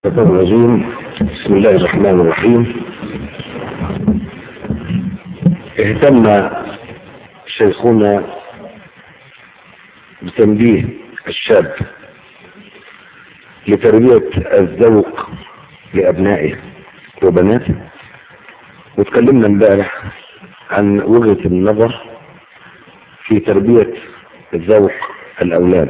الشيطان الرجيم بسم الله الرحمن الرحيم اهتم شيخنا بتنبيه الشاب لتربية الذوق لأبنائه وبناته وتكلمنا امبارح عن وجهة النظر في تربية الذوق الأولاد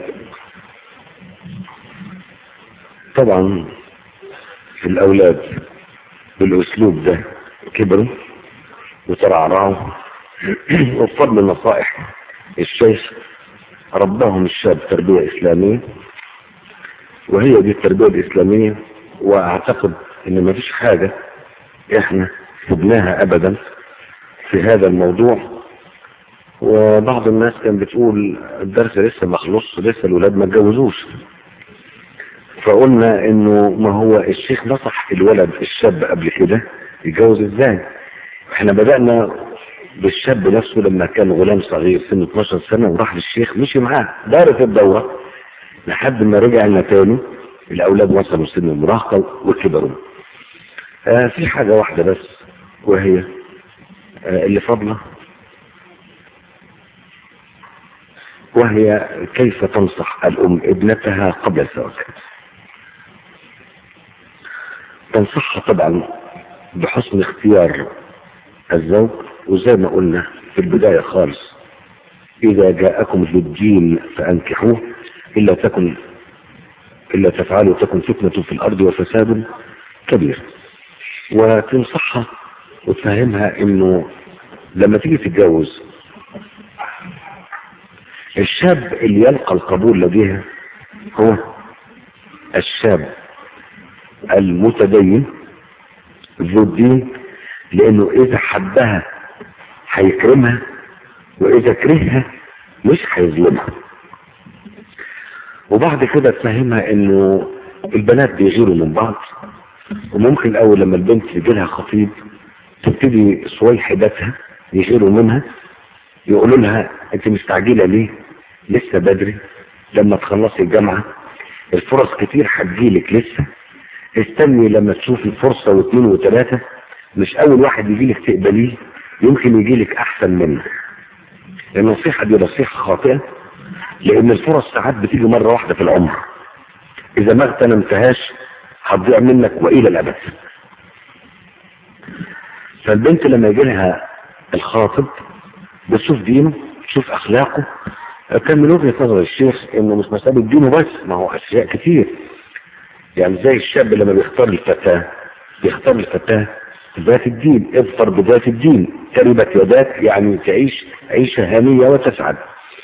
طبعا الأولاد بالأسلوب ده كبروا وترعرعوا وبفضل نصائح الشيخ رباهم الشاب تربية إسلامية وهي دي التربية الإسلامية وأعتقد إن ما فيش حاجة إحنا سبناها أبدا في هذا الموضوع وبعض الناس كان بتقول الدرس لسه ما خلصش لسه الولاد ما اتجوزوش فقلنا انه ما هو الشيخ نصح الولد الشاب قبل كده يتجوز ازاي احنا بدأنا بالشاب نفسه لما كان غلام صغير سنه 12 سنة وراح للشيخ مشي معاه دارت الدورة لحد ما رجع لنا تاني الاولاد وصلوا سن المراهقة وكبروا آه في حاجة واحدة بس وهي آه اللي فضله وهي كيف تنصح الأم ابنتها قبل الزواج تنصحها طبعا بحسن اختيار الزوج وزي ما قلنا في البداية خالص إذا جاءكم ذو الدين فأنكحوه إلا تكن إلا تفعلوا تكن فتنة في الأرض وفساد كبير وتنصحها وتفهمها إنه لما تيجي تتجوز الشاب اللي يلقى القبول لديها هو الشاب المتدين ذو الدين لانه اذا حبها هيكرمها واذا كرهها مش هيظلمها وبعد كده تفهمها انه البنات بيغيروا من بعض وممكن اول لما البنت يجي لها خطيب تبتدي صويحدتها يغيروا منها يقولوا لها انت مستعجله ليه لسه بدري لما تخلصي الجامعه الفرص كتير هتجيلك لسه استني لما تشوفي فرصة واثنين وثلاثة مش اول واحد يجيلك تقبليه يمكن يجيلك احسن منه النصيحة دي نصيحة خاطئة لان الفرص ساعات بتيجي مرة واحدة في العمر اذا ما اغتنمتهاش هتضيع منك والى الابد فالبنت لما يجي لها الخاطب بتشوف دينه تشوف اخلاقه كان من وجهة نظر الشيخ انه مش مسألة دينه بس ما هو اشياء كتير يعني زي الشاب لما بيختار الفتاة بيختار الفتاة ذات الدين اظفر بذات الدين تربت يداك يعني تعيش عيشة هانية وتسعد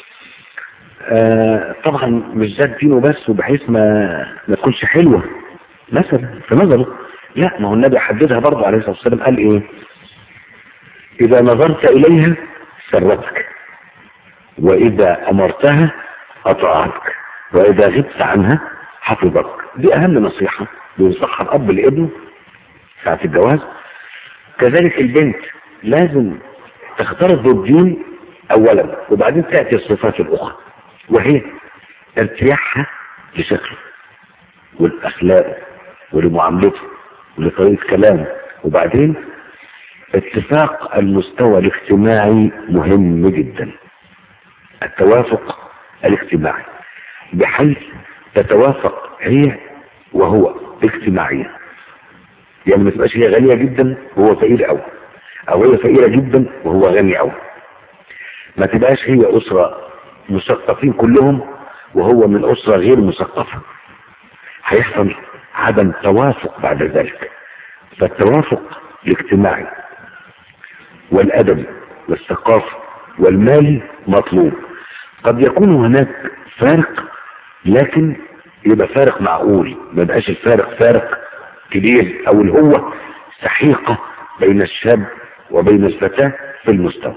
آه طبعا مش ذات دينه بس وبحيث ما ما تكونش حلوة مثلا في نظره لا ما هو النبي حددها برضه عليه الصلاة والسلام قال ايه اذا نظرت اليها سرتك واذا امرتها اطاعتك واذا غبت عنها حفظك دي اهم نصيحة بينصحها الاب لابنه ساعة الجواز كذلك البنت لازم تختار ذو الدين اولا وبعدين تأتي الصفات الاخرى وهي ارتياحها لشكله والاخلاق ولمعاملته ولطريقة كلامه وبعدين اتفاق المستوى الاجتماعي مهم جدا التوافق الاجتماعي بحيث تتوافق هي وهو اجتماعيا يعني ما تبقاش هي غنية جدا وهو فقير قوي او هي فقيرة جدا وهو غني قوي ما تبقاش هي اسرة مثقفين كلهم وهو من اسرة غير مثقفة هيحصل عدم توافق بعد ذلك فالتوافق الاجتماعي والادبي والثقافي والمالي مطلوب قد يكون هناك فارق لكن يبقى فارق معقول ما يبقاش الفارق فارق كبير او اللي هو سحيقة بين الشاب وبين الفتاة في المستوى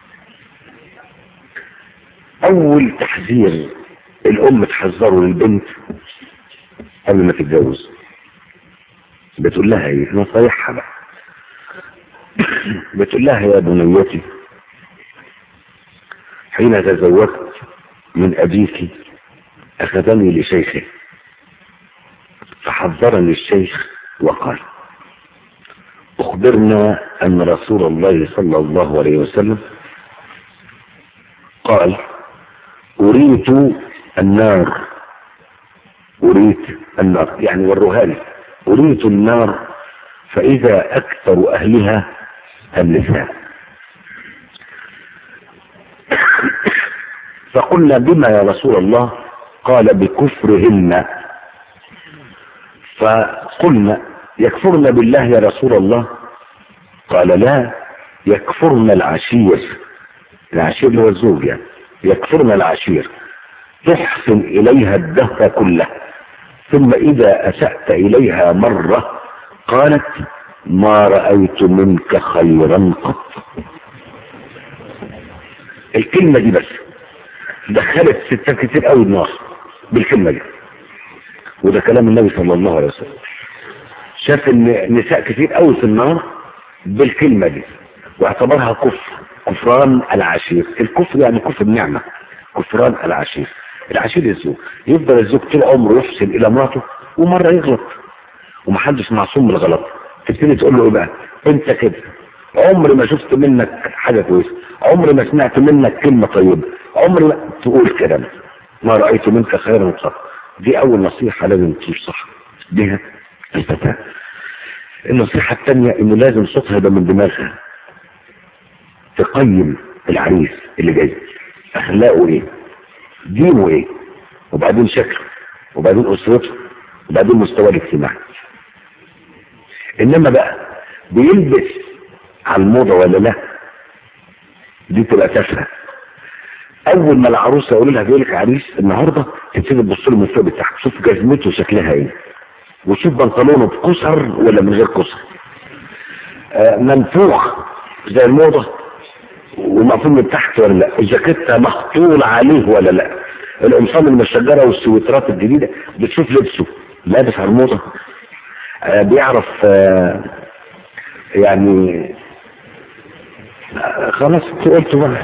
اول تحذير الام تحذره للبنت قبل ما تتجوز بتقول لها ايه نصايحها بقى بتقول لها يا بنيتي حين تزوجت من ابيك اخذني لشيخه فحذرني الشيخ وقال أخبرنا أن رسول الله صلى الله عليه وسلم قال أريت النار أريت النار يعني والرهان أريت النار فإذا أكثر أهلها النساء فقلنا بما يا رسول الله قال بكفرهن فقلنا يكفرن بالله يا رسول الله قال لا يكفرن العشير العشير اللي هو الزوج يعني يكفرن العشير تحسن إليها الدهر كله ثم إذا أسأت إليها مرة قالت ما رأيت منك خيرا قط الكلمة دي بس دخلت ستات كتير قوي النار بالكلمة دي وده كلام النبي صلى الله عليه وسلم شاف ان نساء كتير قوي في النار بالكلمة دي واعتبرها كفر كفران العشير الكفر يعني كفر النعمة كفران العشير العشير الزوج يفضل الزوج طول عمره يحسن الى مراته ومرة يغلط ومحدش معصوم من الغلط تبتدي تقول له ايه بقى انت كده عمري ما شفت منك حاجة كويسة عمري ما سمعت منك كلمة طيبة عمري ما تقول كده ما رأيت منك خيرا قط دي اول نصيحة لازم تنصح بها الفتاة النصيحة الثانية انه لازم صوتها يبقى من دماغها تقيم العريس اللي جاي اخلاقه ايه دينه ايه وبعدين شكله وبعدين اسرته وبعدين مستواه الاجتماعي انما بقى بيلبس على الموضة ولا لا دي تبقى تافهه اول ما العروسه يقول لها جاي لك عريس النهارده تبتدي تبص له من فوق لتحت شوف جزمته شكلها ايه وشوف بنطلونه بكسر ولا من غير كسر آه منفوخ زي الموضه ومقفول من تحت ولا لا الجاكيته مخطول عليه ولا لا القمصان المشجره والسويترات الجديده بتشوف لبسه لابس على الموضه آه بيعرف آه يعني آه خلاص قلت بقى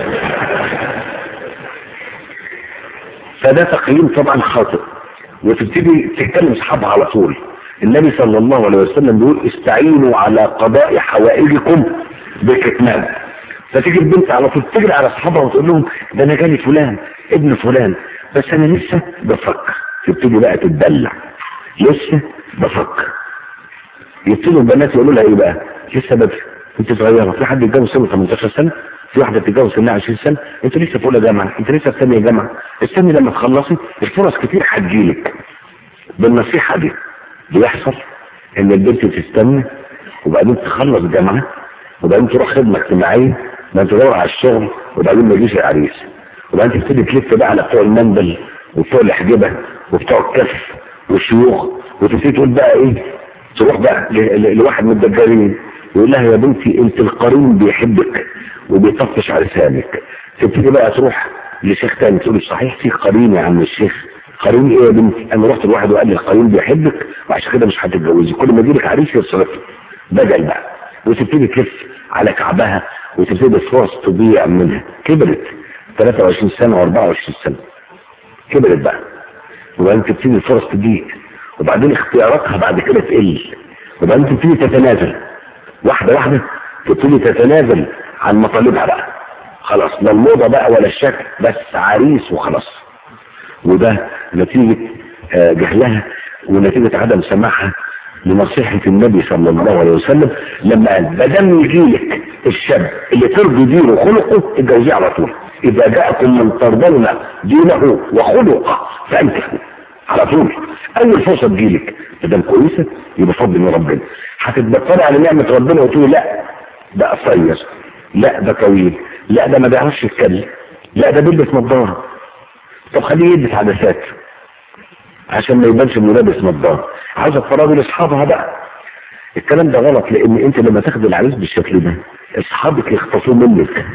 فده تقييم طبعا خاطئ وتبتدي تتكلم اصحابها على طول النبي صلى الله عليه وسلم بيقول استعينوا على قضاء حوائجكم بكتمان فتيجي البنت على طول تجري على اصحابها وتقول لهم ده انا جالي فلان ابن فلان بس انا لسه بفكر تبتدي بقى تتدلع لسه بفكر يبتدوا البنات يقولوا لها ايه بقى لسه بدري انت صغيره في حد يتجوز سنه 18 سنه في واحده تتجوز سنها 20 سنه انت لسه في اولى جامعه انت لسه في ثانيه جامعه استني لما تخلصي الفرص كتير هتجيلك بالنصيحه دي بيحصل ان البنت تستنى وبعدين تخلص جامعه وبعدين تروح خدمه اجتماعيه وبعدين تدور على الشغل وبعدين ما يجيش العريس وبعدين تبتدي تلف بقى على بتوع المندل وبتوع الاحجبه وبتوع الكف والشيوخ وتبتدي تقول بقى ايه تروح بقى لواحد من الدجالين يقول لها يا بنتي انت القرين بيحبك وبيطفش على لسانك تبتدي بقى تروح لشيخ تاني تقول صحيح في قرين يا عم الشيخ قرين ايه يا بنتي انا رحت لواحد وقال لي القرين بيحبك وعشان كده مش هتتجوزي كل ما يجيلك عريس يصرف بدل بقى وتبتدي تلف على كعبها وتبتدي الفرص تضيع منها كبرت 23 سنة و24 سنة كبرت بقى وبعدين تبتدي الفرص تضيق وبعدين اختياراتها بعد كده تقل وبعدين تبتدي تتنازل واحدة واحدة تبتدي تتنازل عن مطالبها بقى خلاص لا الموضة بقى ولا الشكل بس عريس وخلاص وده نتيجة جهلها ونتيجة عدم سماعها لنصيحة النبي صلى الله عليه وسلم لما قال بدل يجيلك الشاب اللي ترضي دينه وخلقه اتجوزيه على طول إذا جاءكم من ترضون دينه وخلقه فأنكحوا على طول أول فرصة تجيلك مادام كويسة يبقى فضل من ربنا هتتبطلي على نعمة ربنا وتقولي لا ده قصير لا ده طويل لا ده ما بيعرفش يتكلم لا ده بيلبس نظارة طب خليه يلبس عدسات عشان ما يبانش انه لابس نظارة عايزة تفرجي لاصحابها بقى الكلام ده غلط لان انت لما تاخد العريس بالشكل ده اصحابك يخطفوه منك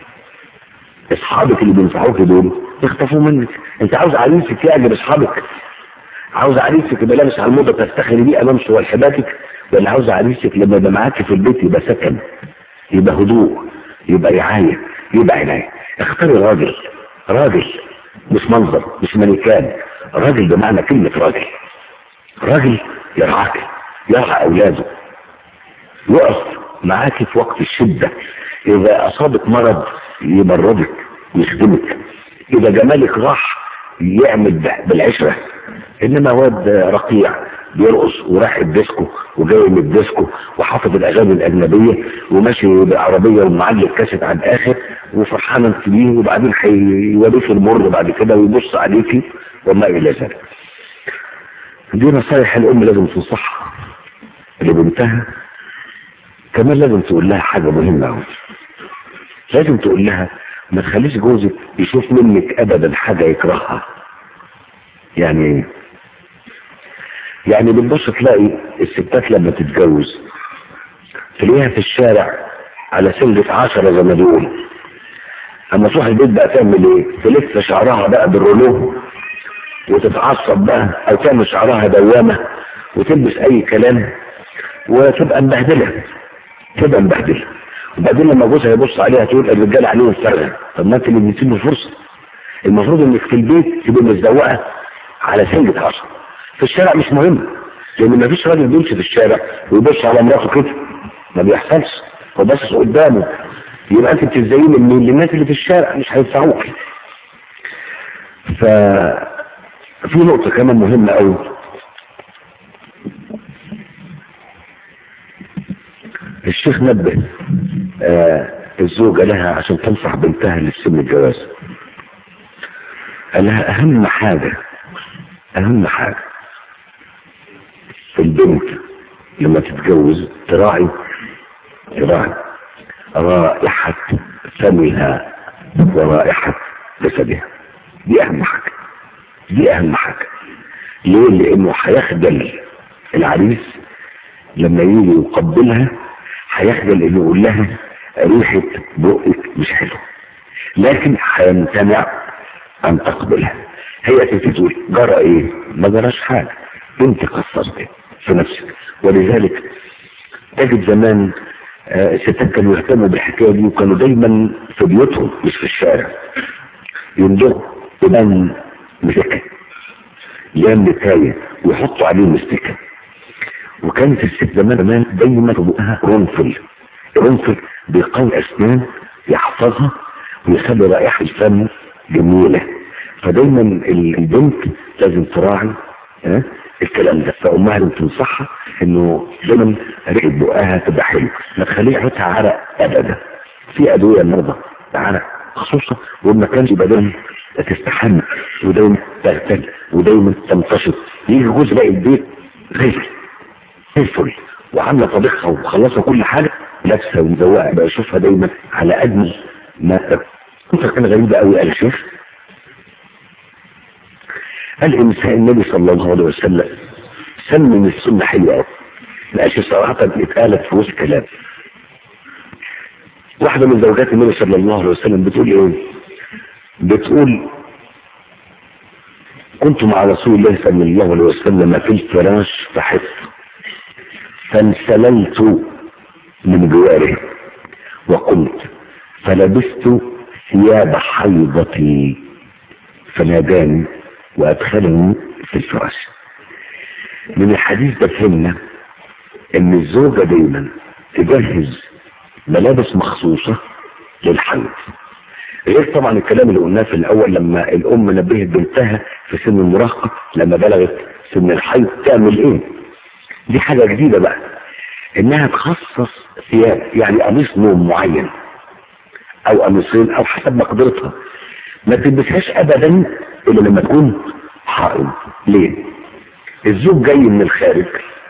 اصحابك اللي بينصحوك دول يخطفوه منك انت عاوز عريسك يعجب اصحابك عاوز عريسك يبقى لابس على الموضه تفتخري بيه امام صور حبابك ولا عاوز عريسك لما يبقى معاك في البيت يبقى سكن يبقى هدوء يبقى رعايه يبقى عنايه اختاري راجل راجل مش منظر مش مانيكان راجل بمعنى كلمه راجل راجل يرعاك يرعى اولاده يقف معاك في وقت الشدة اذا اصابك مرض يمرضك ويخدمك اذا جمالك راح يعمل بالعشرة انما واد رقيع بيرقص وراح الديسكو وجاي من الديسكو وحافظ الاغاني الاجنبيه وماشي بعربيه ومعلق كاسيت على الاخر وفرحان انت بيه وبعدين هيوريك المر بعد كده ويبص عليكي وما الى ذلك. دي نصايح الام لازم تنصحها لبنتها كمان لازم تقول لها حاجه مهمه قوي. لازم تقول لها ما تخليش جوزك يشوف منك ابدا حاجه يكرهها. يعني ايه؟ يعني بنبص تلاقي الستات لما تتجوز تلاقيها في الشارع على سلة عشرة زي ما بيقولوا اما تروح البيت بقى تعمل ايه تلف شعرها بقى بالرولو وتتعصب بقى او تعمل شعرها دوامة وتلبس اي كلام وتبقى مبهدلة تبقى مبهدلة وبعدين لما جوزها يبص عليها تقول الرجال عليهم فرغة طب ما انت اللي اديتيله فرصة المفروض انك في البيت تبقى متزوقة على سلة عشرة في الشارع مش مهم لان ما فيش راجل بيمشي في الشارع ويبص على مراته كده ما بيحصلش هو باصص قدامه يبقى انت بتزين ان الناس اللي في الشارع مش هينفعوك ف في نقطة كمان مهمة قوي الشيخ نبه آه الزوجة لها عشان تنصح بنتها لسن الجواز قال لها اهم حاجة اهم حاجة في البنت لما تتجوز تراعي تراعي رائحة فمها ورائحة جسدها دي اهم حاجة دي اهم حاجة ليه لانه هيخجل العريس لما يجي يقبلها هيخجل انه يقول لها ريحة بقك مش حلو لكن هيمتنع ان تقبلها هي تبتدي تقول جرى ايه ما جراش حاجة انت قصرت في نفسك ولذلك تجد زمان آه الستات كانوا يهتموا بالحكايه دي وكانوا دايما في بيوتهم مش في الشارع يندقوا يبان مسكه يام نتاية ويحطوا عليه مستكه وكانت الست زمان زمان دايما في بقها رنفل الرنفل بيقوي اسنان يحفظها ويخلي رائحه الفم جميله فدايما البنت لازم تراعي ها الكلام ده فامها لازم تنصحها انه دايما ريحه بقها تبقى حلوه ما تخليش ريحتها عرق ابدا في ادويه المرضى عرق خصوصا وما كانش يبقى دايما تستحمى ودايما تغتل ودايما تنتشط يجي جوز باقي البيت غير زي الفل وعامله طبيخها وخلصها كل حاجه لابسه ومزوقه بقى اشوفها دايما على اجمل ما كنت كان غريبه قوي قال الشيخ قال إنسان النبي صلى الله عليه وسلم سمن السنة حلوة قوي لقاش صراحة اتقالت في وسط كلام واحدة من زوجات النبي صلى الله عليه وسلم بتقول ايه بتقول كنت مع رسول الله صلى الله عليه وسلم في الفراش فحفظ فانسللت من جواره وقمت فلبست ثياب حيضتي فناداني وادخلني في الفراش من الحديث ده فهمنا ان الزوجة دايما تجهز ملابس مخصوصة للحيض غير طبعا الكلام اللي قلناه في الاول لما الام نبهت بنتها في سن المراهقة لما بلغت سن الحيض تعمل ايه دي حاجة جديدة بقى انها تخصص ثياب يعني قميص نوم معين او قميصين او حسب مقدرتها ما تلبسهاش ابدا الا لما تكون حائض ليه الزوج جاي من الخارج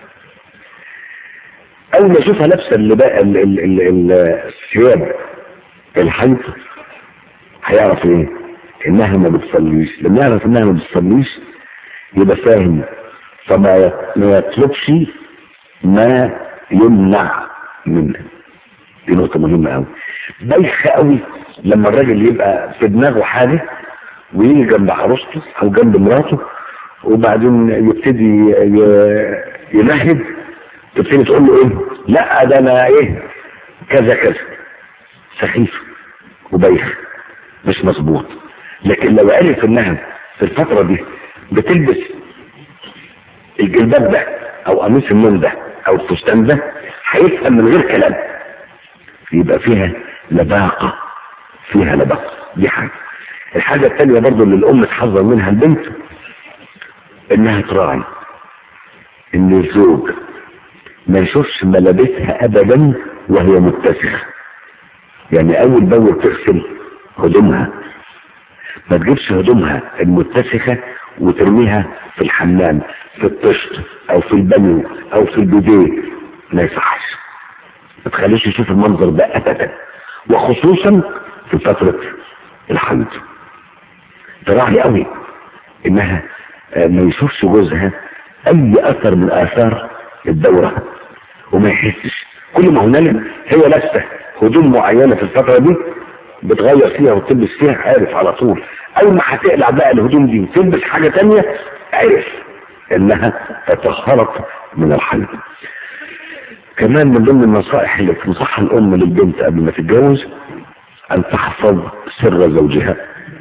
اول ما يشوفها لابسه اللي بقى الثياب الحيض هيعرف ايه انها ما بتصليش لما يعرف انها ما بتصليش يبقى فاهم فما ما يطلبش ما يمنع منه دي نقطة مهمة قوي بايخة قوي لما الراجل يبقى في دماغه حاجة ويجي جنب عروسته او جنب مراته وبعدين يبتدي يمهد تبتدي تقول له ايه لا ده انا ايه كذا كذا سخيف وبايخ مش مظبوط لكن لو عرف انها في الفترة دي بتلبس الجلباب ده او قميص النوم ده او الفستان ده هيفهم من غير كلام يبقى فيها لباقة فيها لباقة دي حاجة الحاجة الثانية برضو اللي الأم تحذر منها البنت إنها تراعي إن الزوج ما يشوفش ملابسها أبدا وهي متسخة يعني أول بأول تغسل هدومها ما تجيبش هدومها المتسخة وترميها في الحمام في الطشت أو في البانيو أو في البيديه ما يصحش ما تخليش يشوف المنظر ده ابدا وخصوصا في فترة الحيض تراعي قوي انها ما يشوفش جوزها اي اثر من اثار الدورة وما يحسش كل ما هنالك هي لابسه هدوم معينة في الفترة دي بتغير فيها وتلبس فيها عارف على طول اول ما هتقلع بقى الهدوم دي وتلبس حاجة تانية عارف انها تطهرت من الحيض كمان من ضمن النصائح اللي تنصحها الام للبنت قبل ما تتجوز ان تحفظ سر زوجها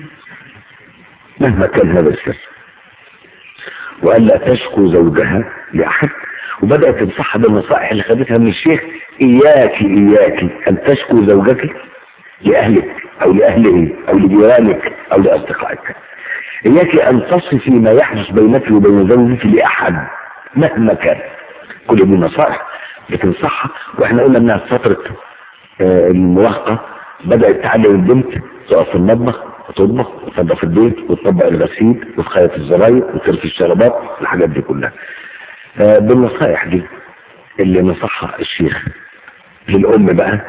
مهما كان هذا السر والا تشكو زوجها لاحد وبدات تنصحها بالنصائح اللي خدتها من الشيخ اياك اياك ان تشكو زوجك لاهلك او لاهله او لجيرانك او لاصدقائك اياك ان تصفي ما يحدث بينك وبين زوجك لاحد مهما كان كل دي نصائح بتنصحها واحنا قلنا انها في فترة آه المراهقة بدأت تعلم البنت تقف في المطبخ وتطبخ وتنظف البيت وتطبق الغسيل وتخيط الزراير وترفي الشرابات الحاجات دي كلها آه بالنصائح دي اللي نصحها الشيخ للأم بقى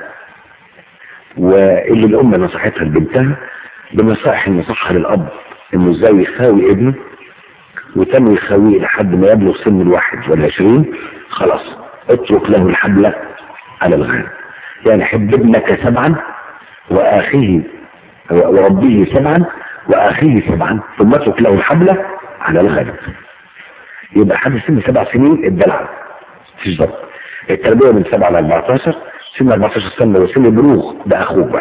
واللي الأم نصحتها لبنتها بالنصائح اللي نصحها للأب إنه ازاي يخاوي ابنه وتم يخاويه لحد ما يبلغ سن الواحد والعشرين خلاص اترك له الحبل على الغنم يعني حب ابنك سبعا واخيه وربيه سبعا واخيه سبعا ثم اترك له الحبل على الغنم يبقى لحد سن سبع سنين الدلع في ضبط التربيه من سبعة ل 14 سن 14 سنه وسن البلوغ ده اخوك بقى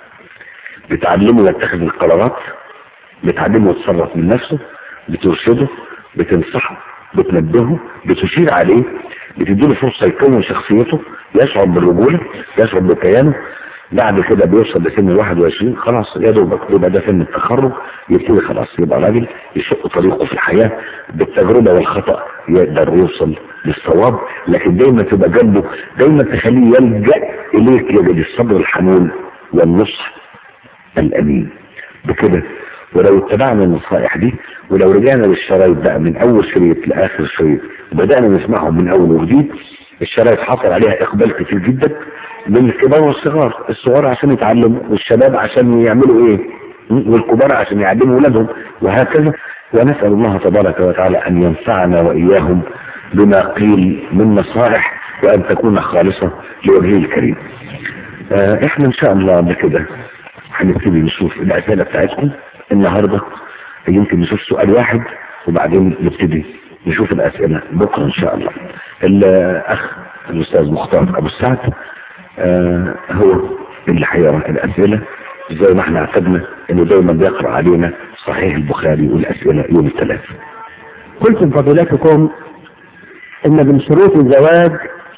بتعلمه يتخذ القرارات بتعلمه يتصرف من نفسه بترشده بتنصحه بتنبهه بتشير عليه بتديله فرصة يكون شخصيته يشعر بالرجولة يشعر بكيانه بعد كده بيوصل لسن ال 21 خلاص يا دوبك يبقى ده سن التخرج يبتدي خلاص يبقى راجل يشق طريقه في الحياة بالتجربة والخطأ يقدر يوصل للصواب لكن دايما تبقى جنبه دايما تخليه يلجأ إليك يجد الصبر الحنون والنصح الأمين بكده ولو اتبعنا النصائح دي ولو رجعنا للشرايط بقى من اول شريط لاخر شريط وبدانا نسمعهم من اول وجديد الشرايط حصل عليها اقبال كتير جدا من الكبار والصغار الصغار عشان يتعلموا والشباب عشان يعملوا ايه والكبار عشان يعلموا ولادهم وهكذا ونسأل الله تبارك وتعالى ان ينفعنا واياهم بما قيل من نصائح وان تكون خالصة لوجهه الكريم آه احنا ان شاء الله بكده هنبتدي نشوف الاسئله بتاعتكم النهاردة يمكن نشوف سؤال واحد وبعدين نبتدي نشوف الأسئلة بكرة إن شاء الله الأخ الأستاذ مختار أبو السعد آه هو اللي هيقرأ الأسئلة زي ما احنا اعتدنا انه دايما بيقرأ علينا صحيح البخاري والأسئلة يوم الثلاث قلتم فضيلتكم ان من شروط الزواج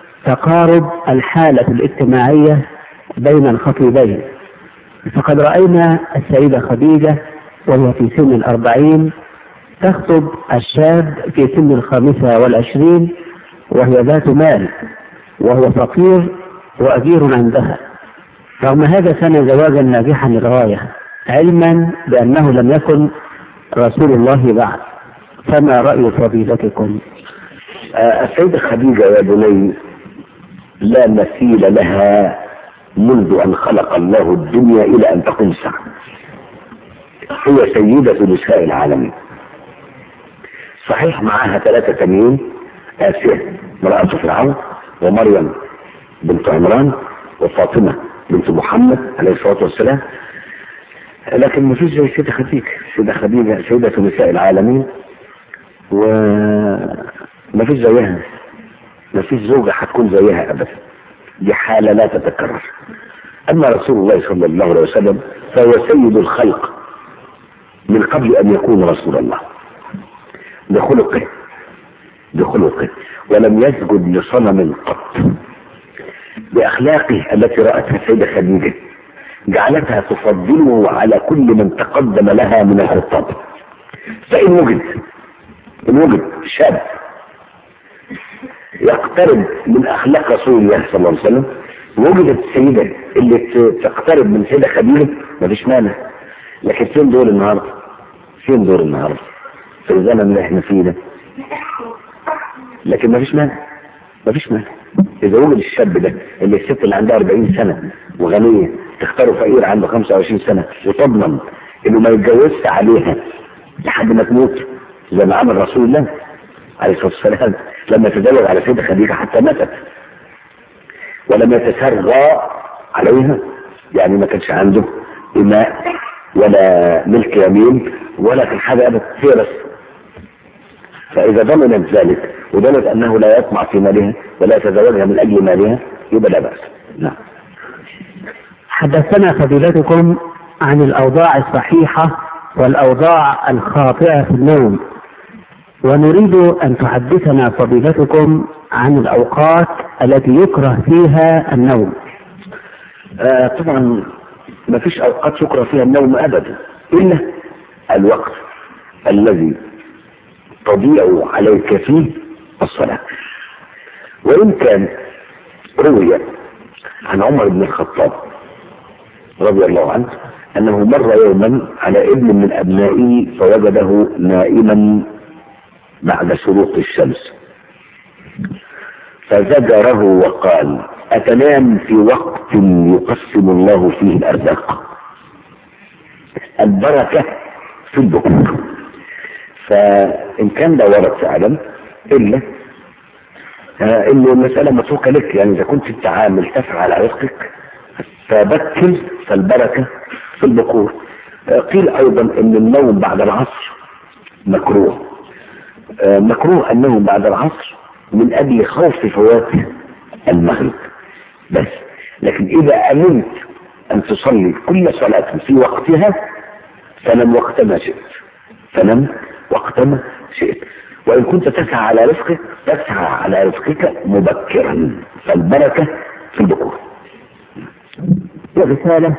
تقارب الحالة الاجتماعية بين الخطيبين فقد رأينا السيدة خديجة وهي في سن الأربعين تخطب الشاب في سن الخامسة والعشرين وهي ذات مال وهو فقير وأجير عندها رغم هذا كان زواجا ناجحا للغاية علما بأنه لم يكن رسول الله بعد فما رأي فضيلتكم آه السيدة خديجة يا بني لا مثيل لها منذ أن خلق الله الدنيا إلى أن تقوم الساعة هي سيدة نساء العالمين صحيح معاها ثلاثة تانيين آسيا امرأة فرعون ومريم بنت عمران وفاطمة بنت محمد عليه الصلاة والسلام لكن ما فيش زي سيدة خديجة سيدة خديجة سيدة نساء العالمين وما فيش زيها ما فيش زوجة هتكون زيها أبدا دي حالة لا تتكرر أما رسول الله صلى الله عليه وسلم فهو سيد الخلق من قبل أن يكون رسول الله بخلقه بخلقه ولم يسجد لصنم قط بأخلاقه التي رأتها السيدة خديجة جعلتها تفضله على كل من تقدم لها من الخطاب فإن وجد إن وجد شاب يقترب من أخلاق رسول الله صلى الله عليه وسلم وجدت السيدة اللي ت- تقترب من سيدة خديجة مفيش مانع لكن فين دور النهارده؟ فين دور النهارده؟ في الزمن اللي احنا فيه ده لكن مفيش مانع مفيش مانع اذا وجد الشاب ده اللي الست اللي عندها 40 سنه وغنيه تختاره فقير عنده 25 سنه وتضمن انه ما يتجوزش عليها لحد ما تموت زي ما عمل رسول الله عليه الصلاه والسلام لما تزوج على سيدة خديجه حتى ماتت ولم يتسرى عليها يعني ما كانش عنده إماء ولا ملك يمين ولا كان حاجة أبدا هي بس فإذا ضمنت ذلك وضمنت أنه لا يطمع في مالها ولا يتزوجها من أجل مالها يبقى لا بأس نعم حدثنا فضيلتكم عن الأوضاع الصحيحة والأوضاع الخاطئة في النوم ونريد أن تحدثنا فضيلتكم عن الأوقات التي يكره فيها النوم آه طبعا ما فيش أوقات يكره فيها النوم أبدا إلا الوقت الذي تضيع عليك فيه الصلاة وإن كان روي عن عمر بن الخطاب رضي الله عنه أنه مر يوما على ابن من أبنائه فوجده نائما بعد شروق الشمس فزجره وقال أتنام في وقت يقسم الله فيه الأرزاق البركة في البكور فإن كان ده ورد فعلا إلا آه إنه المسألة متروكة لك يعني إذا كنت أنت عامل تسعى على رزقك فبكر فالبركة في البكور آه قيل أيضا إن النوم بعد العصر مكروه آه مكروه النوم بعد العصر من أجل خوف فوات المغرب بس لكن إذا أمنت أن تصلي كل صلاة في وقتها فنم وقت ما شئت فنم وقت ما شئت وإن كنت تسعى على رزقك تسعى على رزقك مبكرا فالبركة في البكور رسالة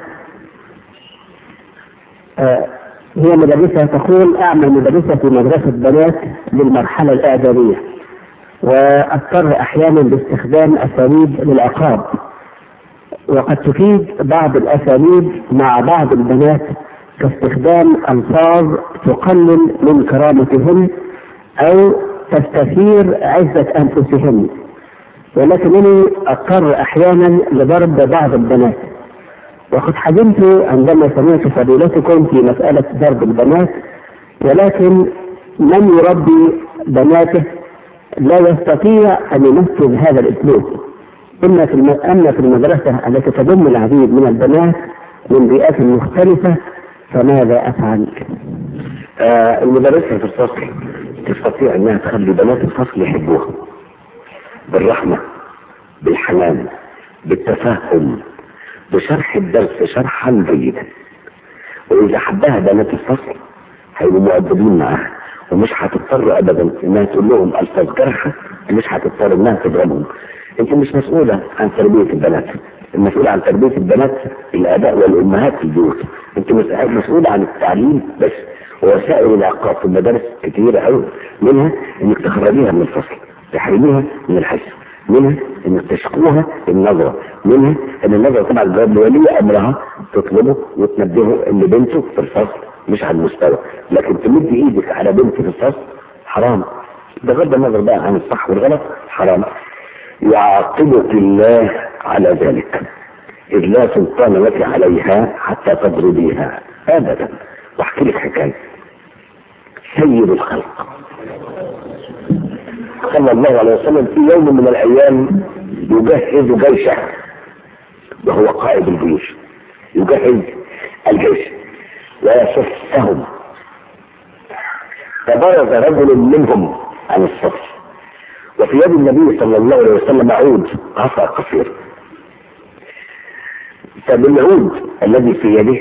آه، هي مدرسة تقول أعمل مدرسة في مدرسة بنات للمرحلة الإعدادية واضطر احيانا باستخدام اساليب للعقاب وقد تفيد بعض الاساليب مع بعض البنات كاستخدام الفاظ تقلل من كرامتهن او تستثير عزة انفسهن ولكنني اضطر احيانا لضرب بعض البنات وقد حزنت عندما سمعت فضيلتكم في مسألة ضرب البنات ولكن من يربي بناته لا يستطيع أن ينفذ هذا الأسلوب إما في الم... أما في المدرسة التي تضم العديد من البنات من بيئات مختلفة فماذا أفعل؟ آه المدرسة في الفصل تستطيع أنها تخلي بنات الفصل يحبوها بالرحمة بالحنان بالتفهم بشرح الدرس شرحا جيدا وإذا حبها بنات الفصل هيبقوا مؤدبين معاها ومش هتضطر ابدا انها تقول لهم الفاظ جارحه مش هتضطر انها تضربهم انت مش مسؤوله عن تربيه البنات المسؤولة عن تربية البنات الآباء والأمهات في البيوت أنت مسؤولة عن التعليم بس ووسائل العقاب في المدارس كتيرة أوي منها إنك تخرجيها من الفصل تحرميها من الحس منها إنك تشكوها النظرة منها إن النظرة طبعا جواب لولي أمرها تطلبه وتنبهه إن بنته في الفصل مش على المستوى لكن تمد ايدك على بنت في الفصل حرام بغض النظر بقى عن الصح والغلط حرام يعاقبك الله على ذلك إذ لا سلطان لك عليها حتى تضربيها أبدا واحكي لك حكاية سيد الخلق صلى الله عليه وسلم في يوم من الأيام يجهز جيشه وهو قائد الجيوش يجهز الجيش ويصفهم فبرز رجل منهم عن الصف وفي يد النبي صلى الله عليه وسلم عود عصا قصير فبالعود الذي في يده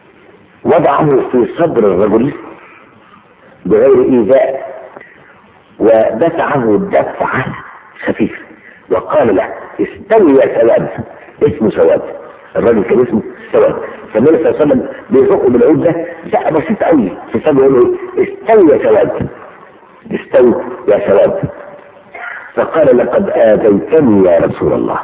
وضعه في صدر الرجل بغير ايذاء ودفعه دفعة خفيفة وقال له استوي يا سواد اسمه سواد الراجل كان اسمه سواد فالنبي صلى الله عليه وسلم بيزقه بالعود ده زقه بسيط قوي في سبب يقول له استوي يا سواد استوي يا سواد فقال لقد آذيتني يا رسول الله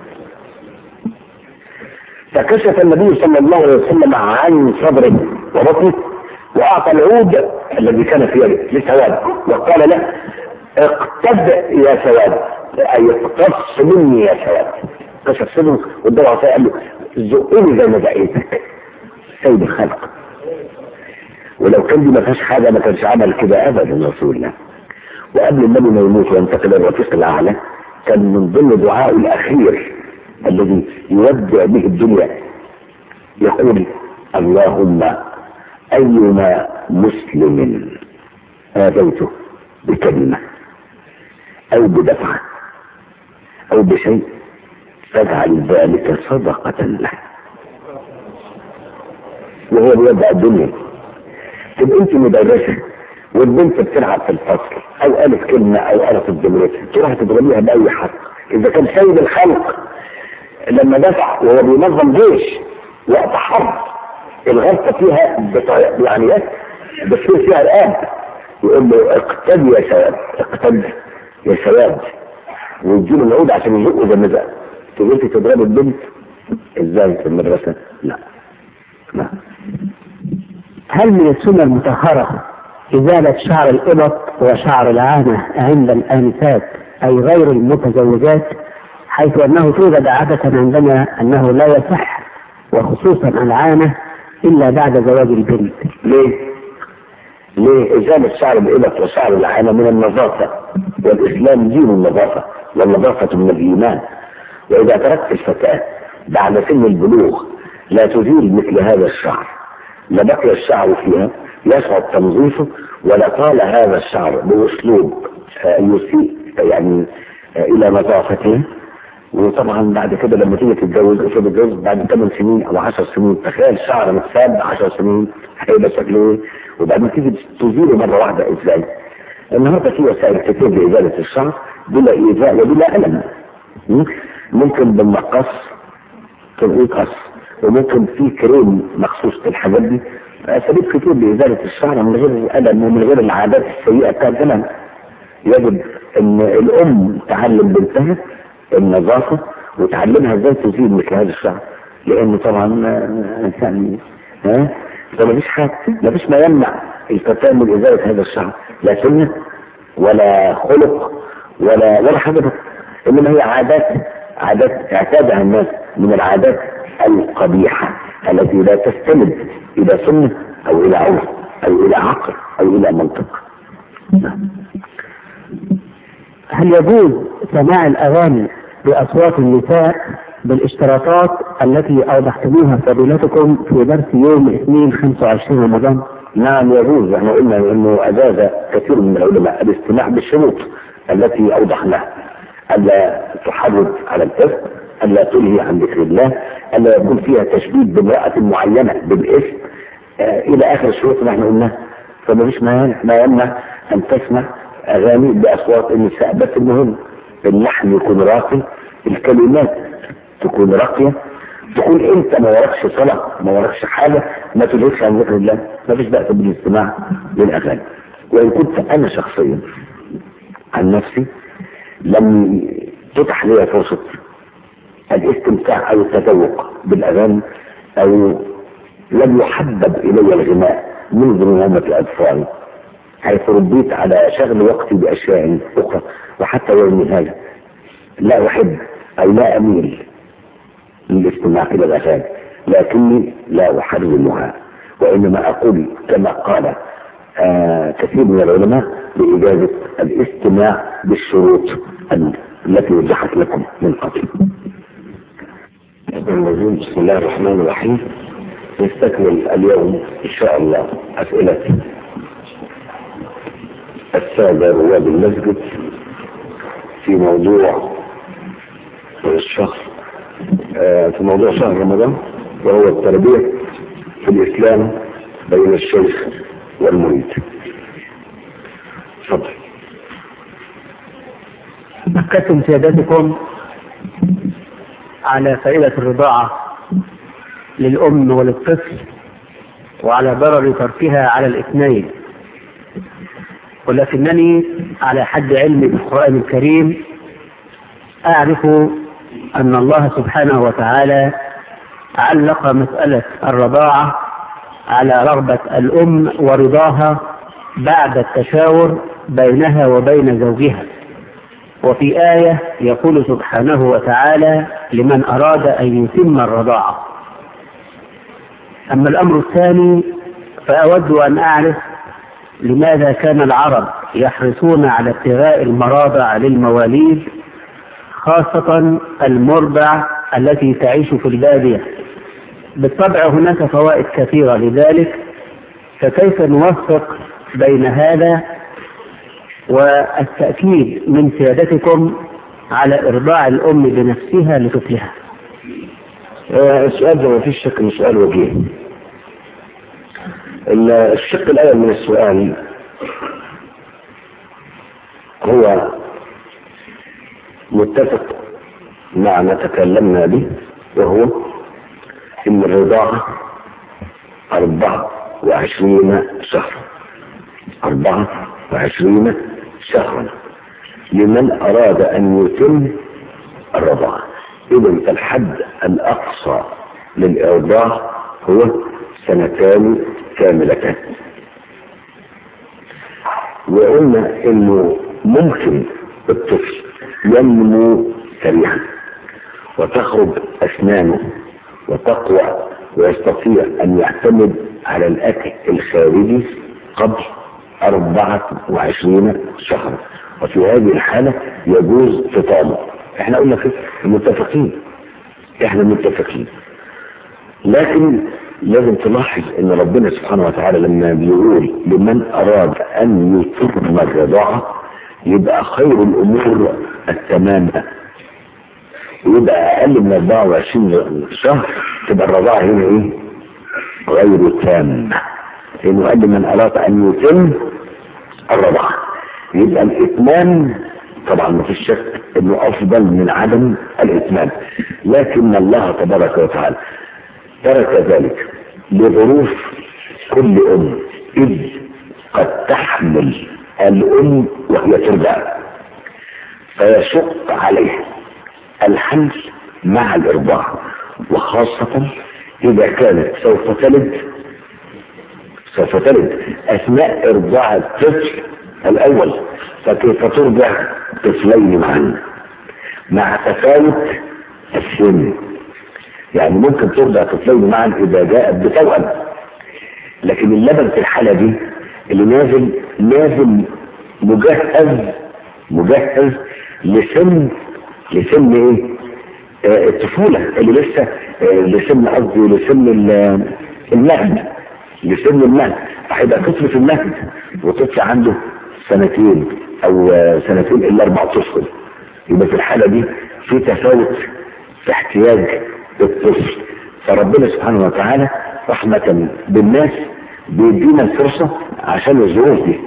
فكشف النبي صلى الله عليه وسلم عن صدره وبطنه واعطى العود الذي كان في يده لسواد وقال له اقتد يا سواد اي اقتص مني يا سواد كشف صدره والدور عصايه قال له زقني زي ما زقيتك سيد الخلق ولو كان دي ما فيهاش حاجه ما كانش عمل كده ابدا رسول الله وقبل النبي ما يموت وينتقل الرفيق الاعلى كان من ضمن دعائه الاخير الذي يودع به الدنيا يقول اللهم أيما مسلم آذيته بكلمة أو بدفعة أو بشيء فاجعل ذلك صدقة له وهو بيودع الدنيا تبقى انت مدرسة والبنت بتلعب في الفصل او قالت كلمة او قالت الجملتها تروح تضربيها بأي حق اذا كان سيد الخلق لما دفع وهو بينظم جيش وقت حرب الغلطة فيها بطريقة يعني ايه بتصير فيها الآب يقول له اقتد يا شباب اقتد يا شباب ويديله العود عشان يزقه زي ما زق تقول انت تضرب البنت ازاي في المدرسة؟ لا لا هل من السنة المطهرة إزالة شعر الإبط وشعر العانة عند الآنسات أي غير المتزوجات حيث أنه توجد عادة عندنا أنه لا يصح وخصوصا العانة إلا بعد زواج البنت ليه؟ ليه؟ إزالة شعر الإبط وشعر العانة من النظافة والإسلام دين النظافة والنظافة من الإيمان وإذا تركت الفتاة بعد سن البلوغ لا تزيل مثل هذا الشعر لبقي الشعر فيها يصعب تنظيفه ولا طال هذا الشعر بأسلوب آه، يسيء يعني آه، إلى نظافته وطبعا بعد كده لما تيجي تتجوز افرض تتجوز بعد 8 سنين او 10 سنين تخيل شعر متساب 10 سنين هيبقى شكله ايه وبعدين تيجي تزيله مره واحده ازاي؟ النهارده في وسائل كتير لازاله الشعر بلا ايذاء وبلا الم م? ممكن بالمقص تلقيه قص وممكن في كريم مخصوص للحاجات دي اساليب كتير لازاله الشعر من غير الالم ومن غير العادات السيئه بتاعت زمان يجب ان الام تعلم بنتها النظافة وتعلمها ازاي تزيل مثل هذا الشعر لانه طبعا آه، يعني ها ده مفيش حاجة مفيش ما يمنع الفتاة من ازالة هذا الشعر لا سنة ولا خلق ولا ولا حاجة بس. انما هي عادات عادات اعتادها الناس من العادات القبيحة التي لا تستند الى سنة او الى عرف او الى عقل او الى منطق هل يجوز سماع الأغاني بأصوات النساء بالاشتراطات التي أوضحتموها فضيلتكم في درس يوم 2 25 رمضان؟ نعم يجوز احنا قلنا انه اجاز كثير من العلماء الاستماع بالشروط التي اوضحناها الا تحرض على الاثم الا تلهي عن ذكر الله الا يكون فيها تشديد بامراه معينه بالاثم آه الى اخر الشروط اللي احنا قلناها فما فيش ما ما يمنع ان تسمع اغاني باصوات النساء بس المهم اللحن يكون راقي الكلمات تكون راقيه تكون انت ما وراكش صلاه ما وراكش حاجه ما تلهيش عن ذكر الله ما فيش بأس بالاستماع للاغاني وان كنت انا شخصيا عن نفسي لم تتح لي فرصه الاستمتاع او التذوق بالاغاني او لم يحبب الي الغناء منذ نعومه الاطفال حيث ربيت على شغل وقتي باشياء اخرى وحتى يومي هذا لا احب او لا اميل للاستماع الى الاغاني لكني لا احرمها وانما اقول كما قال آه كثير من العلماء باجازه الاستماع بالشروط التي وضحت لكم من قبل. بسم الله الرحمن الرحيم نستكمل اليوم ان شاء الله اسئله الساده رواد المسجد في موضوع الشهر آه في موضوع شهر رمضان وهو التربية في الإسلام بين الشيخ والمريد تفضل أكدتم سيادتكم على فائدة الرضاعة للأم وللطفل وعلى ضرر تركها على الاثنين ولكنني على حد علمي بالقرآن الكريم أعرف أن الله سبحانه وتعالى علق مسألة الرضاعة على رغبة الأم ورضاها بعد التشاور بينها وبين زوجها وفي آية يقول سبحانه وتعالى لمن أراد أن يتم الرضاعة أما الأمر الثاني فأود أن أعرف لماذا كان العرب يحرصون على ابتغاء المراضع للمواليد خاصة المرضع التي تعيش في البادية بالطبع هناك فوائد كثيرة لذلك فكيف نوفق بين هذا والتأكيد من سيادتكم على إرضاع الأم بنفسها لطفلها آه، السؤال ده ما فيش شك انه سؤال وجيه ال- الشق الاول من السؤال هو متفق مع ما تكلمنا به وهو ان الرضاعة أربعة وعشرين شهرا أربعة وعشرين شهرا لمن أراد أن يتم الرضاعة إذا فالحد الأقصى للإرضاع هو سنتان كاملتان وقلنا إنه ممكن الطفل ينمو سريعا وتخرج أسنانه وتقوى ويستطيع أن يعتمد على الأكل الخارجي قبل أربعة وعشرين شهرا وفي هذه الحالة يجوز فطامه احنا قلنا كده متفقين احنا متفقين لكن لازم تلاحظ ان ربنا سبحانه وتعالى لما بيقول لمن اراد ان يتم الرضاعة يبقى خير الامور التمامة ويبقى اقل من 24 شهر تبقى الرضاعة هنا ايه غير تامة لانه قال لمن اراد ان يتم الرضاعة يبقى الاتمام طبعا ما فيش شك انه افضل من عدم الاتمام لكن الله تبارك وتعالى ترك ذلك لظروف كل ام اذ قد تحمل الام وهي ترضع فيشق عليها الحمل مع الارضاع وخاصة اذا كانت سوف تلد سوف تلد اثناء ارضاع الطفل الاول فكيف ترضع طفلين معا مع تفاوت السن يعني ممكن ترضع طفلين معا اذا جاءت بتوأم لكن اللبن في الحالة دي اللي نازل نازل مجهز مجهز لسن لسن ايه آه الطفولة اللي لسه آه لسن قصدي لسن ال- المهد لسن المهد هيبقى طفل في المهد وطفل عنده سنتين او آه، سنتين الا اربع اشهر يبقى في الحالة دي في تفاوت في احتياج الطفل فربنا سبحانه وتعالى رحمة بالناس بيدينا الفرصة عشان الظروف دي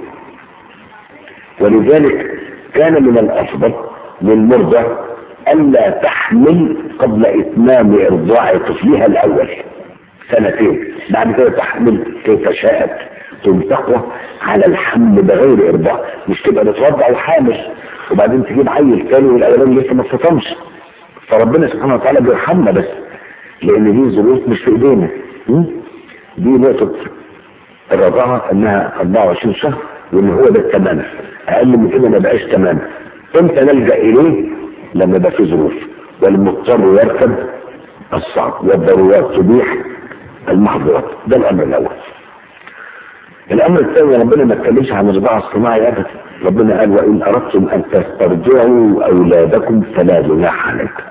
ولذلك كان من الافضل للمرضع الا تحمل قبل اتمام ارضاع طفلها الاول سنتين بعد كده تحمل كيف شاءت ثم تقوى على الحمل بغير ارضاع مش تبقى بترضع وحامل وبعدين تجيب عيل تاني والاولاني لسه ما فطمش فربنا سبحانه وتعالى بيرحمنا بس لان دي ظروف مش في ايدينا م? دي نقطة الرضاعة انها 24 شهر وان هو ده التمام اقل من كده ما بقاش تمام امتى نلجأ اليه لما يبقى في ظروف والمضطر يركب الصعب والضرورات تبيح المحظورات ده الامر الاول الامر الثاني ربنا ما اتكلمش عن الرضاعة الصناعي ابدا ربنا قال وان اردتم ان تسترجعوا اولادكم فلا جناح عليكم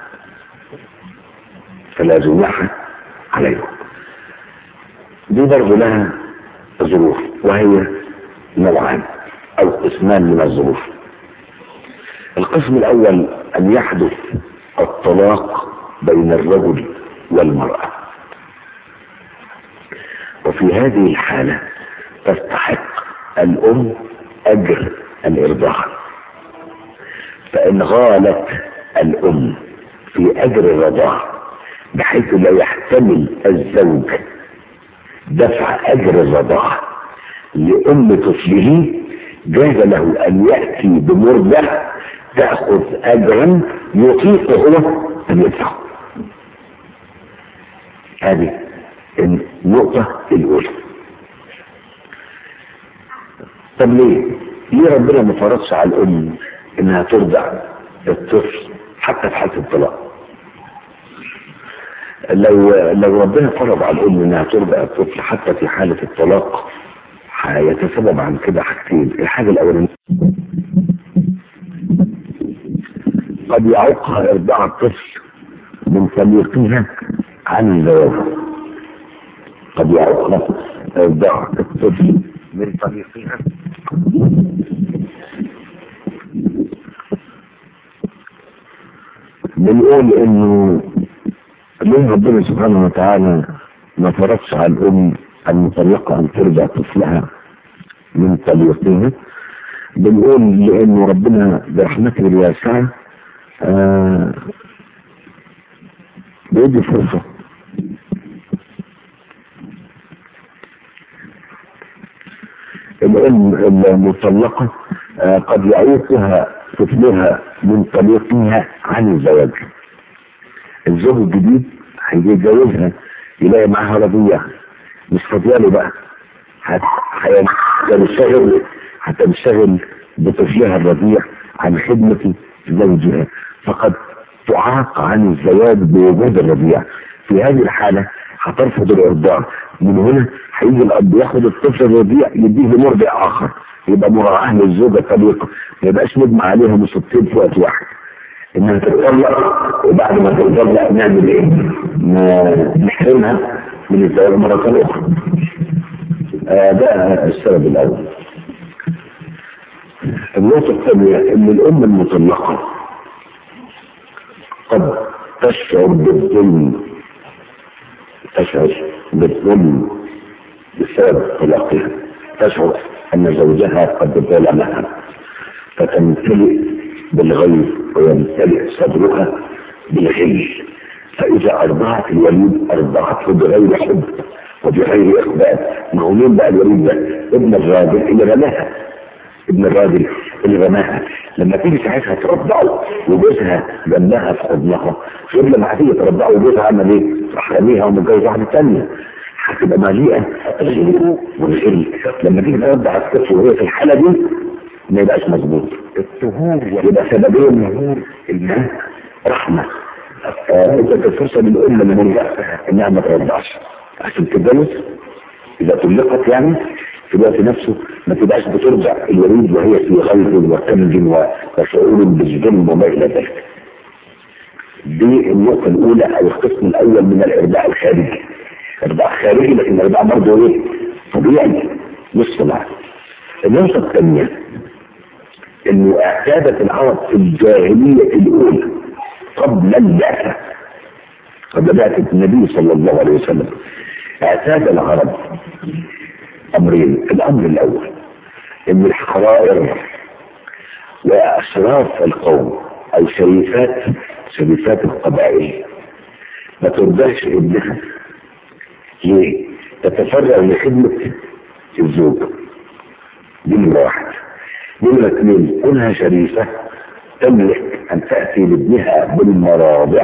فلا جناح عليكم دي برضه لها ظروف وهي نوعان او قسمان من الظروف القسم الاول ان يحدث الطلاق بين الرجل والمرأة وفي هذه الحالة تستحق الام اجر الارضاع فإن غالت الأم في أجر الرضاعة بحيث لا يحتمل الزوج دفع أجر الرضاعة لأم طفله جاز له أن يأتي بمرضع تأخذ أجرا يطيق هو أن يدفعه هذه النقطة الأولى طب ليه؟ ليه ربنا ما فرضش على الأم إنها ترضع الطفل حتى في حالة الطلاق؟ لو لو ربنا فرض على الأم إنها ترضع الطفل حتى في حالة الطلاق هيتسبب عن كده حاجتين، الحاجة الأولانية قد يعوقها إرضاع الطفل من طليقها عن الزواج قد يعوقها إرضاع الطفل من طريقها بنقول انه ليه ربنا سبحانه وتعالى ما فرضش على الام المطلقة ان ترجع طفلها من طليقها بنقول لانه ربنا برحمته الواسعة آه بيدي فرصة الام المطلقة آه قد يعيقها طفلها من طريقها عن الزواج الزوج الجديد هيجي يتجوزها يلاقي معاها رضيع مش فاضياله بقى هتنشغل هتنشغل بطفلها الرضيع عن خدمة زوجها فقد تعاق عن الزواج بوجود الرضيع في هذه الحالة هترفض الارضاع من هنا هيجي الاب ياخد الطفل الرضيع يديه لمرضع اخر يبقى مراعاه للزوجه طليقه ما يبقاش نجمع عليها مصيبتين في وقت واحد انها تتطلق وبعد ما تتطلق نعمل ايه؟ نحرمها من الزواج مرة اخرى آه ده السبب الاول النقطة الثانية ان الام المطلقة قد تشعر بالظلم تشعر بالظلم بسبب طلاقها تشعر ان زوجها قد ظلمها فتمتلئ بالغيظ ويمتلئ صدرها بالغل فاذا ارضعت الوليد ارضعته بغير حب وبغير اقبال ما هو مين بقى الوليد ده ابن الراجل اللي رماها ابن الراجل اللي رماها لما تيجي ساعتها ترضعه وجوزها جنبها في حضنها غير لما هتيجي ترضعه وجوزها عمل ايه؟ راح رميها ومتجوز واحده ثانيه هتبقى مليئه غل والغل لما تيجي ترضع الطفل وهي في الحاله دي ما يبقاش مظبوط الطهور يبقى سببين ظهور الماء رحمه ادت الفرصه للام المرضع انها ما ترضعش عشان تتجوز اذا طلقت يعني في الوقت نفسه ما تبقاش بترجع الوليد وهي في غيظ وكمج وشعور بالظلم وما الى ذلك. دي النقطة الأولى أو القسم الأول من الإرضاع الخارجي. إرضاع خارجي لكن الإرضاع برضه إيه؟ طبيعي مش صناعي. النقطة الثانية إنه اعتادت العرب في الجاهلية الأولى قبل البعثة قبل بعثة النبي صلى الله عليه وسلم اعتاد العرب امرين الامر الاول ان الحرائر واشراف القوم او شريفات شريفات القبائل ما ترضاش ابنها ليه؟ تتفرغ لخدمة الزوج دي نمرة واحد نمرة اثنين كونها شريفة تملك ان تأتي لابنها بالمراضع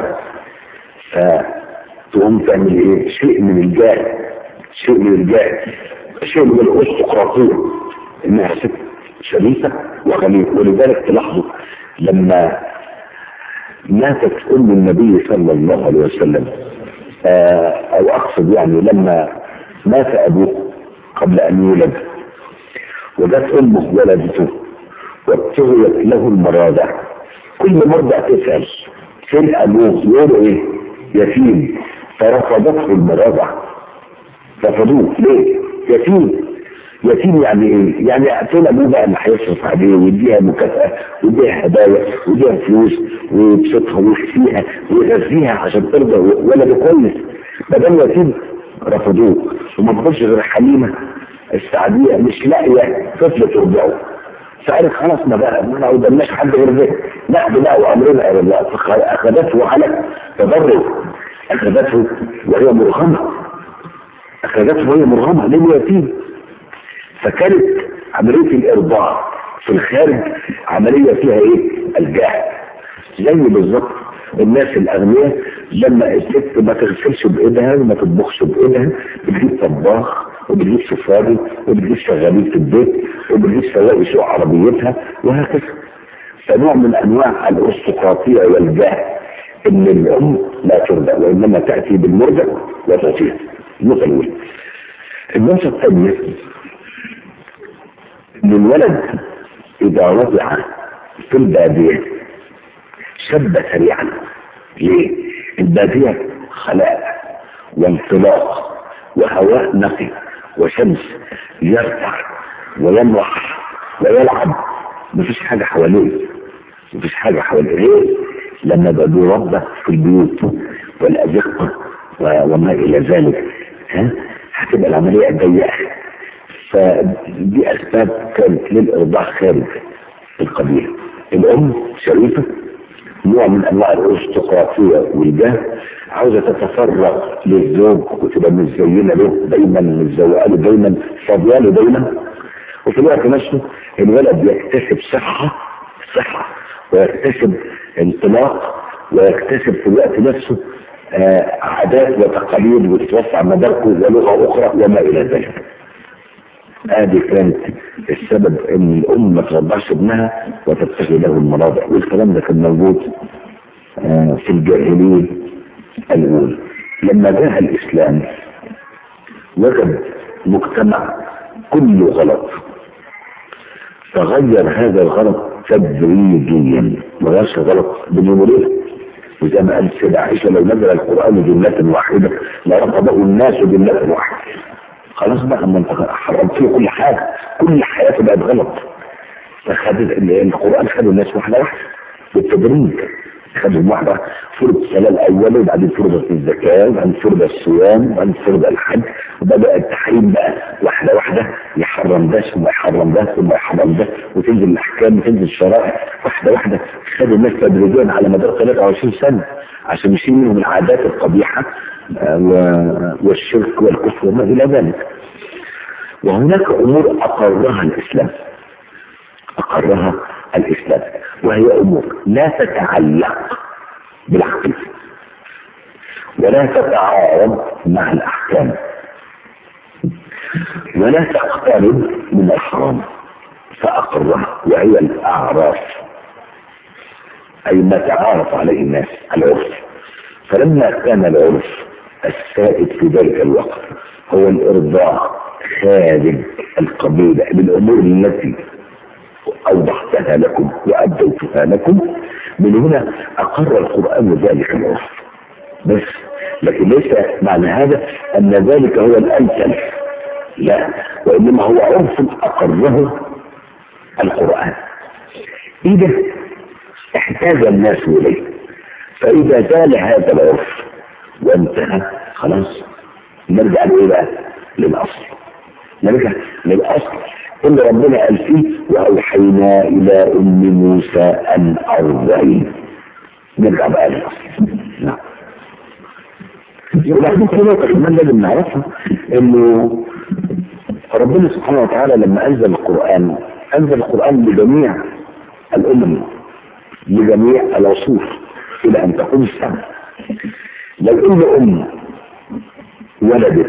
فتقوم تعمل ايه؟ شيء من الجاه شيء من الجاه شيء من الارستقراطية انها ست شريفة وغنية ولذلك تلاحظوا لما ماتت ام النبي صلى الله عليه وسلم آه او اقصد يعني لما مات ابوه قبل ان يولد وجت امه ولدته وابتغيت له المراضع كل مرضع تسأل فين ابوه يقول ايه يتيم فرفضته المراضع رفضوه ليه يتيم يتيم يعني ايه؟ يعني فين ابوه بقى اللي هيصرف عليه ويديها مكافأة ويديها هدايا ويديها فلوس ويبسطها ويكفيها ويغذيها عشان ترضى ولد كويس ما دام يتيم رفضوه وما فضلش غير حليمة السعدية مش لاقية طفل ترضعه فقالت خلاص ما بقى ما قدامناش حد غير ده نحن لا وامرنا الى الله فاخذته على تضرر اخذته وهي مرغمه اخذته وهي مرغمه لليتيم فكانت عمليه الارضاع في الخارج عمليه فيها ايه؟ الجهل زي بالظبط الناس الاغنياء لما الست ما تغسلش بايدها وما تطبخش بايدها بتجيب طباخ وبتجيب سفاري وبتجيب شغالين في البيت وبتجيب سواق يسوق عربيتها وهكذا فنوع من انواع الارستقراطيه والجهل ان الام لا ترضى وانما تاتي بالمرضع وتعطيها النقطه الاولى النقطه الثانيه ان الولد اذا وضع في الباديه شب سريعا ليه؟ الباديه خلاء وانطلاق وهواء نقي وشمس يرتع ويمرح ويلعب مفيش حاجة حواليه مفيش حاجة حواليه غير لما بقى بيربى في البيوت والأزقة وما إلى ذلك ها هتبقى العملية ضيقة فدي أسباب كانت للإرضاع خارج القبيلة الأم شريفة نوع من انواع الارستقراطيه والجهل عاوزه تتفرغ للزوج وتبقى متزينه له دايما متزوقه له دايما فاضيه له دايما وفي الوقت نفسه الولد يكتسب صحه صحه ويكتسب انطلاق ويكتسب في الوقت نفسه آه عادات وتقاليد وتتوسع مداركه ولغه اخرى وما الى ذلك. ادي كانت السبب ان الام ما ترضعش ابنها وتتخذ له المراضع والكلام ده كان موجود آه في الجاهليه الاولى لما جاء الاسلام وجد مجتمع كله غلط تغير هذا الغلط تدريجيا ما غيرش غلط باليومين وزي ما قال سيدة عائشة لو نزل القرآن جملة واحدة لرفضه الناس جملة واحدة خلاص بقى ما انت حرمت فيه كل حاجة كل حياته بقت غلط فخد القرآن خدوا الناس واحدة واحدة بالتدريج خدوا واحدة فرض الصلاة الأول وبعدين فرضت الزكاة وبعدين فرض الصيام وبعدين فرض الحج وبدأ التحريم بقى واحدة واحدة يحرم ده ثم يحرم ده ثم يحرم ده وتنزل الأحكام وتنزل الشرائع واحدة واحدة خدوا الناس تدريجيا على مدار 23 سنة عشان يشيل منهم العادات القبيحة والشرك والكفر وما إلى ذلك وهناك أمور أقرها الإسلام أقرها الإسلام وهي أمور لا تتعلق بالعقل ولا تتعارض مع الأحكام ولا تقترب من الحرام فأقرها وهي الأعراف أي ما تعارف عليه الناس العرف فلما كان العرف السائد في ذلك الوقت هو الإرضاع خارج القبيلة بالأمور التي أوضحتها لكم وأبديتها لكم من هنا أقر القرآن ذلك العرف بس لكن ليس معنى هذا أن ذلك هو الأمثل لا وإنما هو عرف أقره القرآن إذا احتاج الناس إليه فإذا زال هذا العرف وانتهى خلاص نرجع لإيه بقى؟ للأصل نرجع للأصل اللي ربنا قال فيه وأوحينا إلى أم موسى أن أرضعي نرجع بقى للأصل نعم وبعدين في نقطة كمان لازم نعرفها إنه ربنا سبحانه وتعالى لما أنزل القرآن أنزل القرآن لجميع الأمم لجميع العصور إلى أن تقوم الساعة لو إن أم ولدت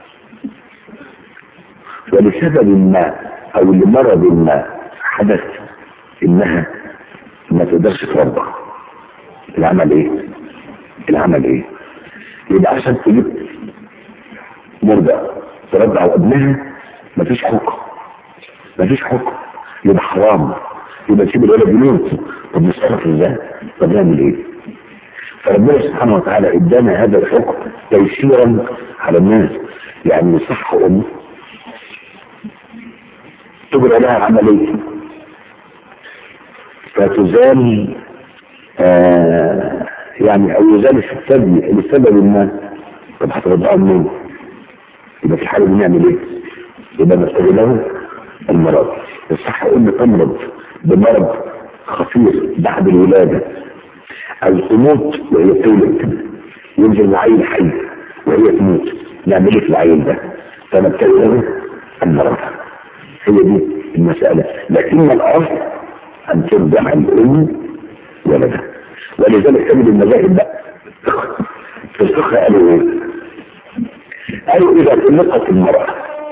ولسبب ما أو لمرض ما حدث إنها ما تقدرش ترضع العمل إيه؟ العمل إيه؟ يبقى عشان تجيب مرضع ترضع ابنها مفيش حكم مفيش حكم يبقى حرام يبقى تسيب الولد يموت طب نتصرف ازاي؟ طب نعمل ايه؟ فربنا سبحانه وتعالى ادانا هذا الحكم تيسيرا على الناس يعني صح ام تجرى لها عمليه فتزال آه يعني او يزال الثدي لسبب ما طب هترضعه منين؟ يبقى في الحاله دي نعمل ايه؟ يبقى نستغل له المرض الصح ام تمرض بمرض خطير بعد الولاده او تموت وهي تولد ينزل العيل حي وهي تموت نعمل ايه في العيل ده فنبتدي له المرض هي دي المسألة لكن الأصل أن ترجع الأم ولدها ولذلك تجد المذاهب بقى في الفقه قالوا ايه؟ قالوا إذا طلقت المرأة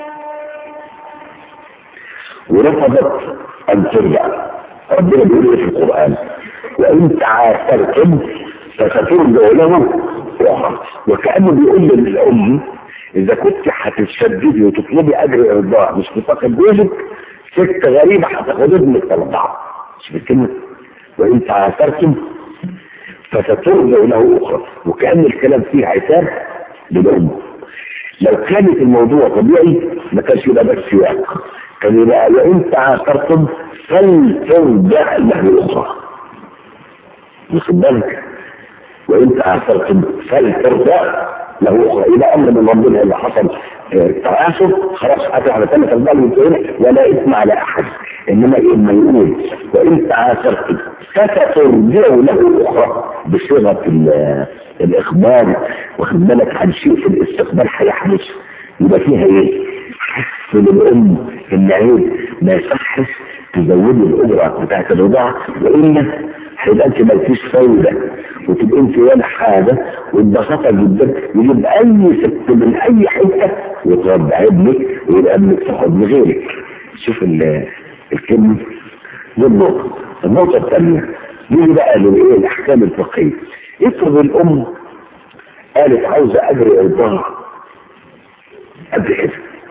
ورفضت أن ترجع ربنا بيقول إيه في القرآن وإن تعاثرتم فسترجع له أخرى وكأنه بيقول للأم إذا كنت هتتشددي وتطلبي أجر إرضاع مش بتاخد جوزك ست غريبة هتاخد ابنك ترضعه مش بالكلمة وإن تعاثرتم فسترجع له أخرى وكأن الكلام فيه عتاب للأم لو كانت الموضوع طبيعي ما كانش يبقى بس سياق كان يبقى وإن تعاثرتم فلترجع له أخرى واخد بالك وإن تعاثرتم فلترجع له أخرى إذا أمر من ربنا اللي حصل تعاثر خلاص قتل على ثلاث أرباع ولا إثم على أحد إنما إما يقول وإن تعاثرتم فسترجع له أخرى بصيغة الإخبار واخد بالك عن شيء في الاستقبال هيحدث يبقى فيها إيه؟ حس للأم إن عيب ما يصحش تزودي الأجرة بتاعت الرضاعة وإلا هيبقى أنت مالكيش فايدة وتبقى أنت ولا حاجة واتبسطة جدا يجيب أي ست من أي حتة وتربع ابنك ويبقى ابنك تاخد بغيرك شوف الكلمة دي النقطة النقطة الثانية نيجي بقى للإيه الأحكام الفقهية افرض الأم قالت عاوزة أجري إرضاع قد كده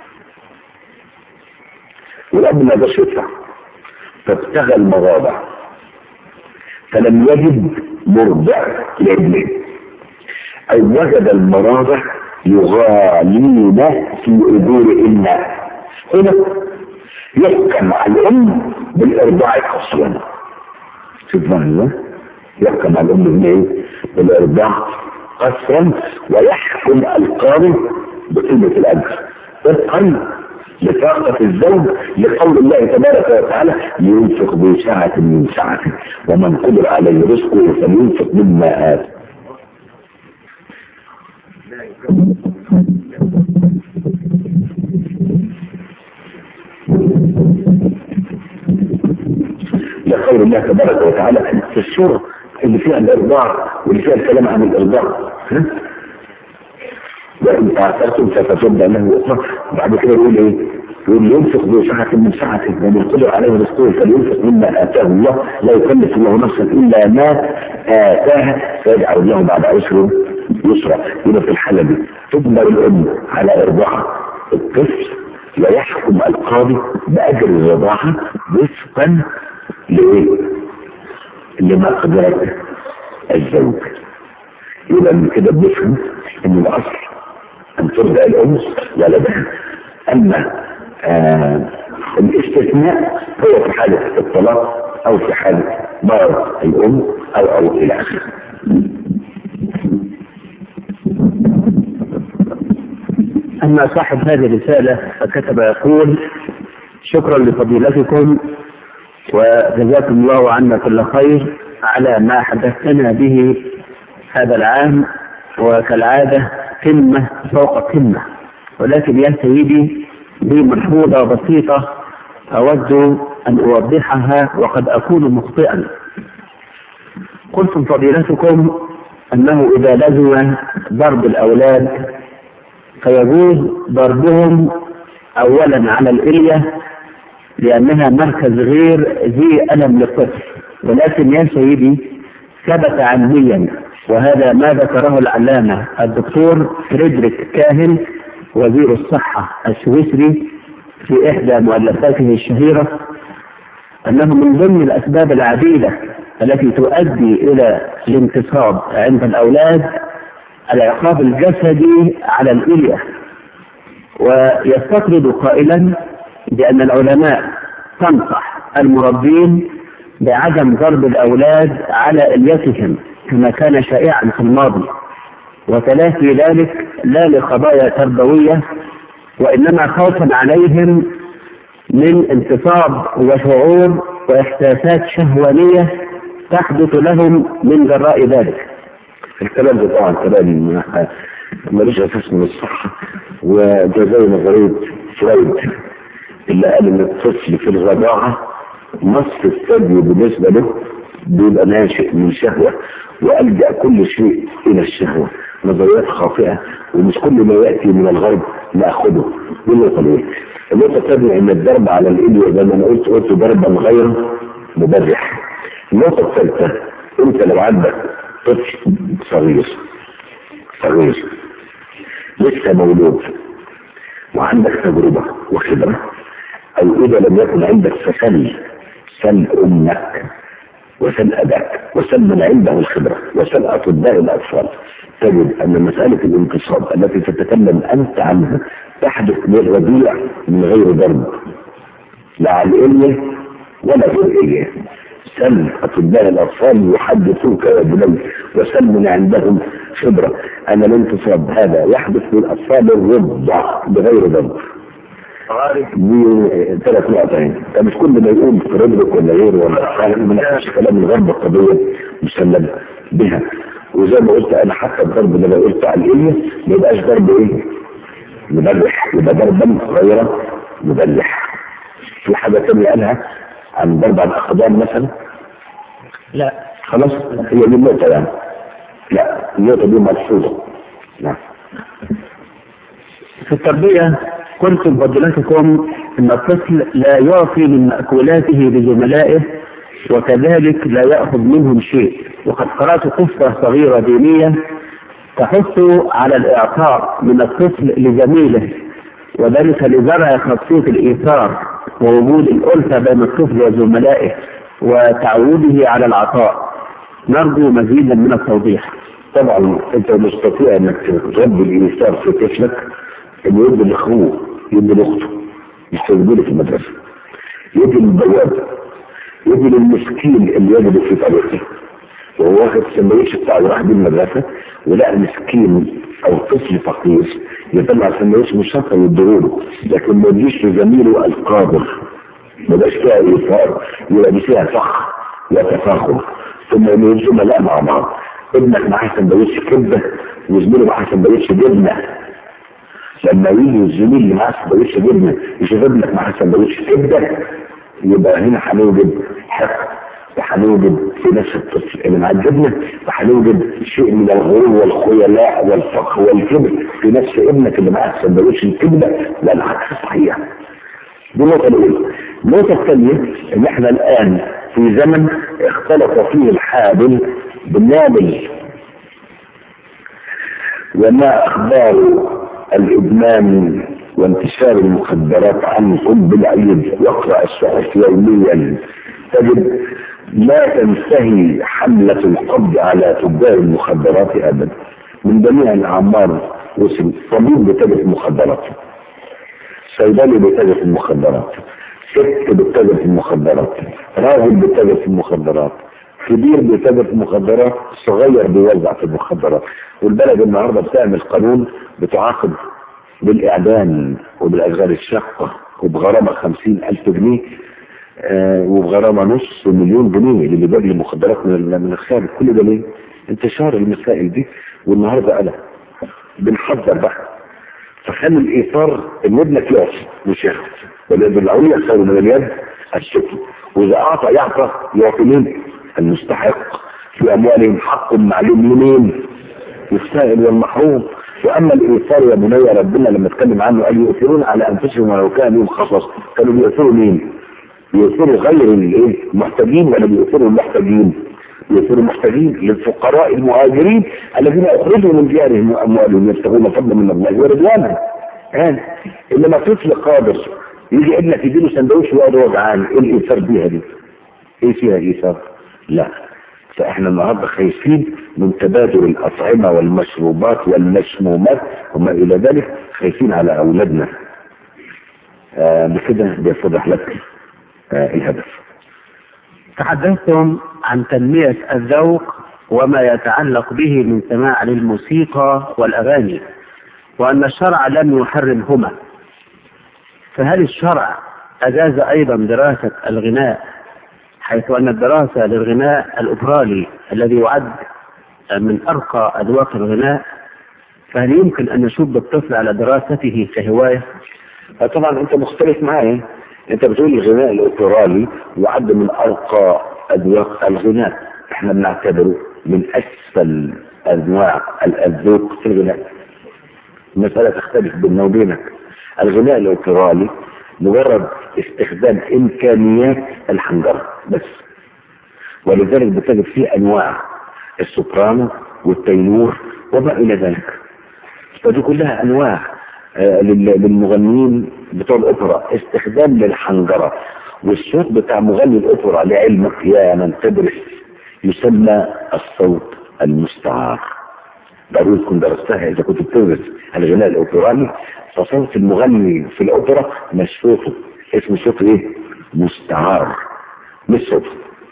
والأب ما قدرش يدفع فابتغى المواضع فلم يجد مرضع لابنه أو وجد المراضع يغالين في أجورهن هنا يحكم على الأم بالإرضاع أصلا شوف معنا يحكم على الأم بإيه؟ بالإرضاع قصرا ويحكم القاضي بقيمة الأجر طبقا لطاقة الزوج لقول الله تبارك وتعالى لينفق ذو سعة من سعته ومن قدر عليه رزقه فلينفق مما آتى لقول الله تبارك وتعالى في السورة اللي فيها الإرضاع واللي فيها الكلام عن الإرضاع وإن تعثرتم فتتبع له أخرى وبعد كده يقول إيه؟ يقول ينفق ذو سعة من سعته ومن قدر عليه رزقه فلينفق مما آتاه الله لا يكلف الله نفسا إلا ما آتاها فيجعل له بعد عسر يسرا يبقى في الحالة دي تجبر الأم على إرضاع الطفل ويحكم القاضي بأجر الرضاعة وفقا لإيه؟ لما قدرت الزوج يبقى من كده بنفهم ان الاصل ان ترضع الام ولدها اما آه الاستثناء هو في حالة الطلاق او في حالة مرض الام او او الى اخره أما صاحب هذه الرسالة فكتب يقول شكرا لفضيلتكم وجزاكم الله عنا كل خير على ما حدثتنا به هذا العام وكالعادة قمة فوق قمة ولكن يا سيدي لي ملحوظة بسيطة أود أن أوضحها وقد أكون مخطئا قلتم فضيلتكم أنه إذا لزم ضرب الأولاد فيجوز ضربهم أولا على الإلية لأنها مركز غير ذي ألم للطفل ولكن يا سيدي ثبت علميا وهذا ما ذكره العلامة الدكتور فريدريك كاهن وزير الصحة السويسري في إحدى مؤلفاته الشهيرة أنه من ضمن الأسباب العديدة التي تؤدي إلى الانتصاب عند الأولاد العقاب الجسدي على الإلية ويستطرد قائلا بأن العلماء تنصح المربين بعدم ضرب الأولاد على إليتهم كما كان شائعا في الماضي وتلافي ذلك لا لقضايا تربوية وإنما خوفا عليهم من انتصاب وشعور وإحساسات شهوانية تحدث لهم من جراء ذلك الكلام ده طبعا كلام ملوش اساس من الصحة وده زي نظرية فرويد اللي قال ان الطفل في الرضاعة نص الثدي بالنسبة له بيبقى ناشئ من شهوة وألجأ كل شيء إلى الشهوة نظريات خاطئة ومش كل ما يأتي من الغرب نأخذه دي النقطة الأولى النقطة الثانية إن الضرب على الإلية زي ما أنا قلت قلت ضربا غير مبرح النقطة الثالثة أنت لو عندك طفل صغير صغير لسه مولود وعندك تجربة وخبرة أو إذا لم يكن عندك فسل سل أمك وسل أباك وسل من عنده الخبرة وسل أطباء الأطفال تجد أن مسألة الانتصاب التي تتكلم أنت عنها تحدث للرضيع من غير ضرب لا على الإلية ولا في الإلية سل أطباء الأطفال يحدثوك يا بني وسل من عندهم خبرة أن الانتصاب هذا يحدث للأطفال الرضع بغير ضرب دي ثلاث نقطين مش كل ما يقول في رجلك ولا غيره ولا فاهم من كلام الغرب الطبيعي مسلم بها وزي ما قلت انا حتى الضرب اللي انا قلت على الاليه ما يبقاش ضرب ايه؟ مبرح يبقى ضربا غير مبرح في حاجه ثانيه قالها عن ضرب على الاقدام مثلا لا خلاص هي دي النقطه يعني لا النقطه دي مرفوضه نعم في التربية قلت فضيلتكم أن الطفل لا يعطي من مأكولاته لزملائه وكذلك لا يأخذ منهم شيء وقد قرأت قصة صغيرة دينية تحث على الإعطاء من الطفل لزميله وذلك لزرع خاصية الإيثار ووجود الألفة بين الطفل وزملائه وتعوده على العطاء نرجو مزيدا من التوضيح طبعا انت مستطيع انك تربي الايثار في طفلك انه يدي لاخوه يدي لاخته يستخدمه في المدرسه يدي للبواب يدي للمسكين اللي يجد في طريقه وهو واخد السندوتش بتاعه وراح بيه المدرسه ولقى مسكين او طفل فقير يطلع السندوتش من الشنطه ويديهوله لكن ما يديش لزميله القادر ما بقاش فيها ايثار يبقى دي فيها فخر وتفاخر ثم يجوا زملاء مع بعض ابنك معاه سندوتش كبده وزميله معاه سندوتش جبنه لما يجي الزميل اللي معاه سندوتش جبنه يشوف ابنك معاه سندوتش كبده يبقى هنا هنوجد حقد وهنوجد في نفس الطفل اللي مع الجبنه وهنوجد شيء من الغرور والخيلاء والفخر والكبر في نفس ابنك اللي معاه سندوتش الكبده لا العكس صحيح دي النقطة الأولى. النقطة الثانية إن إحنا الآن في زمن اختلط فيه الحابل بالنابل وما أخبار الإدمان وانتشار المخدرات عنكم بالعيد واقرأ الصحف يوميا تجد لا تنتهي حملة القبض على تجار المخدرات أبدا من جميع الأعمار وصل طبيب بتاجر المخدرات صيدلي بيتاجر في المخدرات ست بتتاجر في المخدرات راجل بيتاجر في المخدرات كبير بيتاجر في المخدرات صغير بيوزع في المخدرات والبلد النهارده بتعمل قانون بتعاقب بالإعدام وبالأشغال الشاقة وبغرامة خمسين ألف جنيه آه وبغرامة نص مليون جنيه اللي بيجي المخدرات من من الخارج كل ده ليه؟ انتشار المسائل دي والنهارده أنا بنحذر بقى فخلي الإيثار إن ابنك يقف مش ياخد واليد العليا خير من اليد السفلى وإذا أعطى يعطى يعطي مين؟ المستحق في أموالهم حق معلوم لمين؟ للسائل والمحروم واما الايثار يا بني ربنا لما اتكلم عنه قال يؤثرون على انفسهم ولو كان لهم خصص كانوا بيؤثروا مين؟ بيؤثروا غير الايه؟ المحتاجين ولا بيؤثروا المحتاجين؟ بيؤثروا المحتاجين للفقراء المهاجرين الذين اخرجوا من ديارهم واموالهم يبتغون فضلا من الله ورضوانا يعني انما طفل قادر يجي ابنك يديله سندوتش ويقعد وجعان ايه الايثار بيها دي؟ ايه فيها ايثار؟ لا فاحنا النهارده خايفين من تبادل الاطعمه والمشروبات والمسمومات وما الى ذلك خايفين على اولادنا آه بكده بيتضح لك آه الهدف تحدثتم عن تنمية الذوق وما يتعلق به من سماع للموسيقى والأغاني وأن الشرع لم يحرمهما فهل الشرع أجاز أيضا دراسة الغناء حيث أن الدراسة للغناء الأوبرالي الذي يعد من أرقى أذواق الغناء فهل يمكن أن نشب الطفل على دراسته كهواية؟ طبعا انت مختلف معايا انت بتقول الغناء الاوبرالي يعد من ارقى اذواق الغناء احنا بنعتبره من اسفل انواع الذوق في الغناء المسألة تختلف بيننا وبينك الغناء الاوبرالي مجرد استخدام امكانيات الحنجرة بس ولذلك بتجد فيه انواع السوبرانو والتينور وما الى ذلك فدي كلها انواع آه، لل- للمغنيين بتوع الاوبرا استخدام للحنجره والصوت بتاع مغني الاوبرا لعلمك يا من تدرس يسمى الصوت المستعار ضروري تكون درستها اذا كنت بتدرس الغناء الاوبراني فصوت المغني في الاوبرا مش صوته اسمه صوت ايه؟ مستعار مش صوته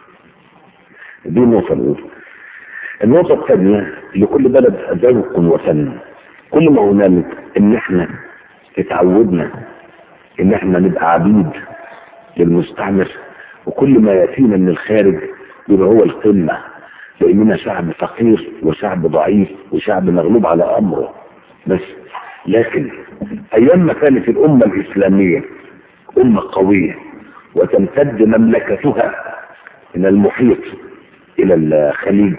دي النقطه الاولى النقطة الثانية لكل بلد ذوق وفن كل ما هنالك ان احنا اتعودنا ان احنا نبقى عبيد للمستعمر وكل ما ياتينا من الخارج يبقى هو القمة لاننا شعب فقير وشعب ضعيف وشعب مغلوب على امره بس لكن ايام ما كانت الامة الاسلامية امة قوية وتمتد مملكتها من المحيط الى الخليج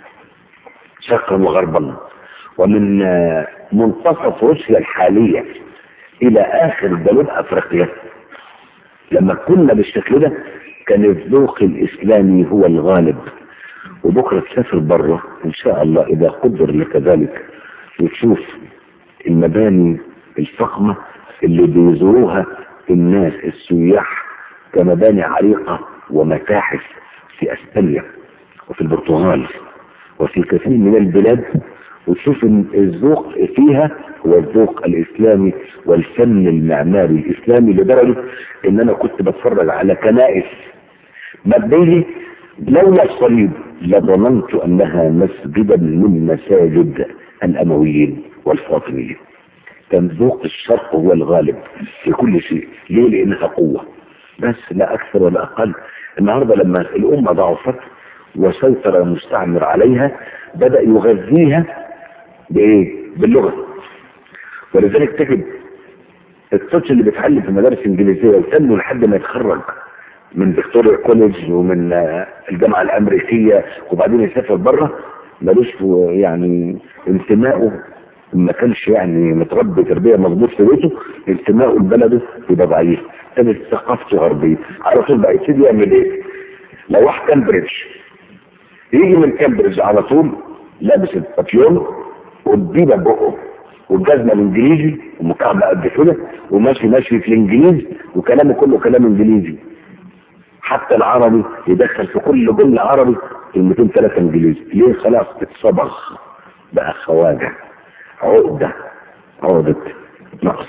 شرقا وغربا ومن آه، منتصف روسيا الحالية الى اخر جنوب افريقيا لما كنا بالشكل ده كان الذوق الاسلامي هو الغالب وبكره تسافر بره ان شاء الله اذا قدر لك ذلك وتشوف المباني الفخمه اللي بيزوروها الناس السياح كمباني عريقه ومتاحف في اسبانيا وفي البرتغال وفي كثير من البلاد وتشوف إن الذوق فيها هو الذوق الاسلامي والفن المعماري الاسلامي لدرجه ان انا كنت بتفرج على كنائس مبنيه لولا الصليب لظننت انها مسجدا من مساجد الامويين والفاطميين كان ذوق الشرق هو الغالب في كل شيء ليه لانها قوه بس لا اكثر ولا اقل النهارده لما الامه ضعفت وسيطر المستعمر عليها بدا يغذيها بايه باللغه ولذلك تجد الطفل اللي بيتعلم في مدارس انجليزيه وتنمو لحد ما يتخرج من فيكتوريا كوليدج ومن آه، الجامعه الامريكيه وبعدين يسافر بره ملوش يعني انتمائه ما كانش يعني متربي تربيه مظبوط في بيته انتمائه لبلده يبقى ضعيف كانت ثقافته غربيه على طول بقى يبتدي يعمل ايه؟ لو واحد كامبريدج يجي من كامبريدج على طول لابس الباتيون والبيبه بقه والجزمه الانجليزي ومكعبه قد كده وماشي ماشي في الانجليزي وكلامه كله كلام انجليزي حتى العربي يدخل في كل جمله عربي كلمتين ثلاثه انجليزي ليه خلاص اتصبغ بقى خواجه عقده عقده نقص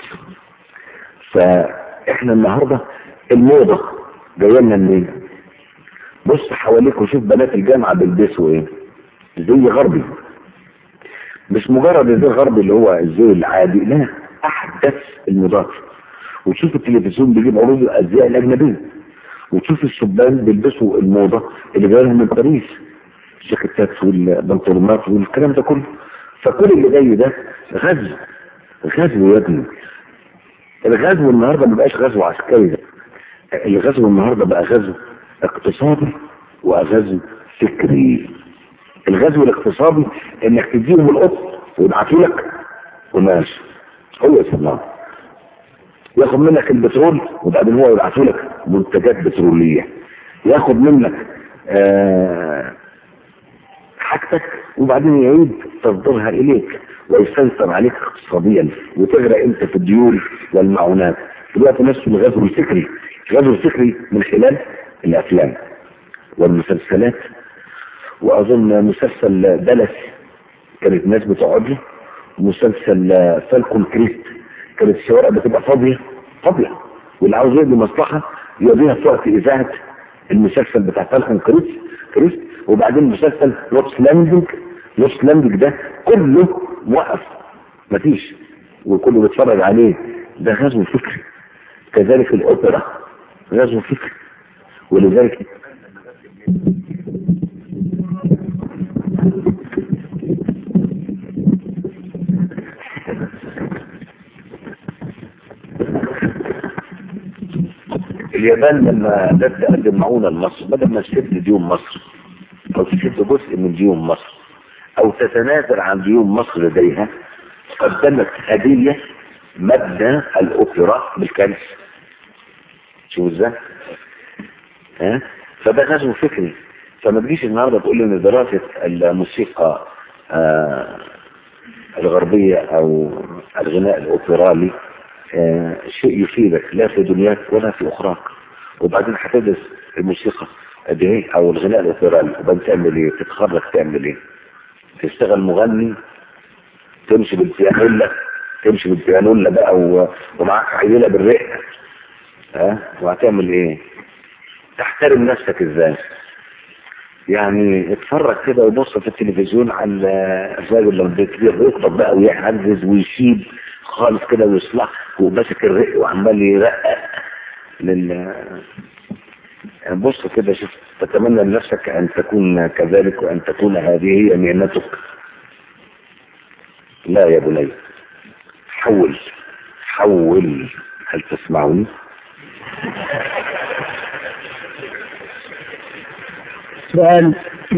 فاحنا النهارده الموضه جايه لنا منين؟ بص حواليك وشوف بنات الجامعه بيلبسوا ايه؟ زي غربي مش مجرد الزي الغربي اللي هو الزي العادي لا احدث المضاد وتشوف التلفزيون بيجيب عروض الازياء الاجنبيه وتشوف الشبان بيلبسوا الموضه اللي جايه من باريس الجاكيتات والبنطلونات والكلام ده كله فكل اللي جاي ده غزو غزو يا ابني الغزو النهارده ما بقاش غزو عسكري الغزو النهارده بقى غزو اقتصادي وغزو فكري الغزو الاقتصادي انك تديهم القط ويبعتوا لك قماش هو اسمه ياخد منك البترول وبعدين هو يبعتوا لك منتجات بتروليه ياخد منك آه حاجتك وبعدين يعيد تصديرها اليك ويسيطر عليك اقتصاديا وتغرق انت في الديون والمعونات دلوقتي نفسه الغزو الفكري الغزو الفكري من خلال الافلام والمسلسلات واظن مسلسل دلس كانت الناس بتقعد له ومسلسل فالكون كريست كانت الشوارع بتبقى فاضيه فاضيه واللي عاوز يقضي مصلحه يقضيها في وقت اذاعه المسلسل بتاع فالكون كريست كريست وبعدين مسلسل لوتس لاندنج لوتس لاندنج ده كله موقف مفيش وكله بيتفرج عليه ده غزو فكري كذلك الاوبرا غزو فكري ولذلك اليابان لما بدأت تقدم معونة لمصر بدل ما تسد ديون مصر أو تسد جزء من ديون مصر أو تتنازل عن ديون مصر لديها قدمت هدية مبنى الأوبرا بالكنز شو ازاي؟ ها؟ فده غزو فكري فما تجيش النهارده تقول لي ان دراسة الموسيقى آه الغربية او الغناء الاوبرالي آه شيء يفيدك لا في دنياك ولا في اخراك وبعدين هتدرس الموسيقى قد ايه او الغناء الاوبرالي وبعدين تعمل ايه تتخرج تعمل ايه تشتغل مغني تمشي بالبيانولا تمشي بالبيانولا بقى و... ومعاك عيلة بالرئة ها وهتعمل ايه تحترم نفسك ازاي يعني اتفرج كده وبص في التلفزيون على الراجل لما بيكبر يخطب بقى ويعجز ويشيب خالص كده ويصلح وماسك الرق وعمال يرقق لل يعني بص كده شوف تتمنى لنفسك ان تكون كذلك وان تكون هذه هي مهنتك لا يا بني حول حول هل تسمعني سؤال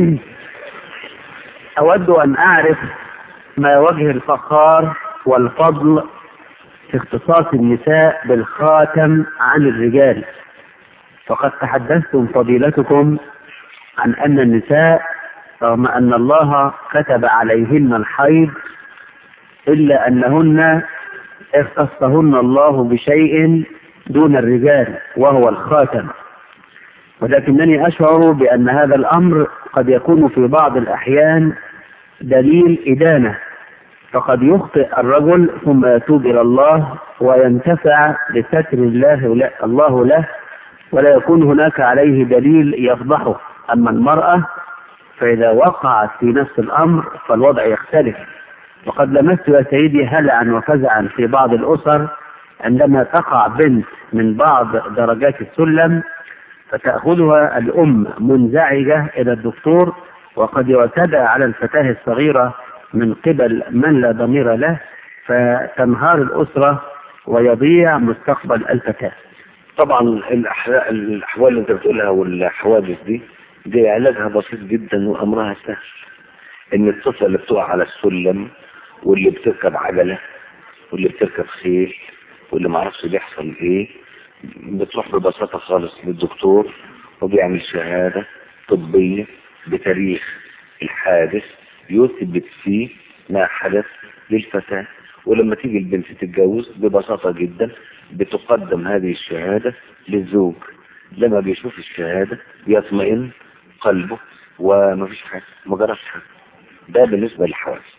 أود أن أعرف ما وجه الفخار والفضل في اختصاص النساء بالخاتم عن الرجال فقد تحدثتم فضيلتكم عن أن النساء رغم أن الله كتب عليهن الحيض إلا أنهن اختصهن الله بشيء دون الرجال وهو الخاتم ولكنني أشعر بأن هذا الأمر قد يكون في بعض الأحيان دليل إدانة فقد يخطئ الرجل ثم يتوب إلى الله وينتفع بستر الله الله له ولا يكون هناك عليه دليل يفضحه أما المرأة فإذا وقعت في نفس الأمر فالوضع يختلف وقد لمست يا سيدي هلعا وفزعا في بعض الأسر عندما تقع بنت من بعض درجات السلم فتأخذها الأم منزعجة إلى الدكتور وقد يعتدى على الفتاة الصغيرة من قبل من لا ضمير له فتنهار الأسرة ويضيع مستقبل الفتاة طبعا الأحوال, الأحوال اللي انت بتقولها والحوادث دي دي علاجها بسيط جدا وأمرها سهل إن الطفلة اللي بتقع على السلم واللي بتركب عجلة واللي بتركب خيل واللي معرفش بيحصل ايه بتروح ببساطة خالص للدكتور وبيعمل شهادة طبية بتاريخ الحادث يثبت فيه ما حدث للفتاة ولما تيجي البنت تتجوز ببساطة جدا بتقدم هذه الشهادة للزوج لما بيشوف الشهادة يطمئن قلبه ومفيش حاجة ما جراش حاجة ده بالنسبة للحوادث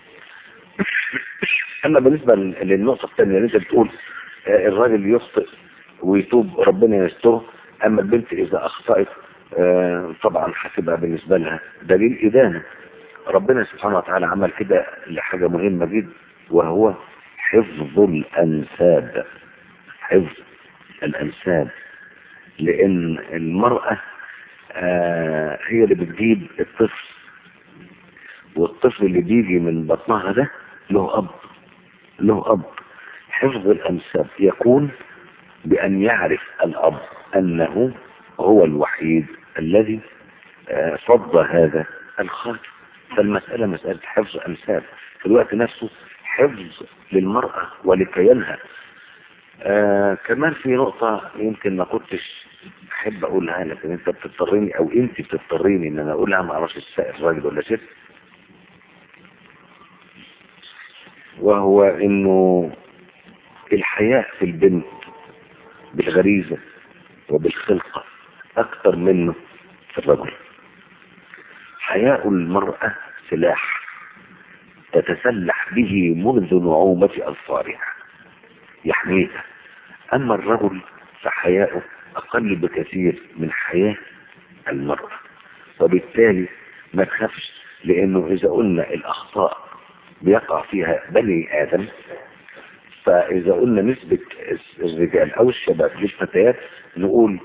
اما بالنسبة للنقطة الثانية اللي انت بتقول آه الراجل يخطئ ويتوب ربنا يستره اما البنت اذا اخطأت آه طبعا هتبقى بالنسبة لها دليل ادانة ربنا سبحانه وتعالى عمل كده لحاجة مهمة جدا وهو حفظ الانساب حفظ الانساب لان المرأة آه هي اللي بتجيب الطفل والطفل اللي بيجي من بطنها ده له أب له أب حفظ الأنساب يكون بأن يعرف الأب أنه هو الوحيد الذي صد هذا الخاتم فالمسألة مسألة حفظ أنساب في الوقت نفسه حفظ للمرأة ولكيانها آه كمان في نقطة يمكن ما كنتش أحب أقولها لكن أنت بتضطريني أو أنت بتضطريني إن أنا أقولها ما أعرفش السائل راجل ولا ست وهو انه الحياء في البنت بالغريزة وبالخلقة اكثر منه في الرجل حياء المرأة سلاح تتسلح به منذ نعومة أظفارها يحميها أما الرجل فحياؤه أقل بكثير من حياة المرأة وبالتالي ما تخافش لأنه إذا قلنا الأخطاء بيقع فيها بني آدم فإذا قلنا نسبة الرجال أو الشباب للفتيات نقول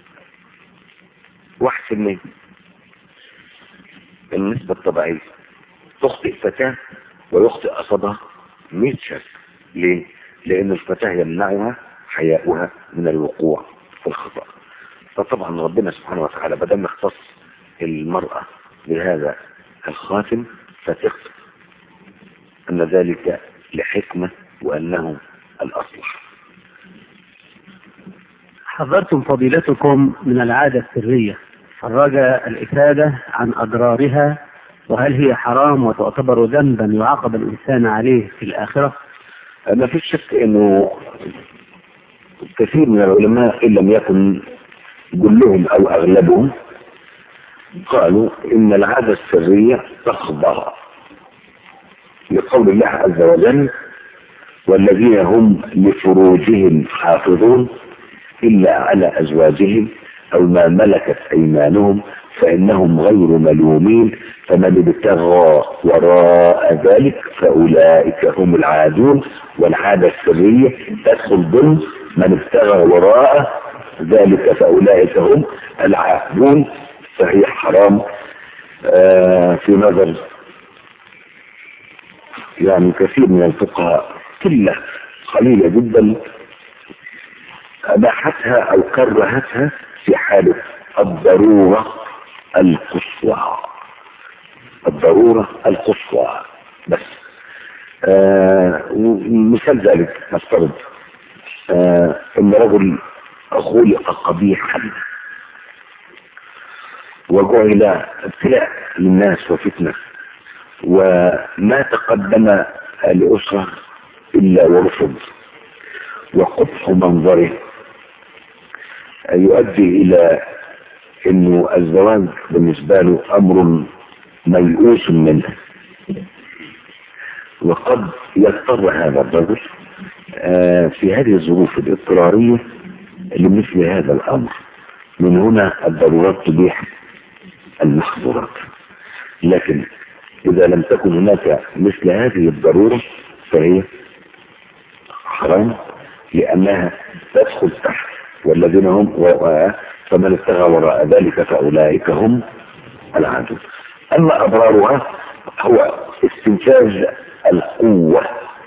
واحد في المية النسبة الطبيعية تخطئ فتاة ويخطئ قصدها 100 شاب ليه؟ لأن الفتاة يمنعها حياؤها من الوقوع في الخطأ فطبعا ربنا سبحانه وتعالى بدل اختص المرأة بهذا الخاتم فتق أن ذلك لحكمة وأنه الأصلح حذرتم فضيلتكم من العادة السرية فالرجاء الإفادة عن أضرارها وهل هي حرام وتعتبر ذنبا يعاقب الإنسان عليه في الآخرة؟ ما فيش شك انه كثير من العلماء ان لم يكن كلهم او اغلبهم قالوا ان العادة السرية تخضع لقول الله عز وجل والذين هم لفروجهم حافظون الا على ازواجهم او ما ملكت ايمانهم فانهم غير ملومين فمن ابتغى وراء ذلك فاولئك هم العادون والعاده السريه تدخل ضمن من ابتغى وراء ذلك فاولئك هم العادون فهي حرام آه في نظر يعني كثير من الفقهاء قله قليله جدا اباحتها او كرهتها في حاله الضروره القصوى الضرورة القصوى بس آه مثال ذلك نفترض آه ان رجل خلق قبيحا وجعل ابتلاء للناس وفتنة وما تقدم الأسرة إلا ورفض وقبح منظره يؤدي إلى انه الزواج بالنسبة له امر ميؤوس منه وقد يضطر هذا الرجل آه في هذه الظروف الاضطرارية لمثل هذا الامر من هنا الضرورات تبيح المحظورات لكن اذا لم تكن هناك مثل هذه الضرورة فهي حرام لانها تدخل تحت والذين هم فمن ابتغى وراء ذلك فأولئك هم العادون أما أضرارها هو استنتاج القوة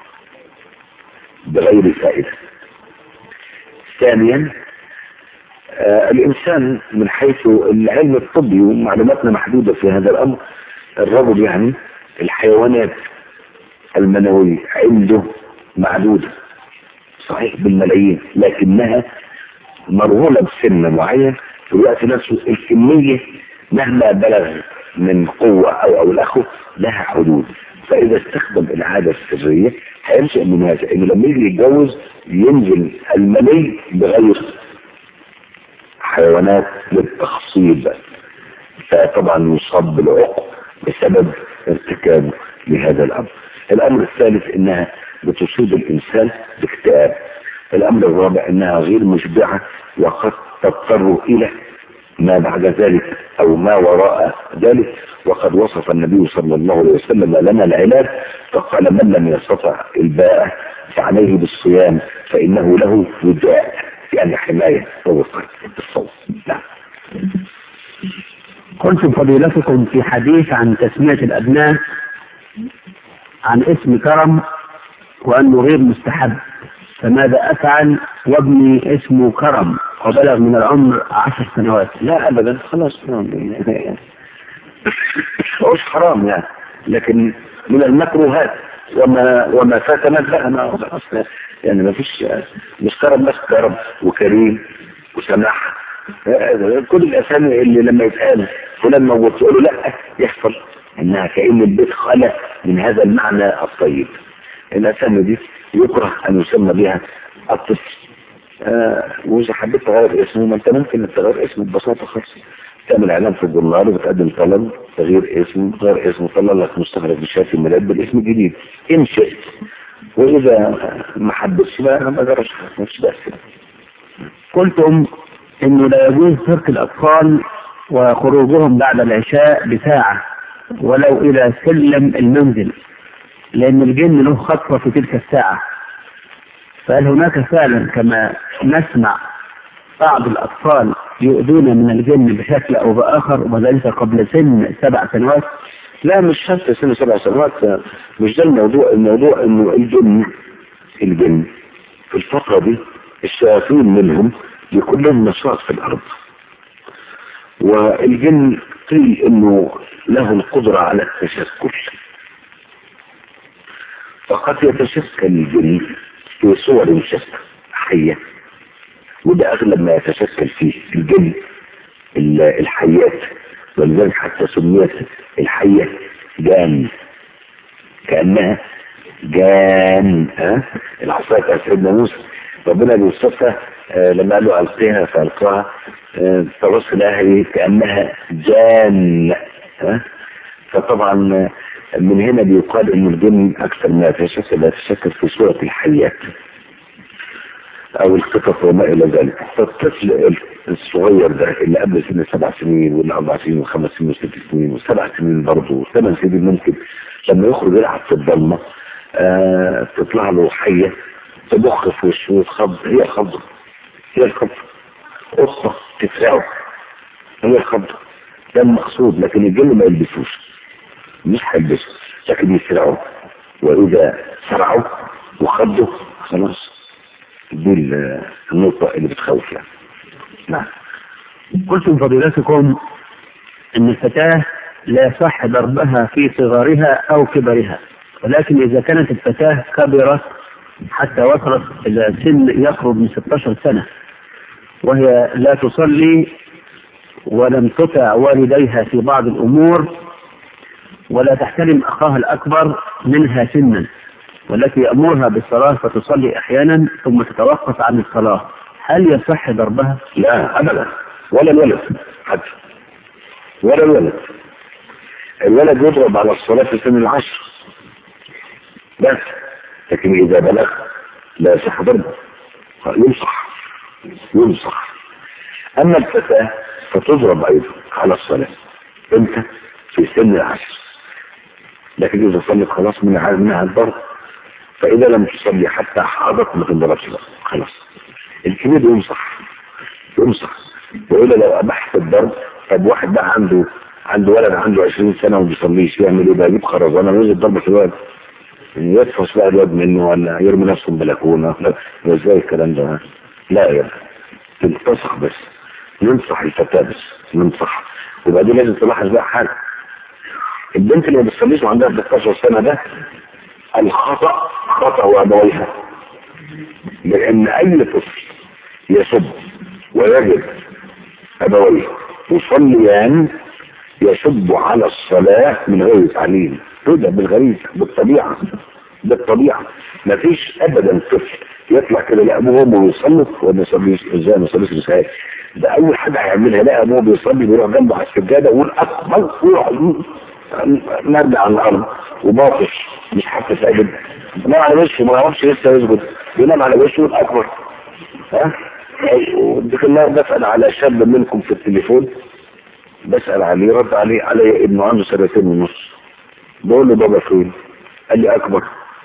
بغير فائدة ثانيا آه الإنسان من حيث العلم الطبي ومعلوماتنا محدودة في هذا الأمر الرجل يعني الحيوانات المنوية عنده معدودة صحيح بالملايين لكنها مرهونة بسن معين في الوقت نفسه الكمية مهما بلغ من قوة أو أو الأخو لها حدود فإذا استخدم العادة السرية هينشأ من هذا إنه لما يجي يتجوز ينزل المني بغير حيوانات للتخصيب فطبعا يصاب بالعقم بسبب ارتكابه لهذا الأمر الأمر الثالث إنها بتصيب الإنسان باكتئاب الأمر الرابع أنها غير مشبعة وقد تضطر إلى ما بعد ذلك أو ما وراء ذلك وقد وصف النبي صلى الله عليه وسلم لنا العلاج فقال من لم يستطع الباء فعليه بالصيام فإنه له وجاء يعني حماية ووقاية بالصوم نعم قلتم فضيلتكم في حديث عن تسمية الأبناء عن اسم كرم وأنه غير مستحب فماذا أفعل وابني اسمه كرم وبلغ من العمر عشر سنوات لا أبدا خلاص مش حرام يعني لكن من المكروهات وما وما فات لا ما يعني ما فيش مش كرم بس كرم وكريم وسماح كل الاسامي اللي لما يتقال فلان موجود تقول له لا يحصل انها كأن البيت خلق من هذا المعنى الطيب الاسامي دي يكره ان يسمى بها الطفل آه واذا حبيت تغير اسمه ما انت ممكن تغير اسمه ببساطه خالص تعمل اعلان في الجورنال وبتقدم طلب تغيير اسم تغير اسم طلع لك مستخرج بشهاده الميلاد بالاسم الجديد ان شئت واذا ما حبيتش ما ما جراش مش بس قلتم انه لا يجوز ترك الاطفال وخروجهم بعد العشاء بساعة ولو الى سلم المنزل لان الجن له خطوة في تلك الساعة فهل هناك فعلا كما نسمع بعض الأطفال يؤذون من الجن بشكل أو بآخر وذلك قبل سن سبع سنوات لا مش شرط سن سبع سنوات مش ده الموضوع الموضوع انه الجن الجن في الفترة دي الشياطين منهم يكون لهم نشاط في الارض والجن قيل انه له القدرة على التشكل فقد يتشكل الجن في صور شتى حية وده اغلب ما يتشكل فيه الجن ال- الحيات ولذلك حتى سميت الحية جان كأنها جان ها العصاية بتاعت سيدنا موسى ربنا بيوصفها آه، لما قال له ألقيها فألقاها آه، فبص لها إيه؟ كأنها جان ها فطبعا آه، من هنا بيقال إن الجن أكثر ما يتشكل يتشكل في صورة الحيات او القطط وما الى ذلك فالطفل الصغير ده اللي قبل سن سبع سنين واللي اربع سنين وخمس سنين وست سنين وسبع سنين برضه وثمان سنين ممكن لما يخرج يلعب في الضلمه آه تطلع له حيه تبخ في وشه وتخض هي الخضه هي الخضه قطه تفرعه هي الخضه ده المقصود لكن الجن ما يلبسوش مش هيلبسه لكن يسرعه واذا سرعوا وخضوا خلاص دي ال- النقطة اللي بتخوف يعني نعم قلتم فضيلتكم أن الفتاة لا يصح ضربها في صغرها أو كبرها ولكن إذا كانت الفتاة كبرت حتى وصلت إلى سن يقرب من 16 سنة وهي لا تصلي ولم تطع والديها في بعض الأمور ولا تحترم أخاها الأكبر منها سنا والتي يأمرها بالصلاة فتصلي أحيانا ثم تتوقف عن الصلاة هل يصح ضربها؟ لا أبدا ولا الولد حتى ولا الولد الولد يضرب على الصلاة في سن العشر بس لكن إذا بلغ لا يصح ضربه ينصح ينصح أما الفتاة فتضرب أيضا على الصلاة امتى؟ في سن العشر لكن إذا صلت خلاص من منها الضرب فإذا لم تصلي حتى حاضت ما تنضربش بقى خلاص الكبير ينصح ينصح وإلا لو أبحت الضرب طب واحد بقى عنده عنده ولد عنده 20 سنة وما بيصليش يعمل ايه بقى يجيب خرزانة وينزل ضربة في الواد يدفش بقى الواد منه ولا يرمي نفسه من بلكونة لا ازاي الكلام ده لا يا تنتصح بس ننصح الفتاة بس ننصح وبعدين لازم تلاحظ بقى حاجة البنت اللي ما بتصليش وعندها 16 سنة ده الخطأ خطأ أبويها لأن أي طفل يسب ويجب أبويه يصليان يسب على الصلاة من غير تعليم تبدأ بالغريزة بالطبيعة بالطبيعة ما فيش أبدا طفل يطلع كده لا أبوه وأمه يصلي وما يصليش إزاي ما يصليش إزاي ده أول حاجة هيعملها لا أبوه بيصلي بيروح جنبه على السجادة ويقول أكبر ويروح نرجع على الأرض وباطش مش حتى ساجد ما على وشه ما يعرفش لسه يسجد بينام على وشه يقول أكبر ها وديك الله بسأل على شاب منكم في التليفون بسأل عليه رد عليه علي ابنه عنده سنتين ونص بقول له بابا فين قال لي أكبر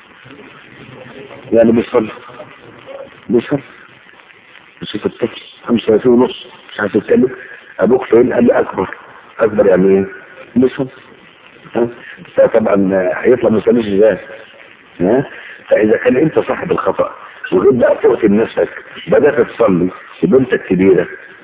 يعني بيصلي بيصلي بس في الطفل خمسة سنتين ونص مش عارف يتكلم أبوك فين قال لي أكبر أكبر يعني إيه بيصلي ها؟ فطبعا هيطلع ما يصليش ازاي ها فإذا كان أنت صاحب الخطأ وجيت بقى تقتل نفسك بدأت تصلي وبنتك كبيرة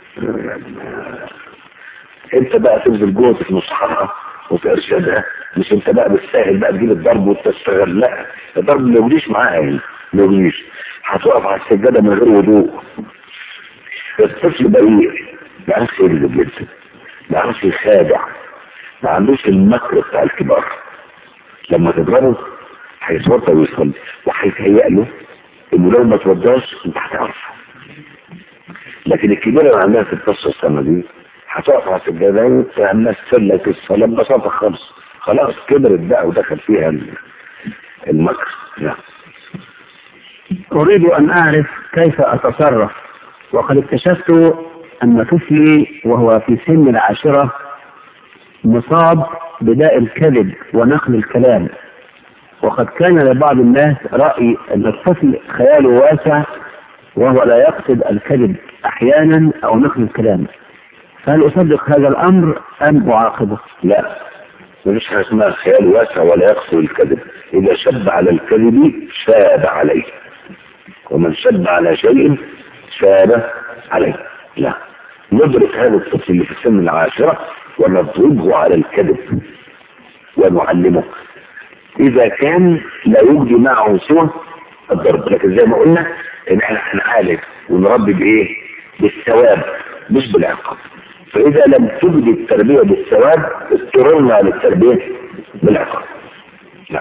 انت بقى تبذل جهد في نصحها وفي ارشادها مش انت بقى بالساهل بقى تجيب الضرب وتشتغل لا الضرب ما يجيش معاها يعني ما يجيش هتقف على السجاده من غير وضوء الطفل بريء ما عرفش يكذب جدا ما عرفش يخادع ما عندوش المكر بتاع الكبار لما تضربه هيتوضى ويصلي وهيتهيأ له انه لو ما توضاش انت هتعرف لكن الكبيره اللي عندها 16 سنه دي هتقف على السجادة وتمثل لك الصلاة ببساطة خالص خلاص كبرت بقى ودخل فيها المكر يعني. أريد أن أعرف كيف أتصرف وقد اكتشفت أن طفلي وهو في سن العاشرة مصاب بداء الكذب ونقل الكلام وقد كان لبعض الناس رأي أن الطفل خياله واسع وهو لا يقصد الكذب أحيانا أو نقل الكلام فهل أصدق هذا الأمر أم أعاقبه؟ لا مفيش حاجة اسمها خيال واسع ولا يقصد الكذب إذا شب على الكذب شاب عليه ومن شب على شيء شاب عليه لا ندرك هذا الطفل اللي في سن العاشرة ونضربه على الكذب ونعلمه إذا كان لا يجدي معه سوى الضرب لكن زي ما قلنا إن احنا هنعالج ونربي بإيه؟ بالثواب مش بالعقاب فإذا لم تجدي التربية بالثواب اضطررنا للتربية بالعقاب نعم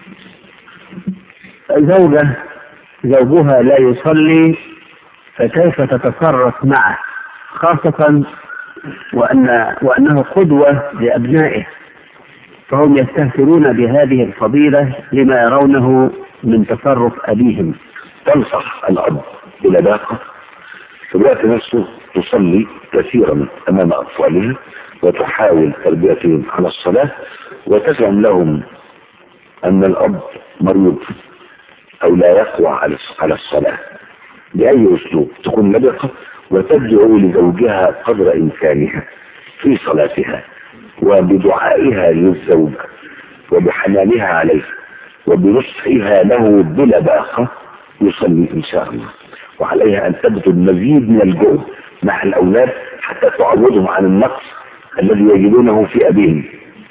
زوجة زوجها لا يصلي فكيف تتصرف معه خاصة وأن وأنه قدوة لأبنائه فهم يستهترون بهذه الفضيلة لما يرونه من تصرف أبيهم تنصح الأب بلباقة في الوقت نفسه تصلي كثيرا أمام أطفالها وتحاول تربيتهم على الصلاة وتزعم لهم أن الأب مريض أو لا يقوى على على الصلاة بأي أسلوب تكون لبقة وتدعو لزوجها قدر إمكانها في صلاتها وبدعائها للزوج وبحنانها عليه وبنصحها له بلباقة يصلي إن شاء الله وعليها أن تبذل مزيد من الجهد مع الأولاد حتى تعوضهم عن النقص الذي يجدونه في أبيهم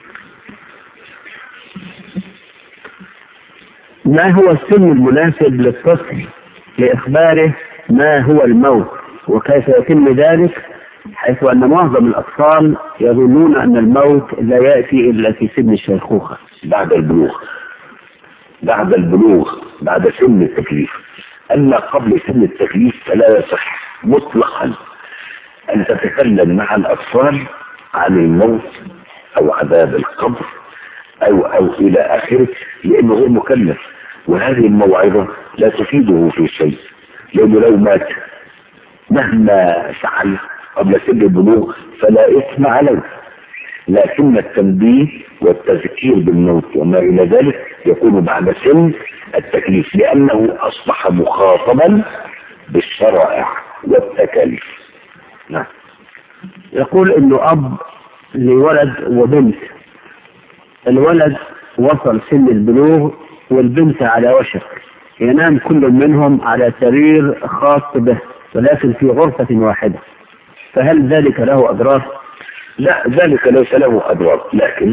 ما هو السن المناسب للطفل لإخباره ما هو الموت وكيف يتم ذلك حيث أن معظم الأطفال يظنون أن الموت لا يأتي إلا في سن الشيخوخة بعد البلوغ بعد البلوغ بعد سن التكليف أما قبل سن التكليف فلا يصح مطلقا أن تتكلم مع الأطفال عن الموت أو عذاب القبر أو أو إلى آخره لأنه غير مكلف وهذه الموعظة لا تفيده في شيء لأنه لو مات مهما فعل قبل سن البلوغ فلا إثم عليه لكن التنبيه والتذكير بالموت وما إلى ذلك يكون بعد سن التكليف لأنه أصبح مخاطبا بالشرائع والتكاليف نعم يقول انه اب لولد وبنت الولد وصل سن البلوغ والبنت على وشك ينام كل منهم على سرير خاص به ولكن في غرفة واحدة فهل ذلك له أضرار؟ لا ذلك ليس له أضرار لكن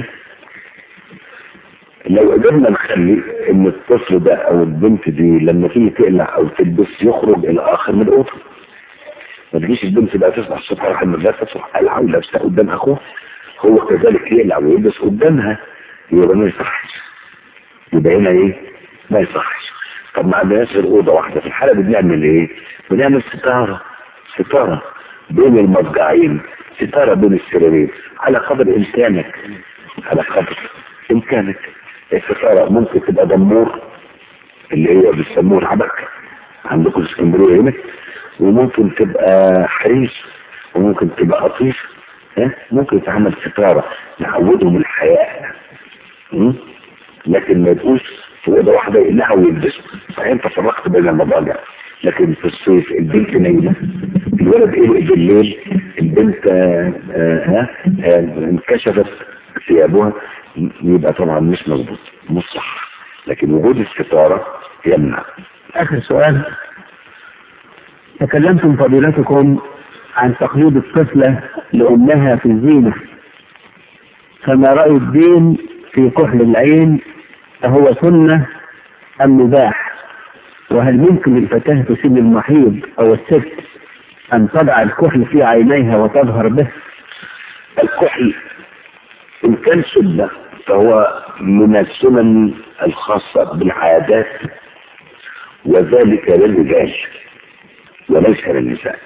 لو قدرنا نخلي ان الطفل ده او البنت دي لما تيجي تقلع او تلبس يخرج الى اخر من الاوضه ما تجيش البنت بقى تصبح الصبح راح المدرسه تصبح قلعه ولابسه قدام اخوه هو كذلك يقلع ويلبس قدامها يبقى ما يصحش يبقى هنا ايه؟ ما يصحش طب ما عندناش غير اوضه واحده في الحاله دي بنعمل ايه؟ بنعمل ستاره ستاره بين المضجعين ستاره بين السريرين على قدر امكانك على قدر امكانك الستاره ممكن تبقى دمور اللي هي بيسموه العبك عندكم في اسكندريه هنا وممكن تبقى حريش وممكن تبقى قطيف ها ممكن تعمل ستاره نعودهم الحياء م? لكن ما يبقوش في اوضه واحده يقلعها ويلبسوا صحيح انت فرقت بين المضاجع لكن في الصيف البنت نايمه الولد قلق بالليل البنت آه آه آه انكشفت ثيابها يبقى طبعا مش مظبوط مش صح لكن وجود الستاره يمنع آخر سؤال تكلمتم فضيلتكم عن تقليد الطفلة لأمها في الزينة فما رأي الدين في كحل العين أهو سنة أم مباح وهل ممكن الفتاة في سن المحيض أو الست أن تضع الكحل في عينيها وتظهر به الكحل إن كان سنة فهو من السنن الخاصة بالعادات وذلك للرجال وليس للنساء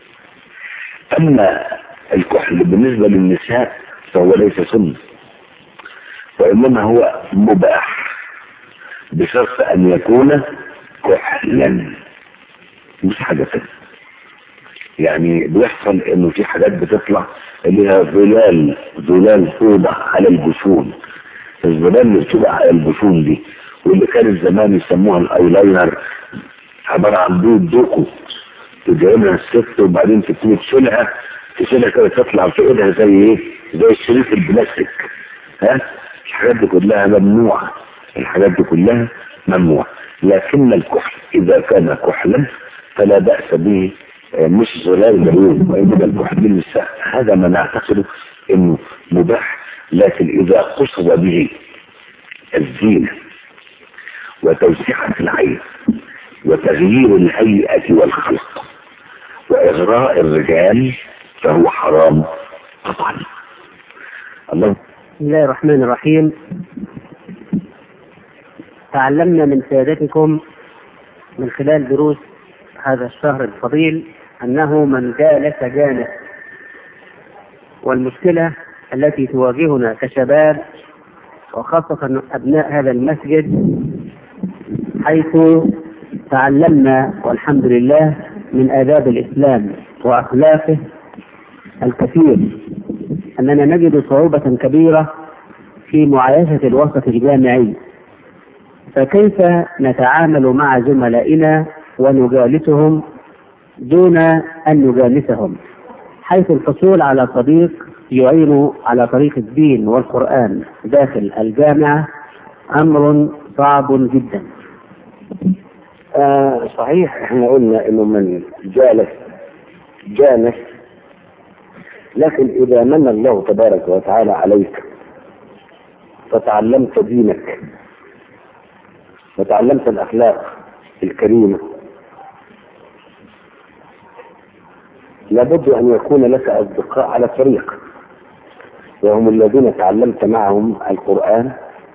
أما الكحل بالنسبة للنساء فهو ليس سنة وإنما هو مباح بشرط أن يكون كحلا مش حاجة ثانية يعني بيحصل انه في حاجات بتطلع اللي هي ظلال ظلال توضع على الجفون الظلال اللي بتوضع على الجفون دي واللي كانت زمان يسموها الايلاينر عبارة عن بيض دوكو تجيبها الست وبعدين تبتدي تشيلها تشيلها كده تطلع في ايدها زي ايه زي الشريط البلاستيك ها الحاجات دي كلها ممنوعة الحاجات دي كلها ممنوعة لكن الكحل اذا كان كحلا فلا بأس به آه، مش زرار اليوم وانما الكحل للنساء هذا ما نعتقده انه مباح لكن اذا قصد به الزينة وتوسعة العين وتغيير الهيئة والخلق وإغراء الرجال فهو حرام قطعا الله بسم الله الرحمن الرحيم تعلمنا من سيادتكم من خلال دروس هذا الشهر الفضيل أنه من جالس جانس والمشكلة التي تواجهنا كشباب وخاصة أبناء هذا المسجد حيث تعلمنا والحمد لله من آداب الإسلام وأخلاقه الكثير أننا نجد صعوبة كبيرة في معايشة الوسط الجامعي فكيف نتعامل مع زملائنا ونجالسهم دون أن نجالسهم حيث الحصول على صديق يعين على طريق الدين والقرآن داخل الجامعة أمر صعب جدا آه صحيح احنا قلنا انه من جالس جانس لكن اذا من الله تبارك وتعالى عليك فتعلمت دينك وتعلمت الاخلاق الكريمه لابد ان يكون لك اصدقاء على الطريق وهم الذين تعلمت معهم القران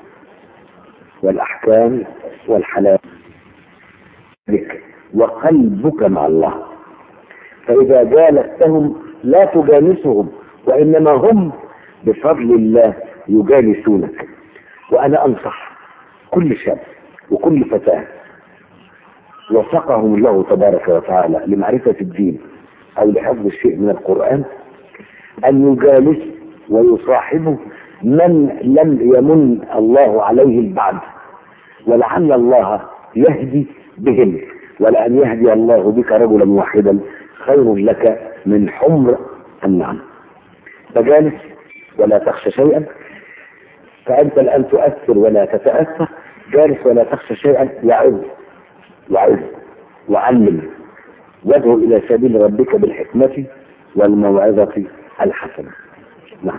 والاحكام والحلال بك وقلبك مع الله فإذا جالستهم لا تجالسهم وإنما هم بفضل الله يجالسونك وأنا أنصح كل شاب وكل فتاة وفقهم الله تبارك وتعالى لمعرفة الدين أو لحفظ الشيء من القرآن أن يجالس ويصاحبه من لم يمن الله عليه بعد ولعل الله يهدي بهم ولأن يهدي الله بك رجلا واحدا خير لك من حمر النعم فجالس ولا تخشى شيئا فأنت الآن تؤثر ولا تتأثر جالس ولا تخشى شيئا يعظ وعظ وعلم وادعو إلى سبيل ربك بالحكمة والموعظة الحسنة نعم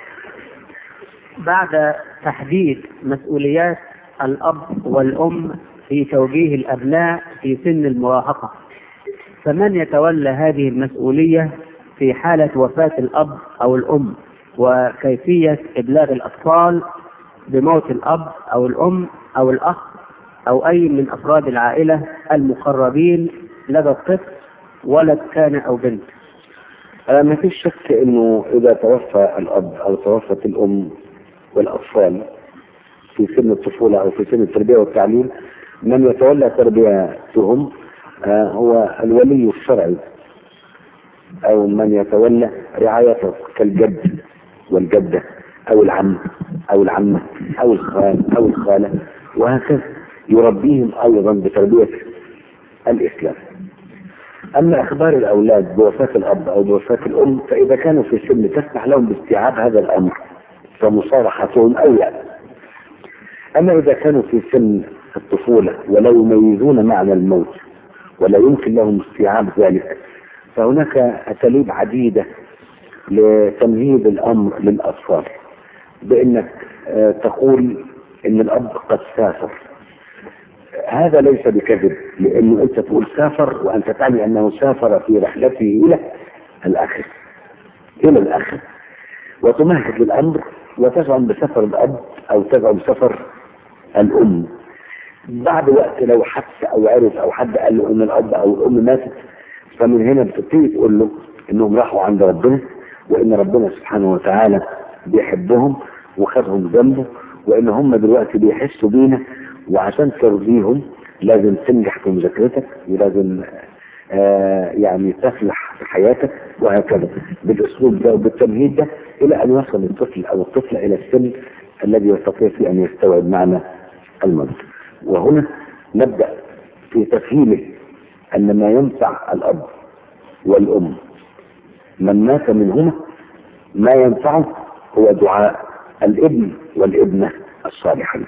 بعد تحديد مسؤوليات الأب والأم في توجيه الأبناء في سن المراهقة فمن يتولى هذه المسؤولية في حالة وفاة الأب أو الأم وكيفية إبلاغ الأطفال بموت الأب أو الأم أو الأخ أو أي من أفراد العائلة المقربين لدى الطفل ولد كان أو بنت آه ما فيش شك انه اذا توفى الاب او توفت الام والاطفال في سن الطفولة او في سن التربية والتعليم من يتولى تربيتهم آه هو الولي الشرعي او من يتولى رعايته كالجد والجدة او العم او العمة او الخال او الخالة وهكذا يربيهم ايضا بتربية الاسلام اما اخبار الاولاد بوفاة الاب او بوفاة الام فاذا كانوا في سن تسمح لهم باستيعاب هذا الامر فمصارحتهم اولى اما اذا كانوا في سن الطفولة ولا يميزون معنى الموت ولا يمكن لهم استيعاب ذلك فهناك أساليب عديدة لتمهيد الأمر للأطفال بأنك آه، تقول إن الأب قد سافر هذا ليس بكذب لأنه أنت تقول سافر وأنت تعني أنه سافر في رحلته إلى الآخر إلى الآخر وتمهد للأمر وتزعم بسفر الأب أو تزعم بسفر الأم بعد وقت لو حس أو عرف أو حد قال له إن الأب أو الأم ماتت فمن هنا بتبتدي تقول له إنهم راحوا عند ربنا وإن ربنا سبحانه وتعالى بيحبهم وخدهم جنبه وإن هم دلوقتي بيحسوا بينا وعشان ترضيهم لازم تنجح في مذاكرتك ولازم آه يعني تفلح في حياتك وهكذا بالاسلوب ده وبالتمهيد ده الى ان يصل الطفل او الطفله الى السن الذي يستطيع فيه ان يستوعب معنى الموت وهنا نبدأ في تفهيمه أن ما ينفع الأب والأم من مات منهما ما ينفعه هو دعاء الابن والابنة الصالحين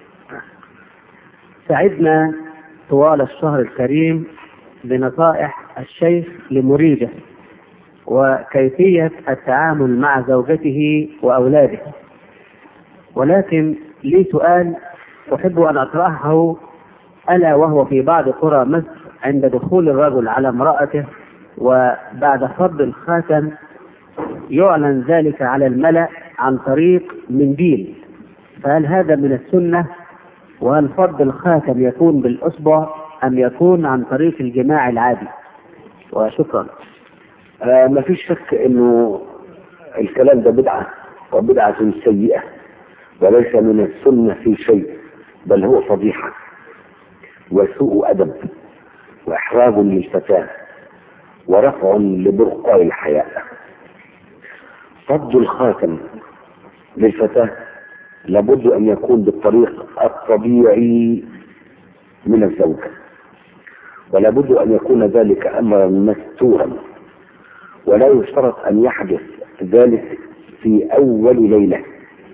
سعدنا طوال الشهر الكريم بنصائح الشيخ لمريده وكيفية التعامل مع زوجته وأولاده ولكن لي سؤال أحب أن أطرحه ألا وهو في بعض قرى مصر عند دخول الرجل على امرأته وبعد فرض الخاتم يعلن ذلك على الملأ عن طريق منديل فهل هذا من السنة وهل فرض الخاتم يكون بالأصبع أم يكون عن طريق الجماع العادي وشكرا آه ما فيش شك انه الكلام ده بدعة وبدعة سيئة وليس من السنة في شيء بل هو فضيحة وسوء أدب وإحراج للفتاة ورفع لبرقاء الحياء فض الخاتم للفتاة لابد أن يكون بالطريق الطبيعي من الزوجة ولابد أن يكون ذلك أمرا مستورا ولا يشترط أن يحدث ذلك في أول ليلة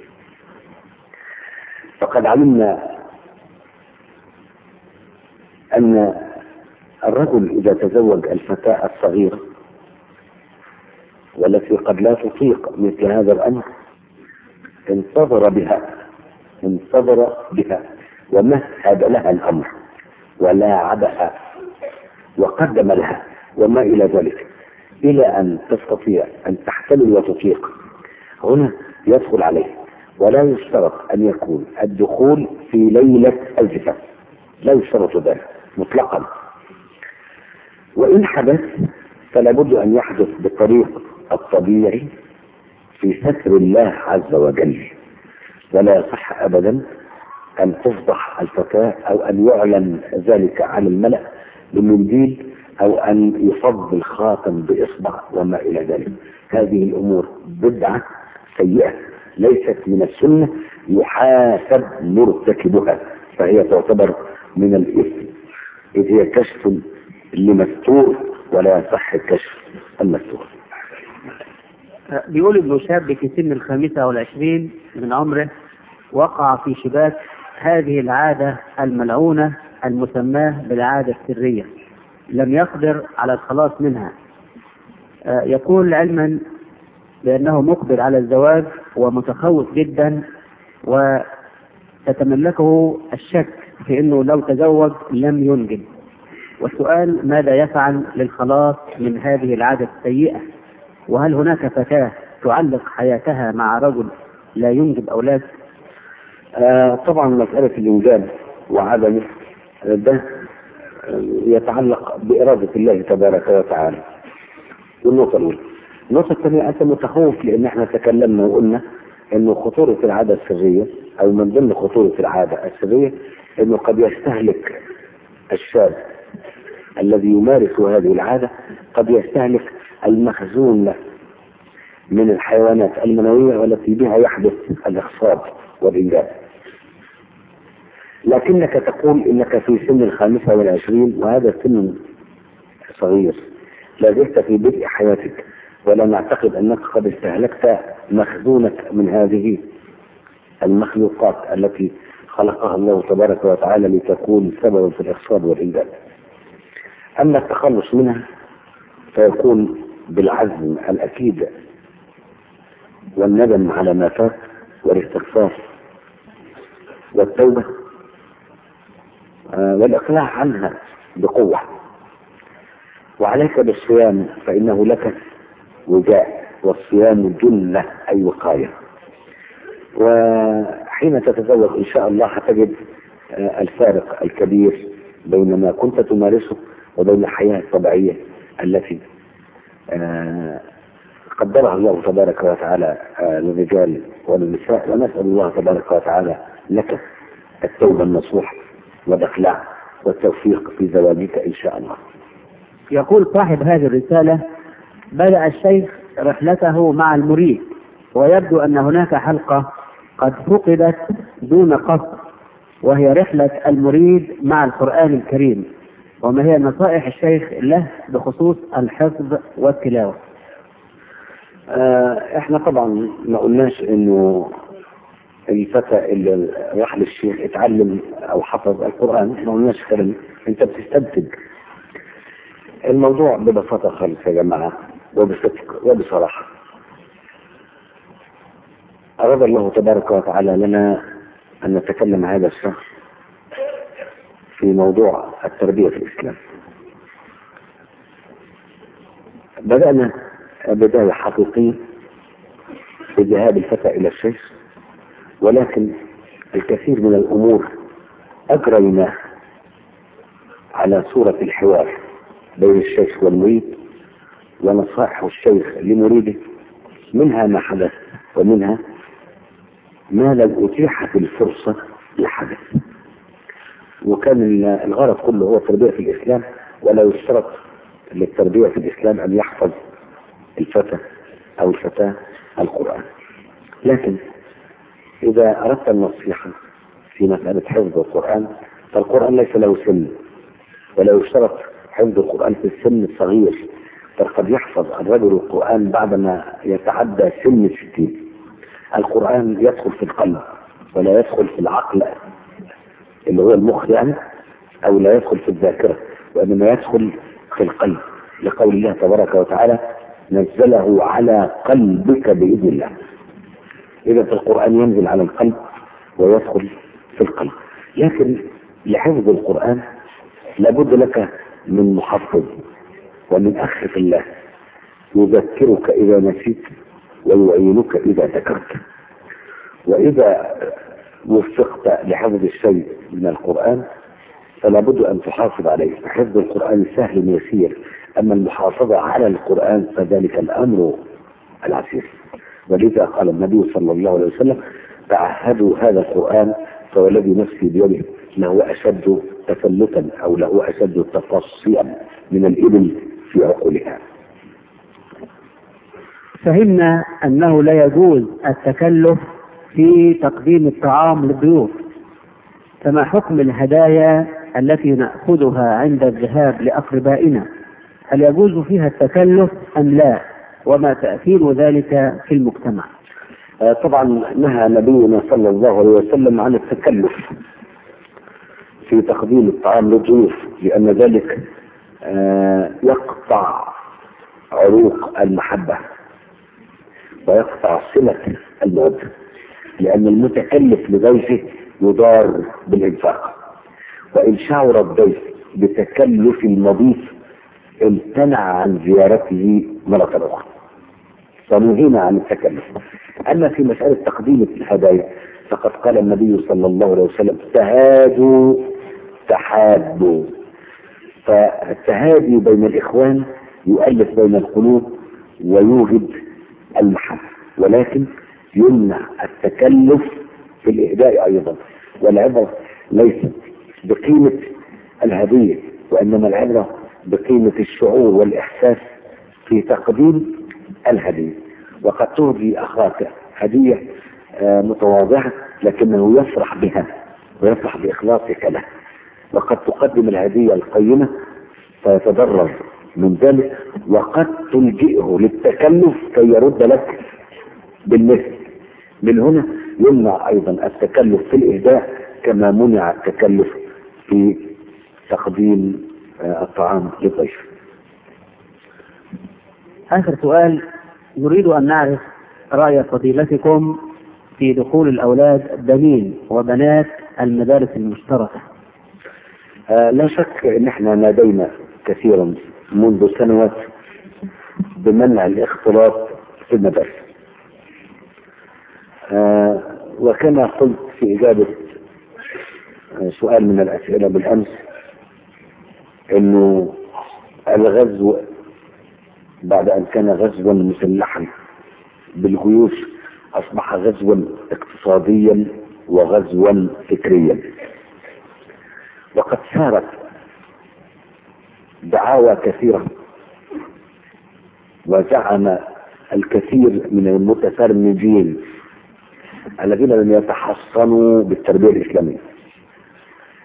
فقد علمنا أن الرجل إذا تزوج الفتاة الصغيرة والتي قد لا تطيق مثل هذا الأمر انتظر بها انتظر بها ومهد لها الأمر ولاعبها وقدم لها وما إلى ذلك إلى أن تستطيع أن تحتمل وتطيق هنا يدخل عليه ولا يشترط أن يكون الدخول في ليلة الزفاف لا يشترط ذلك مطلقا وإن حدث فلا بد أن يحدث بالطريق الطبيعي في ستر الله عز وجل ولا يصح أبدا أن تفضح الفتاة أو أن يعلن ذلك عن الملأ بمنديل أو أن يفض الخاتم بإصبع وما إلى ذلك هذه الأمور بدعة سيئة ليست من السنة يحاسب مرتكبها فهي تعتبر من الإثم إذ هي كشف لمستور ولا يصح الكشف المستور بيقول ابن شاب في سن الخامسة والعشرين من عمره وقع في شباك هذه العادة الملعونة المسماة بالعادة السرية لم يقدر على الخلاص منها يقول علما بأنه مقبل على الزواج ومتخوف جدا وتتملكه الشك في أنه لو تزوج لم ينجب والسؤال ماذا يفعل للخلاص من هذه العادة السيئة وهل هناك فتاة تعلق حياتها مع رجل لا ينجب أولاد آه طبعا مسألة الإنجاب وعدمه ده يتعلق بإرادة الله تبارك وتعالى والنقطة الأولى النقطة الثانية أنت متخوف لأن احنا تكلمنا وقلنا أنه خطورة العادة السرية أو من ضمن خطورة العادة السرية أنه قد يستهلك الشاب الذي يمارس هذه العادة قد يستهلك المخزون له من الحيوانات المنوية والتي بها يحدث الإخصاب والإنجاب لكنك تقول إنك في سن الخامسة والعشرين وهذا سن صغير لا زلت في بدء حياتك ولا نعتقد أنك قد استهلكت مخزونك من هذه المخلوقات التي خلقها الله تبارك وتعالى لتكون سببا في الإخصاب والإنجاب أما التخلص منها فيكون بالعزم الأكيد والندم على ما فات والاستغفار والتوبة والإقلاع عنها بقوة وعليك بالصيام فإنه لك وجاء والصيام جنة أي وقاية وحين تتزوج إن شاء الله هتجد الفارق الكبير بين ما كنت تمارسه وبين الحياة الطبيعية التي قدرها الله تبارك وتعالى للرجال وللنساء ونسأل الله تبارك وتعالى لك التوبة النصوح والإقلاع والتوفيق في زواجك إن شاء الله يقول صاحب هذه الرسالة بدأ الشيخ رحلته مع المريد ويبدو أن هناك حلقة قد فقدت دون قصد وهي رحلة المريد مع القرآن الكريم وما هي نصائح الشيخ له بخصوص الحفظ والتلاوة آه احنا طبعا ما قلناش انه الفتى اللي راح للشيخ اتعلم او حفظ القرآن احنا ما قلناش كلام انت بتستنتج الموضوع ببساطة خالص يا جماعة وبصدق وبصراحة أراد الله تبارك وتعالى لنا أن نتكلم هذا الشهر في موضوع التربية في الإسلام بدأنا بداية حقيقية بذهاب الفتى إلى الشيخ ولكن الكثير من الأمور أجريناه على صورة الحوار بين الشيخ والمريد ونصائح الشيخ لمريده منها ما حدث ومنها ما لم أتيحت الفرصة لحدث وكان الغرض كله هو التربية في الإسلام ولا يشترط للتربية في الإسلام أن يحفظ الفتى أو الفتاة القرآن لكن إذا أردت النصيحة في مسألة حفظ القرآن فالقرآن ليس له سن ولا يشترط حفظ القرآن في السن الصغير بل قد يحفظ الرجل القرآن بعدما يتعدى سن الستين القرآن يدخل في القلب ولا يدخل في العقل اللي هو المخ يعني أو لا يدخل في الذاكرة وإنما يدخل في القلب لقول الله تبارك وتعالى نزله على قلبك بإذن الله إذا القرآن ينزل على القلب ويدخل في القلب لكن لحفظ القرآن لابد لك من محفظ ومن أخ في الله يذكرك إذا نسيت ويعينك إذا ذكرت وإذا وفقت لحفظ الشيء من القرآن فلا بد أن تحافظ عليه حفظ القرآن سهل يسير أما المحافظة على القرآن فذلك الأمر العسير ولذا قال النبي صلى الله عليه وسلم تعهدوا هذا القرآن فوالذي نفسي بيده له أشد تفلتا أو له أشد تفصيا من الإبل في عقولها فهمنا أنه لا يجوز التكلف في تقديم الطعام للضيوف فما حكم الهدايا التي نأخذها عند الذهاب لأقربائنا هل يجوز فيها التكلف أم لا وما تأثير ذلك في المجتمع آه، طبعا نهى نبينا صلى الله عليه وسلم عن التكلف في تقديم الطعام للضيوف لأن ذلك آه، يقطع عروق المحبة ويقطع صلة المودة لأن المتكلف لضيفه يضار بالإنفاق وإن شعر الضيف بتكلف المضيف امتنع عن زيارته مرة أخرى فنهينا عن التكلف أما في مسألة تقديم الهدايا فقد قال النبي صلى الله عليه وسلم تهادوا تحابوا فالتهادي بين الإخوان يؤلف بين القلوب ويوجد المحبة ولكن يمنع التكلف في الإهداء أيضا والعبرة ليست بقيمة الهدية وإنما العبرة بقيمة الشعور والإحساس في تقديم الهدية وقد تهدي أخاك هدية آه، متواضعة لكنه يفرح بها ويفرح بإخلاصك له وقد تقدم الهدية القيمة فيتضرر من ذلك وقد تلجئه للتكلف كي يرد لك بالمثل من هنا يمنع أيضا التكلف في الإهداء كما منع التكلف في تقديم آه، الطعام للضيف آخر سؤال نريد أن نعرف رأي فضيلتكم في دخول الأولاد بنين وبنات المدارس المشتركة آه، لا شك ان احنا نادينا كثيرا منذ سنوات بمنع الاختلاط في المدارس آه، وكما قلت في إجابة آه، سؤال من الأسئلة بالأمس إنه الغزو بعد أن كان غزوا مسلحا بالجيوش أصبح غزوا اقتصاديا وغزوا فكريا وقد سارت دعاوى كثيرة وزعم الكثير من المتفرنجين الذين لم يتحصنوا بالتربية الإسلامية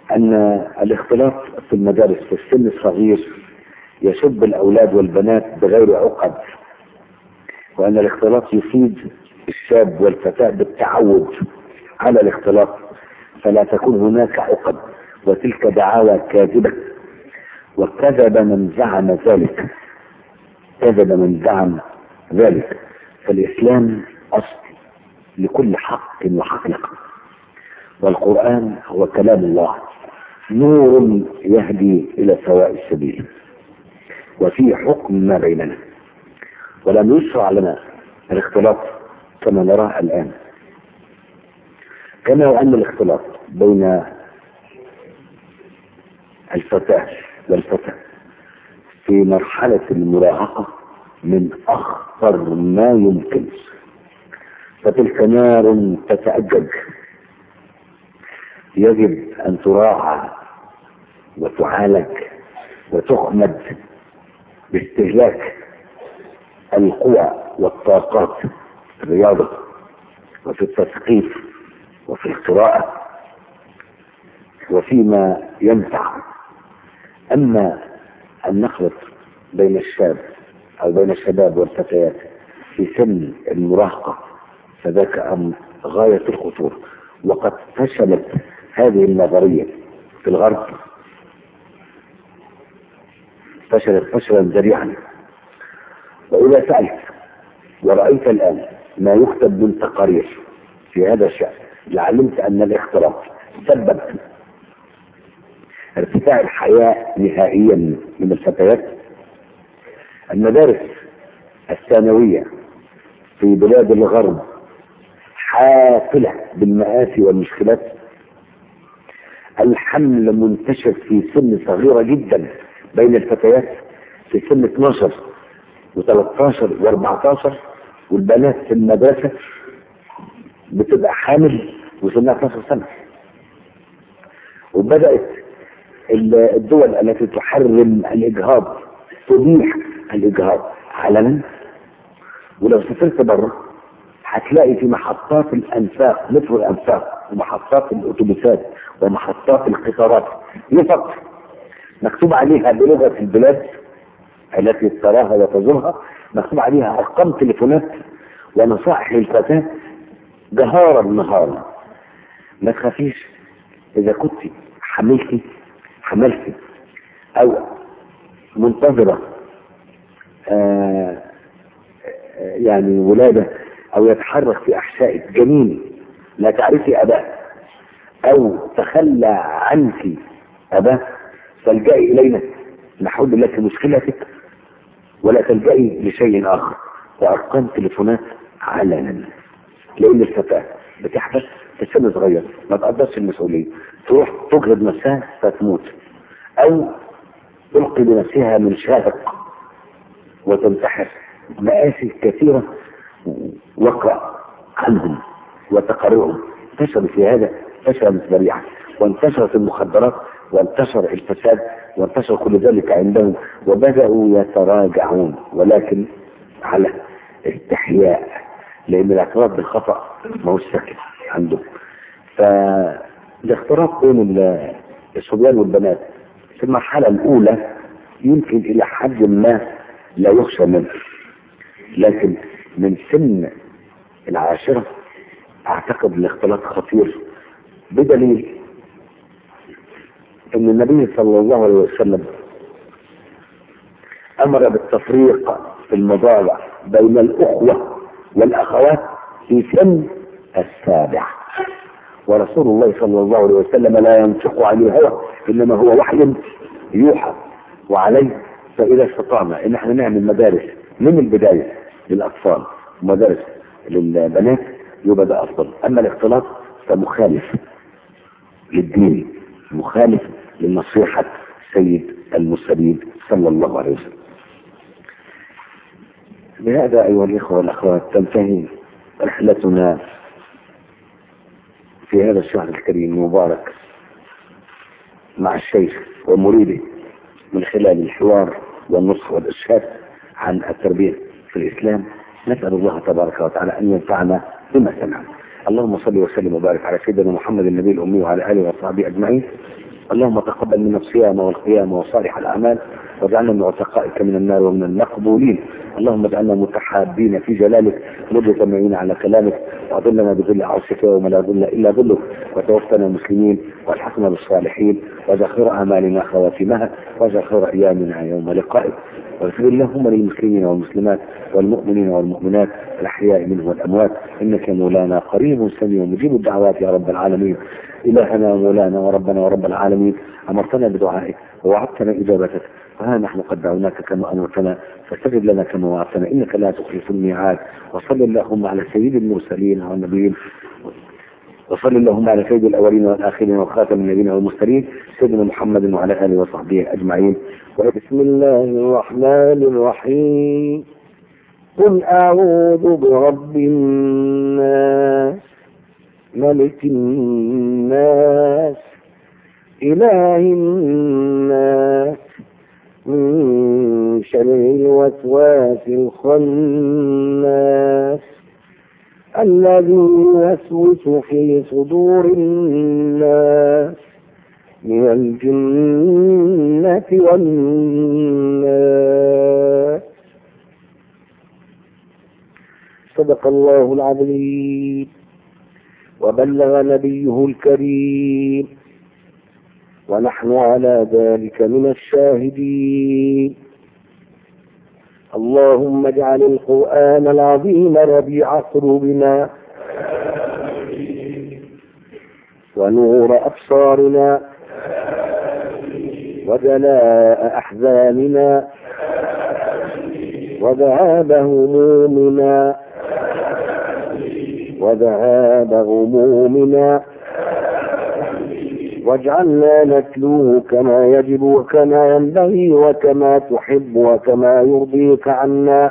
أن الاختلاط في المدارس في السن الصغير يشب الأولاد والبنات بغير عقد وأن الاختلاط يفيد الشاب والفتاة بالتعود على الاختلاط فلا تكون هناك عقد وتلك دعاوى كاذبة وكذب من زعم ذلك كذب من زعم ذلك فالإسلام أصل لكل حق وحقيقة والقرآن هو كلام الله نور يهدي إلى سواء السبيل وفيه حكم ما بيننا ولم يشرع لنا الاختلاط كما نراه الآن كما وأن الاختلاط بين الفتاة والفتى في مرحلة المراهقة من أخطر ما يمكن فتلك نار تتأجج يجب أن تراعى وتعالج وتخمد باستهلاك القوى والطاقات في الرياضة وفي التثقيف وفي القراءة وفيما ينفع أما أن نخلط بين الشاب أو بين الشباب والفتيات في سن المراهقة فذاك أمر غاية الخطورة وقد فشلت هذه النظرية في الغرب فشلت فشلا ذريعا وإذا سألت ورأيت الآن ما يكتب من تقارير في هذا الشأن لعلمت أن الاختلاط سبب ارتفاع الحياة نهائيا من الفتيات المدارس الثانوية في بلاد الغرب حافلة بالمآسي والمشكلات الحمل منتشر في سن صغيرة جدا بين الفتيات في سن 12 و13 و14 والبنات في المدرسة بتبقى حامل وسنها 12 سنة وبدأت الدول التي تحرم الإجهاض تبيح الإجهاض علنا ولو سافرت بره هتلاقي في محطات الأنفاق مترو الأنفاق ومحطات الأتوبيسات ومحطات القطارات يفق مكتوب عليها بلغة البلاد التي تراها وتزورها مكتوب عليها أرقام تليفونات ونصائح للفتاة جهارا نهارا ما تخافيش إذا كنت حملتي حملتي أو منتظرة آه يعني ولادة أو يتحرك في أحشائك جنين لا تعرفي أباه أو تخلى عنك أباه فالجئي إلينا نحل لك مشكلتك ولا تلجئي لشيء آخر وأرقام تليفونات علنا لأن الفتاة بتحدث في سن صغير ما تقدرش المسؤولية تروح تجهد نفسها فتموت أو تلقي بنفسها من شاهق وتنتحر مآسي كثيرة وقع عنهم وتقررهم انتشر في هذا انتشر ذريعا وانتشرت المخدرات وانتشر الفساد وانتشر كل ذلك عندهم وبدأوا يتراجعون ولكن على استحياء لأن الاعتراف بالخطأ ما هو ساكت عندهم فالاختلاط بين الصبيان والبنات في المرحلة الأولى يمكن إلى حد ما لا يخشى منه لكن من سن العاشرة أعتقد الاختلاط خطير بدليل أن النبي صلى الله عليه وسلم أمر بالتفريق في المضاجع بين الأخوة والأخوات في سن السابع ورسول الله صلى الله عليه وسلم لا ينطق عن الهوى إنما هو وحي يوحى وعليه فإذا استطعنا إن احنا نعمل مدارس من البداية للأطفال ومدارس للبنات يبقى ده أفضل أما الاختلاط فمخالف للدين مخالف لنصيحة سيد المرسلين صلى الله عليه وسلم بهذا أيها الإخوة والأخوات تنتهي رحلتنا في هذا الشهر الكريم المبارك مع الشيخ ومريده من خلال الحوار والنصح والإرشاد عن التربية في الإسلام نسأل الله تبارك وتعالى أن ينفعنا بما سمعنا اللهم صل وسلم وبارك على سيدنا محمد النبي الأمي وعلى آله وصحبه أجمعين اللهم تقبل منا الصيام والقيام وصالح الأعمال واجعلنا من عتقائك من النار ومن المقبولين اللهم اجعلنا متحابين في جلالك مجتمعين على كلامك واظلنا بظل عرشك يوم لا ظل الا ظلك وتوفنا مسلمين والحقنا بالصالحين واجعل خير اعمالنا خواتمها واجعل خير ايامنا يوم لقائك واغفر اللهم للمسلمين والمسلمات والمؤمنين والمؤمنات الاحياء منهم والاموات انك مولانا قريب سميع مجيب الدعوات يا رب العالمين الهنا مولانا وربنا ورب العالمين امرتنا بدعائك ووعدتنا اجابتك وها نحن قد دعوناك كما امرتنا فاستجب لنا كما وعدتنا انك لا تخلف الميعاد وصل اللهم على سيد المرسلين والنبيين وصل اللهم على سيد الاولين والاخرين وخاتم النبيين والمرسلين سيدنا محمد وعلى اله وصحبه اجمعين بسم الله الرحمن الرحيم قل اعوذ برب الناس ملك الناس اله الناس من شر الوسواس الخناس الذي يوسوس في صدور الناس من الجنة والناس صدق الله العظيم وبلغ نبيه الكريم ونحن على ذلك من الشاهدين اللهم اجعل القرآن العظيم ربيع قلوبنا ونور أبصارنا وجلاء أحزاننا وذهاب همومنا وذهاب غمومنا واجعلنا نتلوه كما يجب وكما ينبغي وكما تحب وكما يرضيك عنا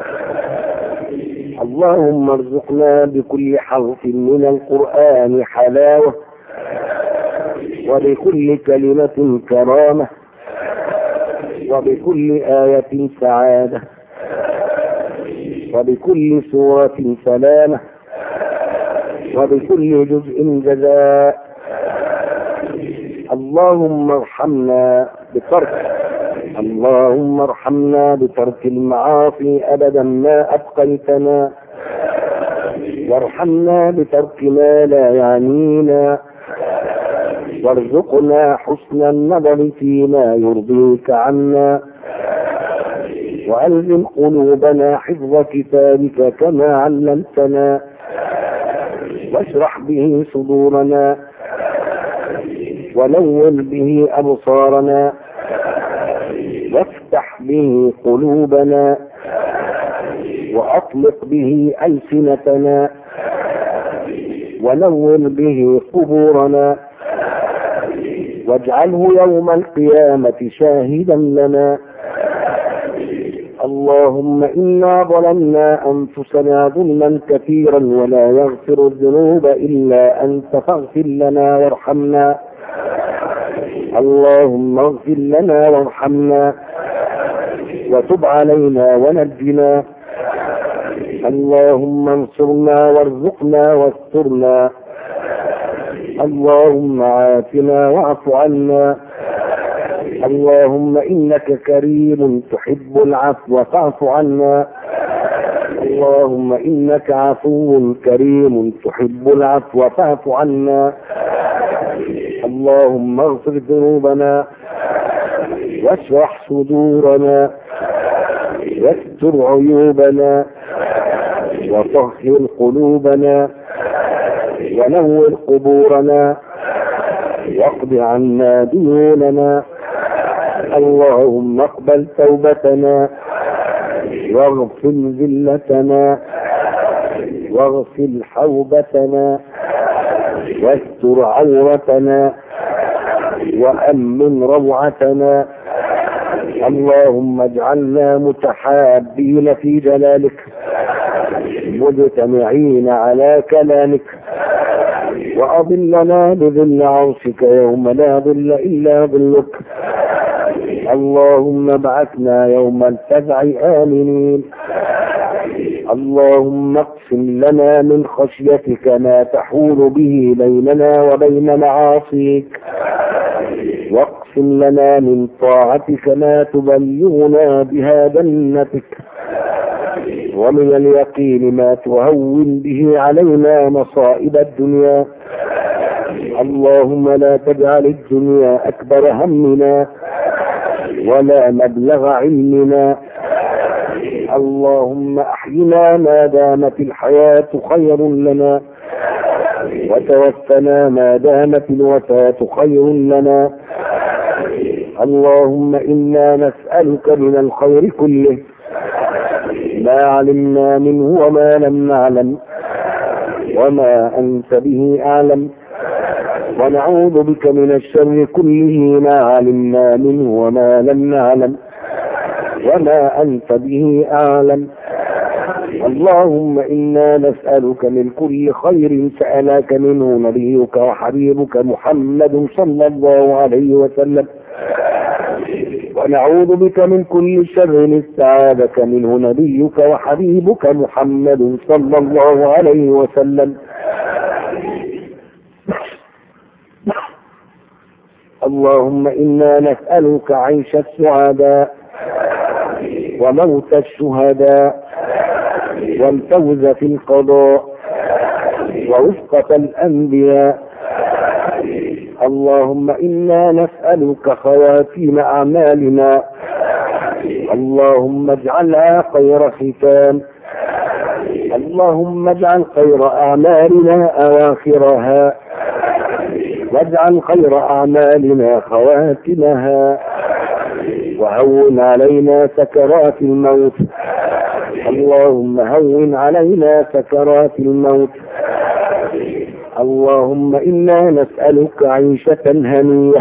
اللهم ارزقنا بكل حرف من القرآن حلاوة وبكل كلمة كرامة وبكل آية سعادة وبكل سورة سلامة وبكل جزء جزاء اللهم ارحمنا بترك اللهم ارحمنا بترك المعاصي ابدا ما ابقيتنا وارحمنا بترك ما لا يعنينا وارزقنا حسن النظر فيما يرضيك عنا وألزم قلوبنا حفظ كتابك كما علمتنا واشرح به صدورنا ونور به أبصارنا وافتح به قلوبنا وأطلق به ألسنتنا ونور به قبورنا واجعله يوم القيامة شاهدا لنا اللهم إنا ظلمنا أنفسنا ظلما كثيرا ولا يغفر الذنوب إلا أنت فاغفر لنا وارحمنا اللهم اغفر لنا وارحمنا وتب علينا ونجنا اللهم انصرنا وارزقنا واسترنا اللهم عافنا واعف عنا اللهم انك كريم تحب العفو فاعف عنا اللهم انك عفو كريم تحب العفو فاعف عنا اللهم اغفر ذنوبنا واشرح صدورنا واستر عيوبنا وطهر قلوبنا ونور قبورنا واقض عنا ديوننا اللهم اقبل توبتنا واغفر ذلتنا واغفر حوبتنا واستر عورتنا وأمن روعتنا اللهم اجعلنا متحابين في جلالك مجتمعين على كلامك وأظلنا بظل عرشك يوم لا ظل إلا ظلك اللهم ابعثنا يوم الفزع آمنين اللهم اقسم لنا من خشيتك ما تحول به بيننا وبين معاصيك واقسم لنا من طاعتك ما تبلغنا بها جنتك ومن اليقين ما تهون به علينا مصائب الدنيا اللهم لا تجعل الدنيا أكبر همنا ولا مبلغ علمنا اللهم أحينا ما دامت الحياة خير لنا وتوفنا ما دامت الوفاة خير لنا اللهم إنا نسألك من الخير كله ما علمنا منه وما لم نعلم وما أنت به أعلم ونعوذ بك من الشر كله ما علمنا منه وما لم نعلم وما أنت به أعلم اللهم إنا نسألك من كل خير سألك منه نبيك وحبيبك محمد صلى الله عليه وسلم ونعوذ بك من كل شر استعاذك منه نبيك وحبيبك محمد صلى الله عليه وسلم اللهم إنا نسألك عيش السعداء وموت الشهداء والفوز في القضاء ورفقة الأنبياء اللهم إنا نسألك خواتيم أعمالنا اللهم اجعلها خير ختام اللهم اجعل خير أعمالنا أواخرها واجعل خير أعمالنا خواتمها وهون علينا سكرات الموت اللهم هون علينا سكرات الموت اللهم إنا نسألك عيشة هنية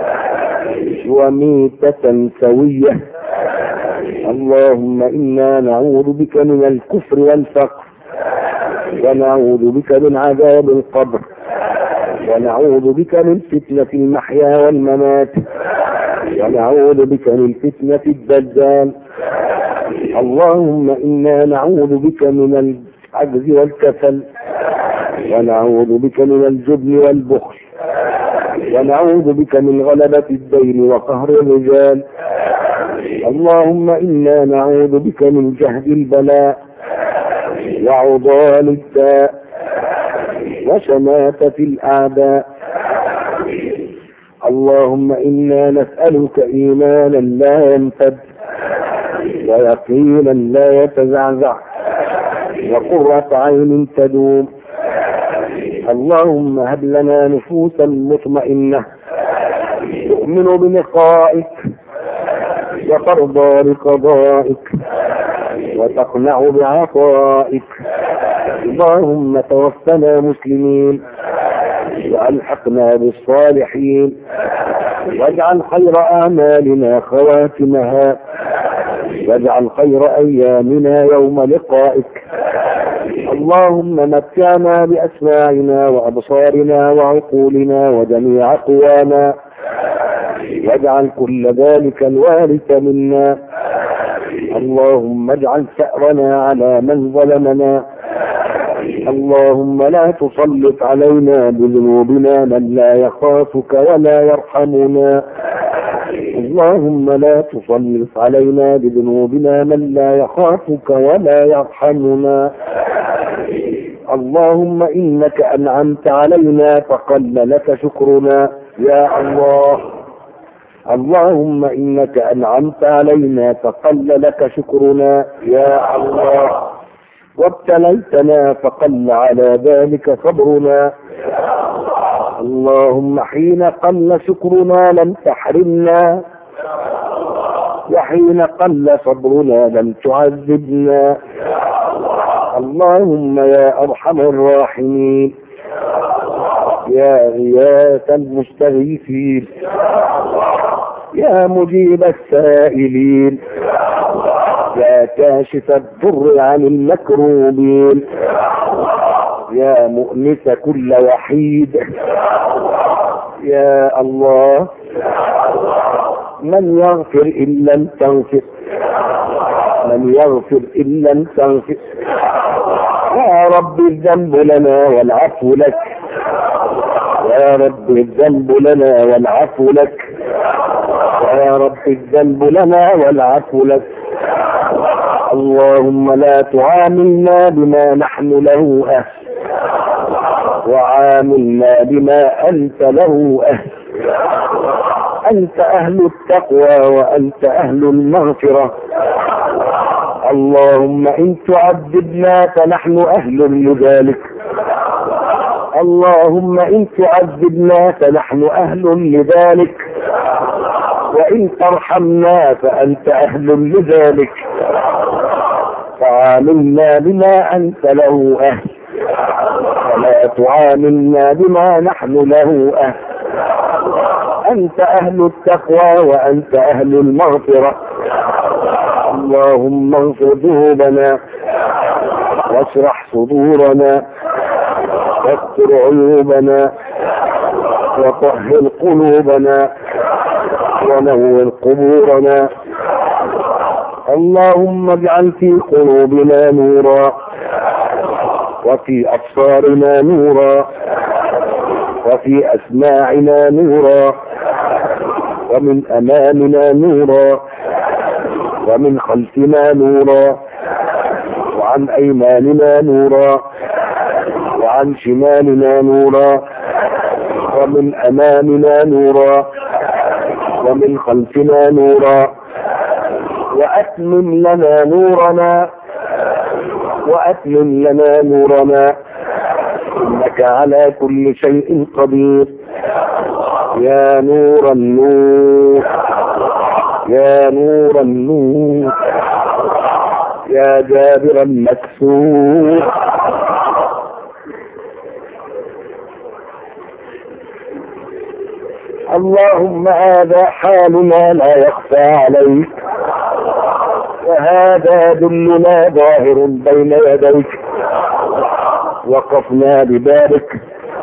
وميتة سوية اللهم إنا نعوذ بك من الكفر والفقر ونعوذ بك من عذاب القبر ونعوذ بك من فتنة المحيا والممات ونعوذ بك من فتنة الدجال اللهم إنا نعوذ بك من العجز والكسل ونعوذ بك من الجبن والبخل ونعوذ بك من غلبة الدين وقهر الرجال اللهم إنا نعوذ بك من جهد البلاء وعضال الداء وشماتة الأعداء اللهم إنا نسألك إيمانا لا ينفد ويقينا لا يتزعزع وقرة عين تدوم اللهم هب لنا نفوسا مطمئنة تؤمن بلقائك وترضى بقضائك وتقنع بعطائك اللهم توفنا مسلمين والحقنا بالصالحين واجعل خير اعمالنا خواتمها واجعل خير ايامنا يوم لقائك اللهم متعنا باسماعنا وابصارنا وعقولنا وجميع قوانا واجعل كل ذلك الوارث منا اللهم اجعل ثأرنا على من ظلمنا اللهم لا تسلط علينا بذنوبنا من لا يخافك ولا يرحمنا اللهم لا تسلط علينا بذنوبنا من لا يخافك ولا يرحمنا اللهم إنك أنعمت علينا فقل لك شكرنا يا الله اللهم إنك أنعمت علينا فقل لك شكرنا يا الله وابتليتنا فقل على ذلك صبرنا اللهم حين قل شكرنا لم تحرمنا وحين قل صبرنا لم تعذبنا اللهم يا ارحم الراحمين يا غياث المستغيثين يا مجيب السائلين يا كاشف الضر عن المكروبين يا مؤنس كل وحيد يا الله من يغفر إن لم تغفر من يغفر إن لم تغفر يا رب الذنب لنا والعفو لك يا رب الذنب لنا والعفو لك يا رب الذنب لنا والعفو لك اللهم لا تعاملنا بما نحن له أهل وعاملنا بما أنت له أهل أنت أهل التقوى وأنت أهل المغفرة اللهم إن تعذبنا فنحن أهل لذلك اللهم إن تعذبنا فنحن أهل لذلك وإن ترحمنا فأنت أهل لذلك فعاملنا بما أنت له أهل ولا تعاملنا بما نحن له أهل أنت أهل التقوى وأنت أهل المغفرة اللهم اغفر ذنوبنا واشرح صدورنا واستر عيوبنا وطهر قلوبنا ونور قبورنا اللهم اجعل في قلوبنا نورا وفي أبصارنا نورا وفي أسماعنا نورا ومن أمامنا نورا ومن خلفنا نورا وعن أيماننا نورا وعن شمالنا نورا ومن أمامنا نورا ومن خلفنا نورا وأتمم لنا نورنا وأتمم لنا نورنا إنك على كل شيء قدير يا نور النور يا نور النور يا جابر المكسور اللهم هذا حالنا لا يخفى عليك وهذا ذلنا ظاهر بين يديك وقفنا ببابك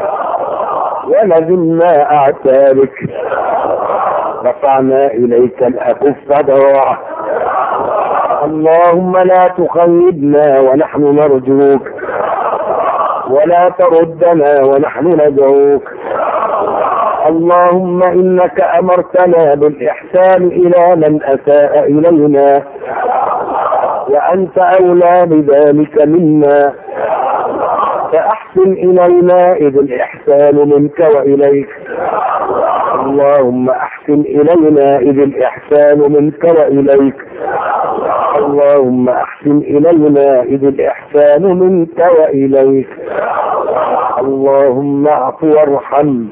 ولزمنا اعتابك رفعنا اليك الاكف ضراعه اللهم لا تخيبنا ونحن نرجوك ولا تردنا ونحن ندعوك اللهم انك امرتنا بالاحسان الى من اساء الينا وانت اولى بذلك منا فاحسن الينا اذ الاحسان منك واليك اللهم احسن الينا اذ الاحسان منك واليك اللهم احسن الينا اذ الاحسان منك واليك اللهم اعف وارحم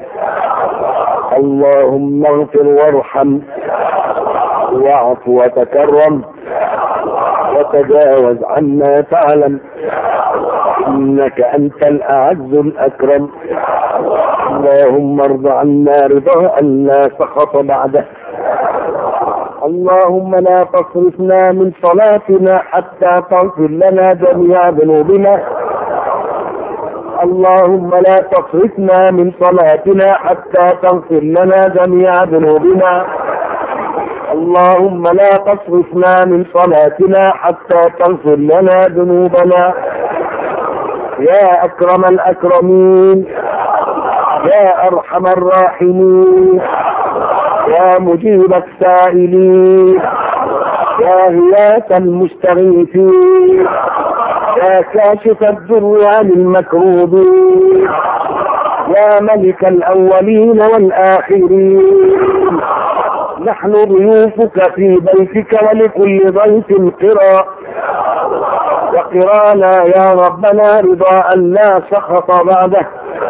اللهم اغفر وارحم واعف وتكرم وتجاوز عما تعلم انك انت الاعز الاكرم اللهم ارض عنا رضاء لا سخط بعده اللهم لا تصرفنا من صلاتنا حتى تغفر لنا جميع ذنوبنا اللهم لا تصرفنا من صلاتنا حتى تغفر لنا جميع ذنوبنا اللهم لا تصرفنا من صلاتنا حتى تغفر لنا ذنوبنا يا أكرم الأكرمين يا أرحم الراحمين يا مجيب السائلين يا هياة المستغيثين يا كاشف الضر عن المكروبين يا ملك الأولين والآخرين نحن ضيوفك في بيتك ولكل ضيف قرى وقرانا يا ربنا رضاء لا سخط بعده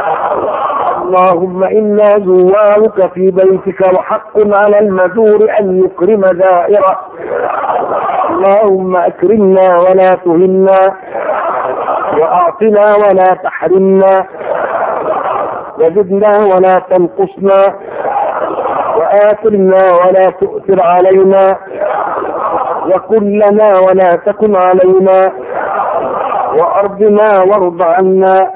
اللهم إنا زوارك في بيتك وحق على المزور أن يكرم دائرة اللهم أكرمنا ولا تهنا وأعطنا ولا تحرمنا وزدنا ولا تنقصنا وآثرنا ولا تؤثر علينا وكن لنا ولا تكن علينا وأرضنا وارض عنا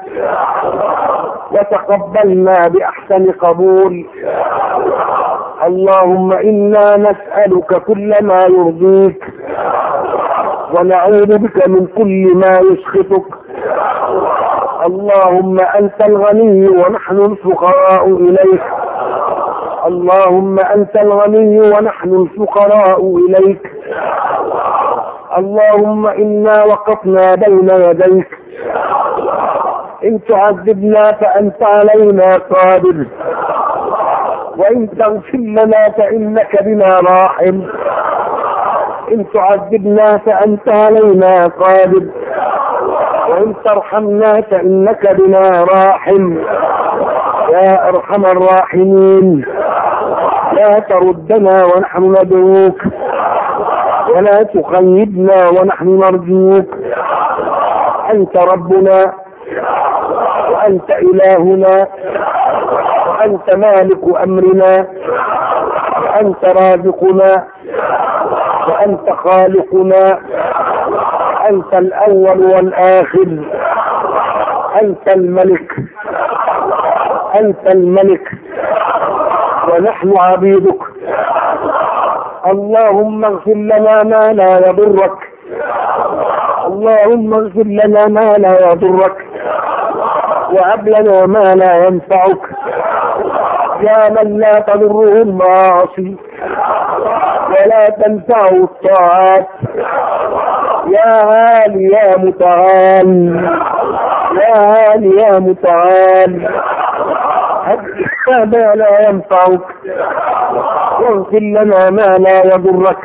وتقبلنا بأحسن قبول اللهم إنا نسألك كل ما يرضيك ونعوذ بك من كل ما يسخطك اللهم أنت الغني ونحن الفقراء إليك اللهم أنت الغني ونحن الفقراء إليك اللهم إنا وقفنا بين يديك إن تعذبنا فأنت علينا قادر وإن تغفر لنا فإنك بنا راحم إن تعذبنا فأنت علينا قادر وإن ترحمنا فإنك بنا راحم يا أرحم الراحمين لا تردنا ونحن ندعوك ولا تخيبنا ونحن نرجوك أنت ربنا وأنت إلهنا وأنت مالك أمرنا وأنت رازقنا وأنت خالقنا أنت الأول والآخر أنت الملك أنت الملك ونحن عبيدك اللهم اغفر لنا ما لا يضرك اللهم اغفر لنا ما لا يضرك وهب لنا ما لا ينفعك يا من لا تضره المعاصي ولا تنفعه الطاعات يا عالي يا متعال يا عالي يا متعال هب لنا ما لا ينفعك واغفر لنا ما لا يضرك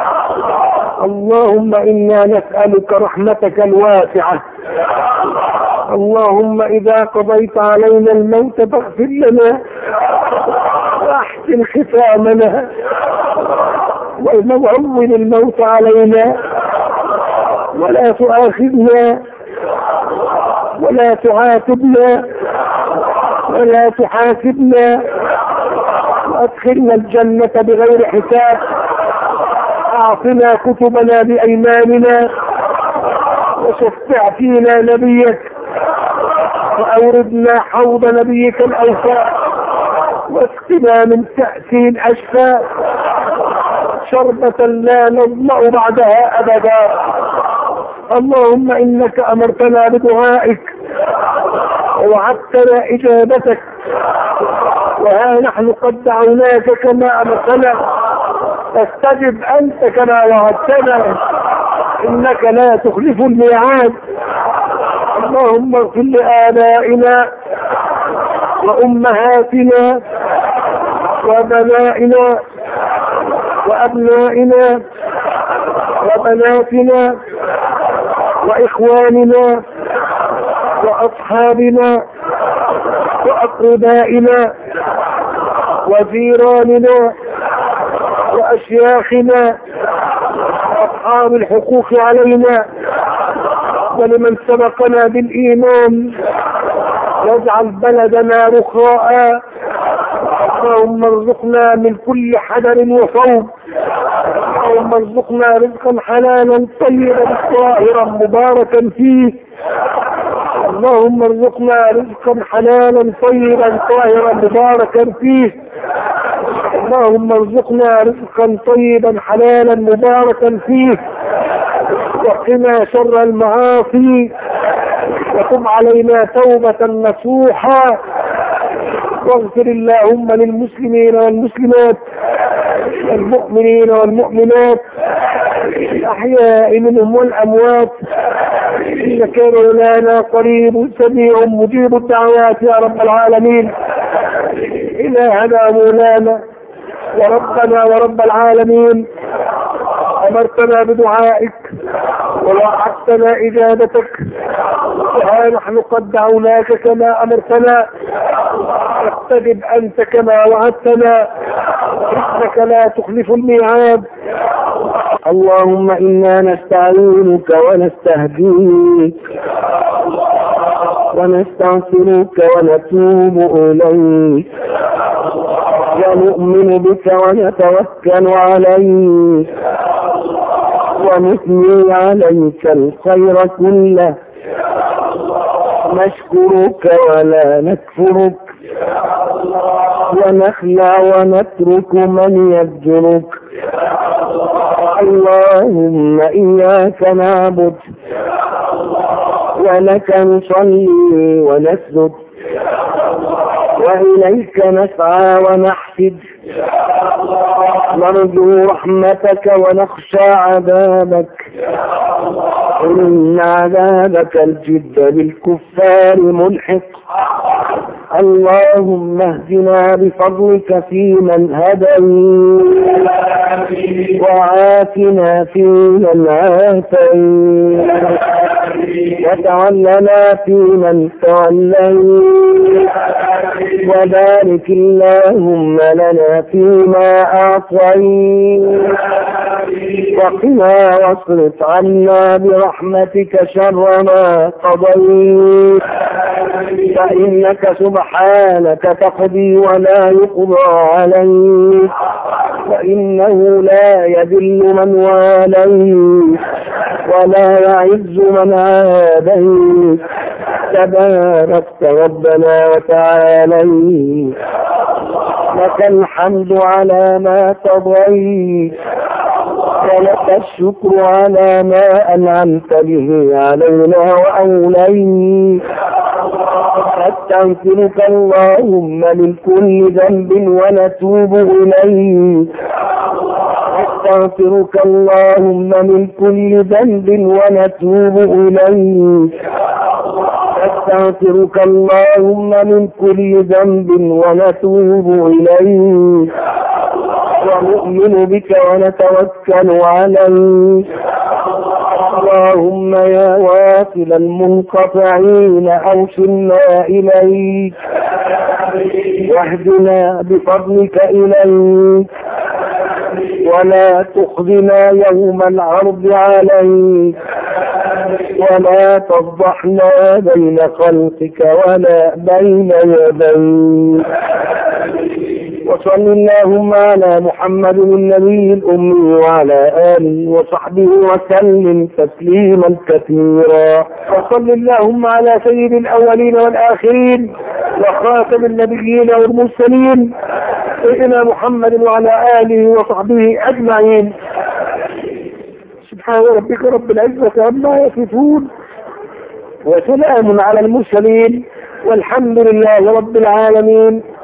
اللهم إنا نسألك رحمتك الواسعة اللهم إذا قضيت علينا الموت فاغفر لنا واحسن ختامنا وموعول الموت علينا ولا تؤاخذنا ولا تعاتبنا ولا تحاسبنا وادخلنا الجنة بغير حساب اعطنا كتبنا بأيماننا وشفع فينا نبيك وأوردنا حوض نبيك الأوفاء واسقنا من كأس أشفاء شربة لا نظمأ بعدها أبدا اللهم إنك أمرتنا بدعائك ووعدتنا إجابتك وها نحن قد دعوناك كما أمرتنا فاستجب أنت كما وعدتنا إنك لا تخلف الميعاد اللهم اغفر لآبائنا وأمهاتنا وبنائنا وأبنائنا وبناتنا وإخواننا وأصحابنا وأقربائنا وجيراننا وأشياخنا وأصحاب الحقوق علينا ولمن سبقنا بالإيمان واجعل بلدنا رخاء اللهم ارزقنا من كل حذر وصوم اللهم ارزقنا رزقا حلالا طيبا طاهرا مباركا فيه اللهم ارزقنا رزقا حلالا طيبا طاهرا مباركا فيه اللهم ارزقنا رزقا طيبا حلالا مباركا فيه وقنا شر المعاصي وتب علينا توبة نصوحا واغفر اللهم للمسلمين والمسلمات والمؤمنين والمؤمنات الأحياء منهم والأموات إنك يا مولانا قريب سميع مجيب الدعوات يا رب العالمين إلهنا مولانا وربنا ورب العالمين أمرتنا بدعائك ووعدتنا إجابتك وها نحن قد دعوناك كما أمرتنا فاستجب أنت كما وعدتنا إنك لا تخلف الميعاد اللهم إنا نستعينك ونستهديك ونستغفرك ونتوب إليك ونؤمن بك ونتوكل عليك ونثني عليك الخير كله نشكرك ولا نكفرك ونخلع ونترك من يفجرك اللهم إياك نعبد ولك نصلي ونسجد وإليك نسعى ونحفد نرجو رحمتك ونخشى عذابك إن عذابك الجد بالكفار ملحق اللهم اهدنا بفضلك فيمن هديت وعافنا فيمن عافيت وتولنا فيمن توليت وبارك اللهم لنا فيما أعطيت وقنا واصرف عنا برحمتك شر ما قضيت فإنك سبحانك تقضي ولا يقضى عليك وإنه لا يذل من واليت ولا يعز من عاديت تباركت ربنا وتعاليت لك الحمد على ما قضيت ولك الشكر على ما أنعمت به علينا وأوليت نستغفرك اللهم من كل ذنب ونتوب إليك نستغفرك اللهم من كل ذنب ونتوب إليك نستغفرك اللهم من كل ذنب ونتوب إليك ونؤمن بك ونتوكل عليك اللهم يا واصل المنقطعين أوصلنا إليك واهدنا بفضلك إليك ولا تخزنا يوم العرض عليك ولا تفضحنا بين خلقك ولا بين يديك وصل اللهم على محمد النبي الأمي وعلى آله وصحبه وسلم تسليما كثيرا وصل اللهم على سيد الأولين والآخرين وخاتم النبيين والمرسلين سيدنا محمد وعلى آله وصحبه أجمعين سبحان ربك رب العزة عما يصفون وسلام على المرسلين والحمد لله رب العالمين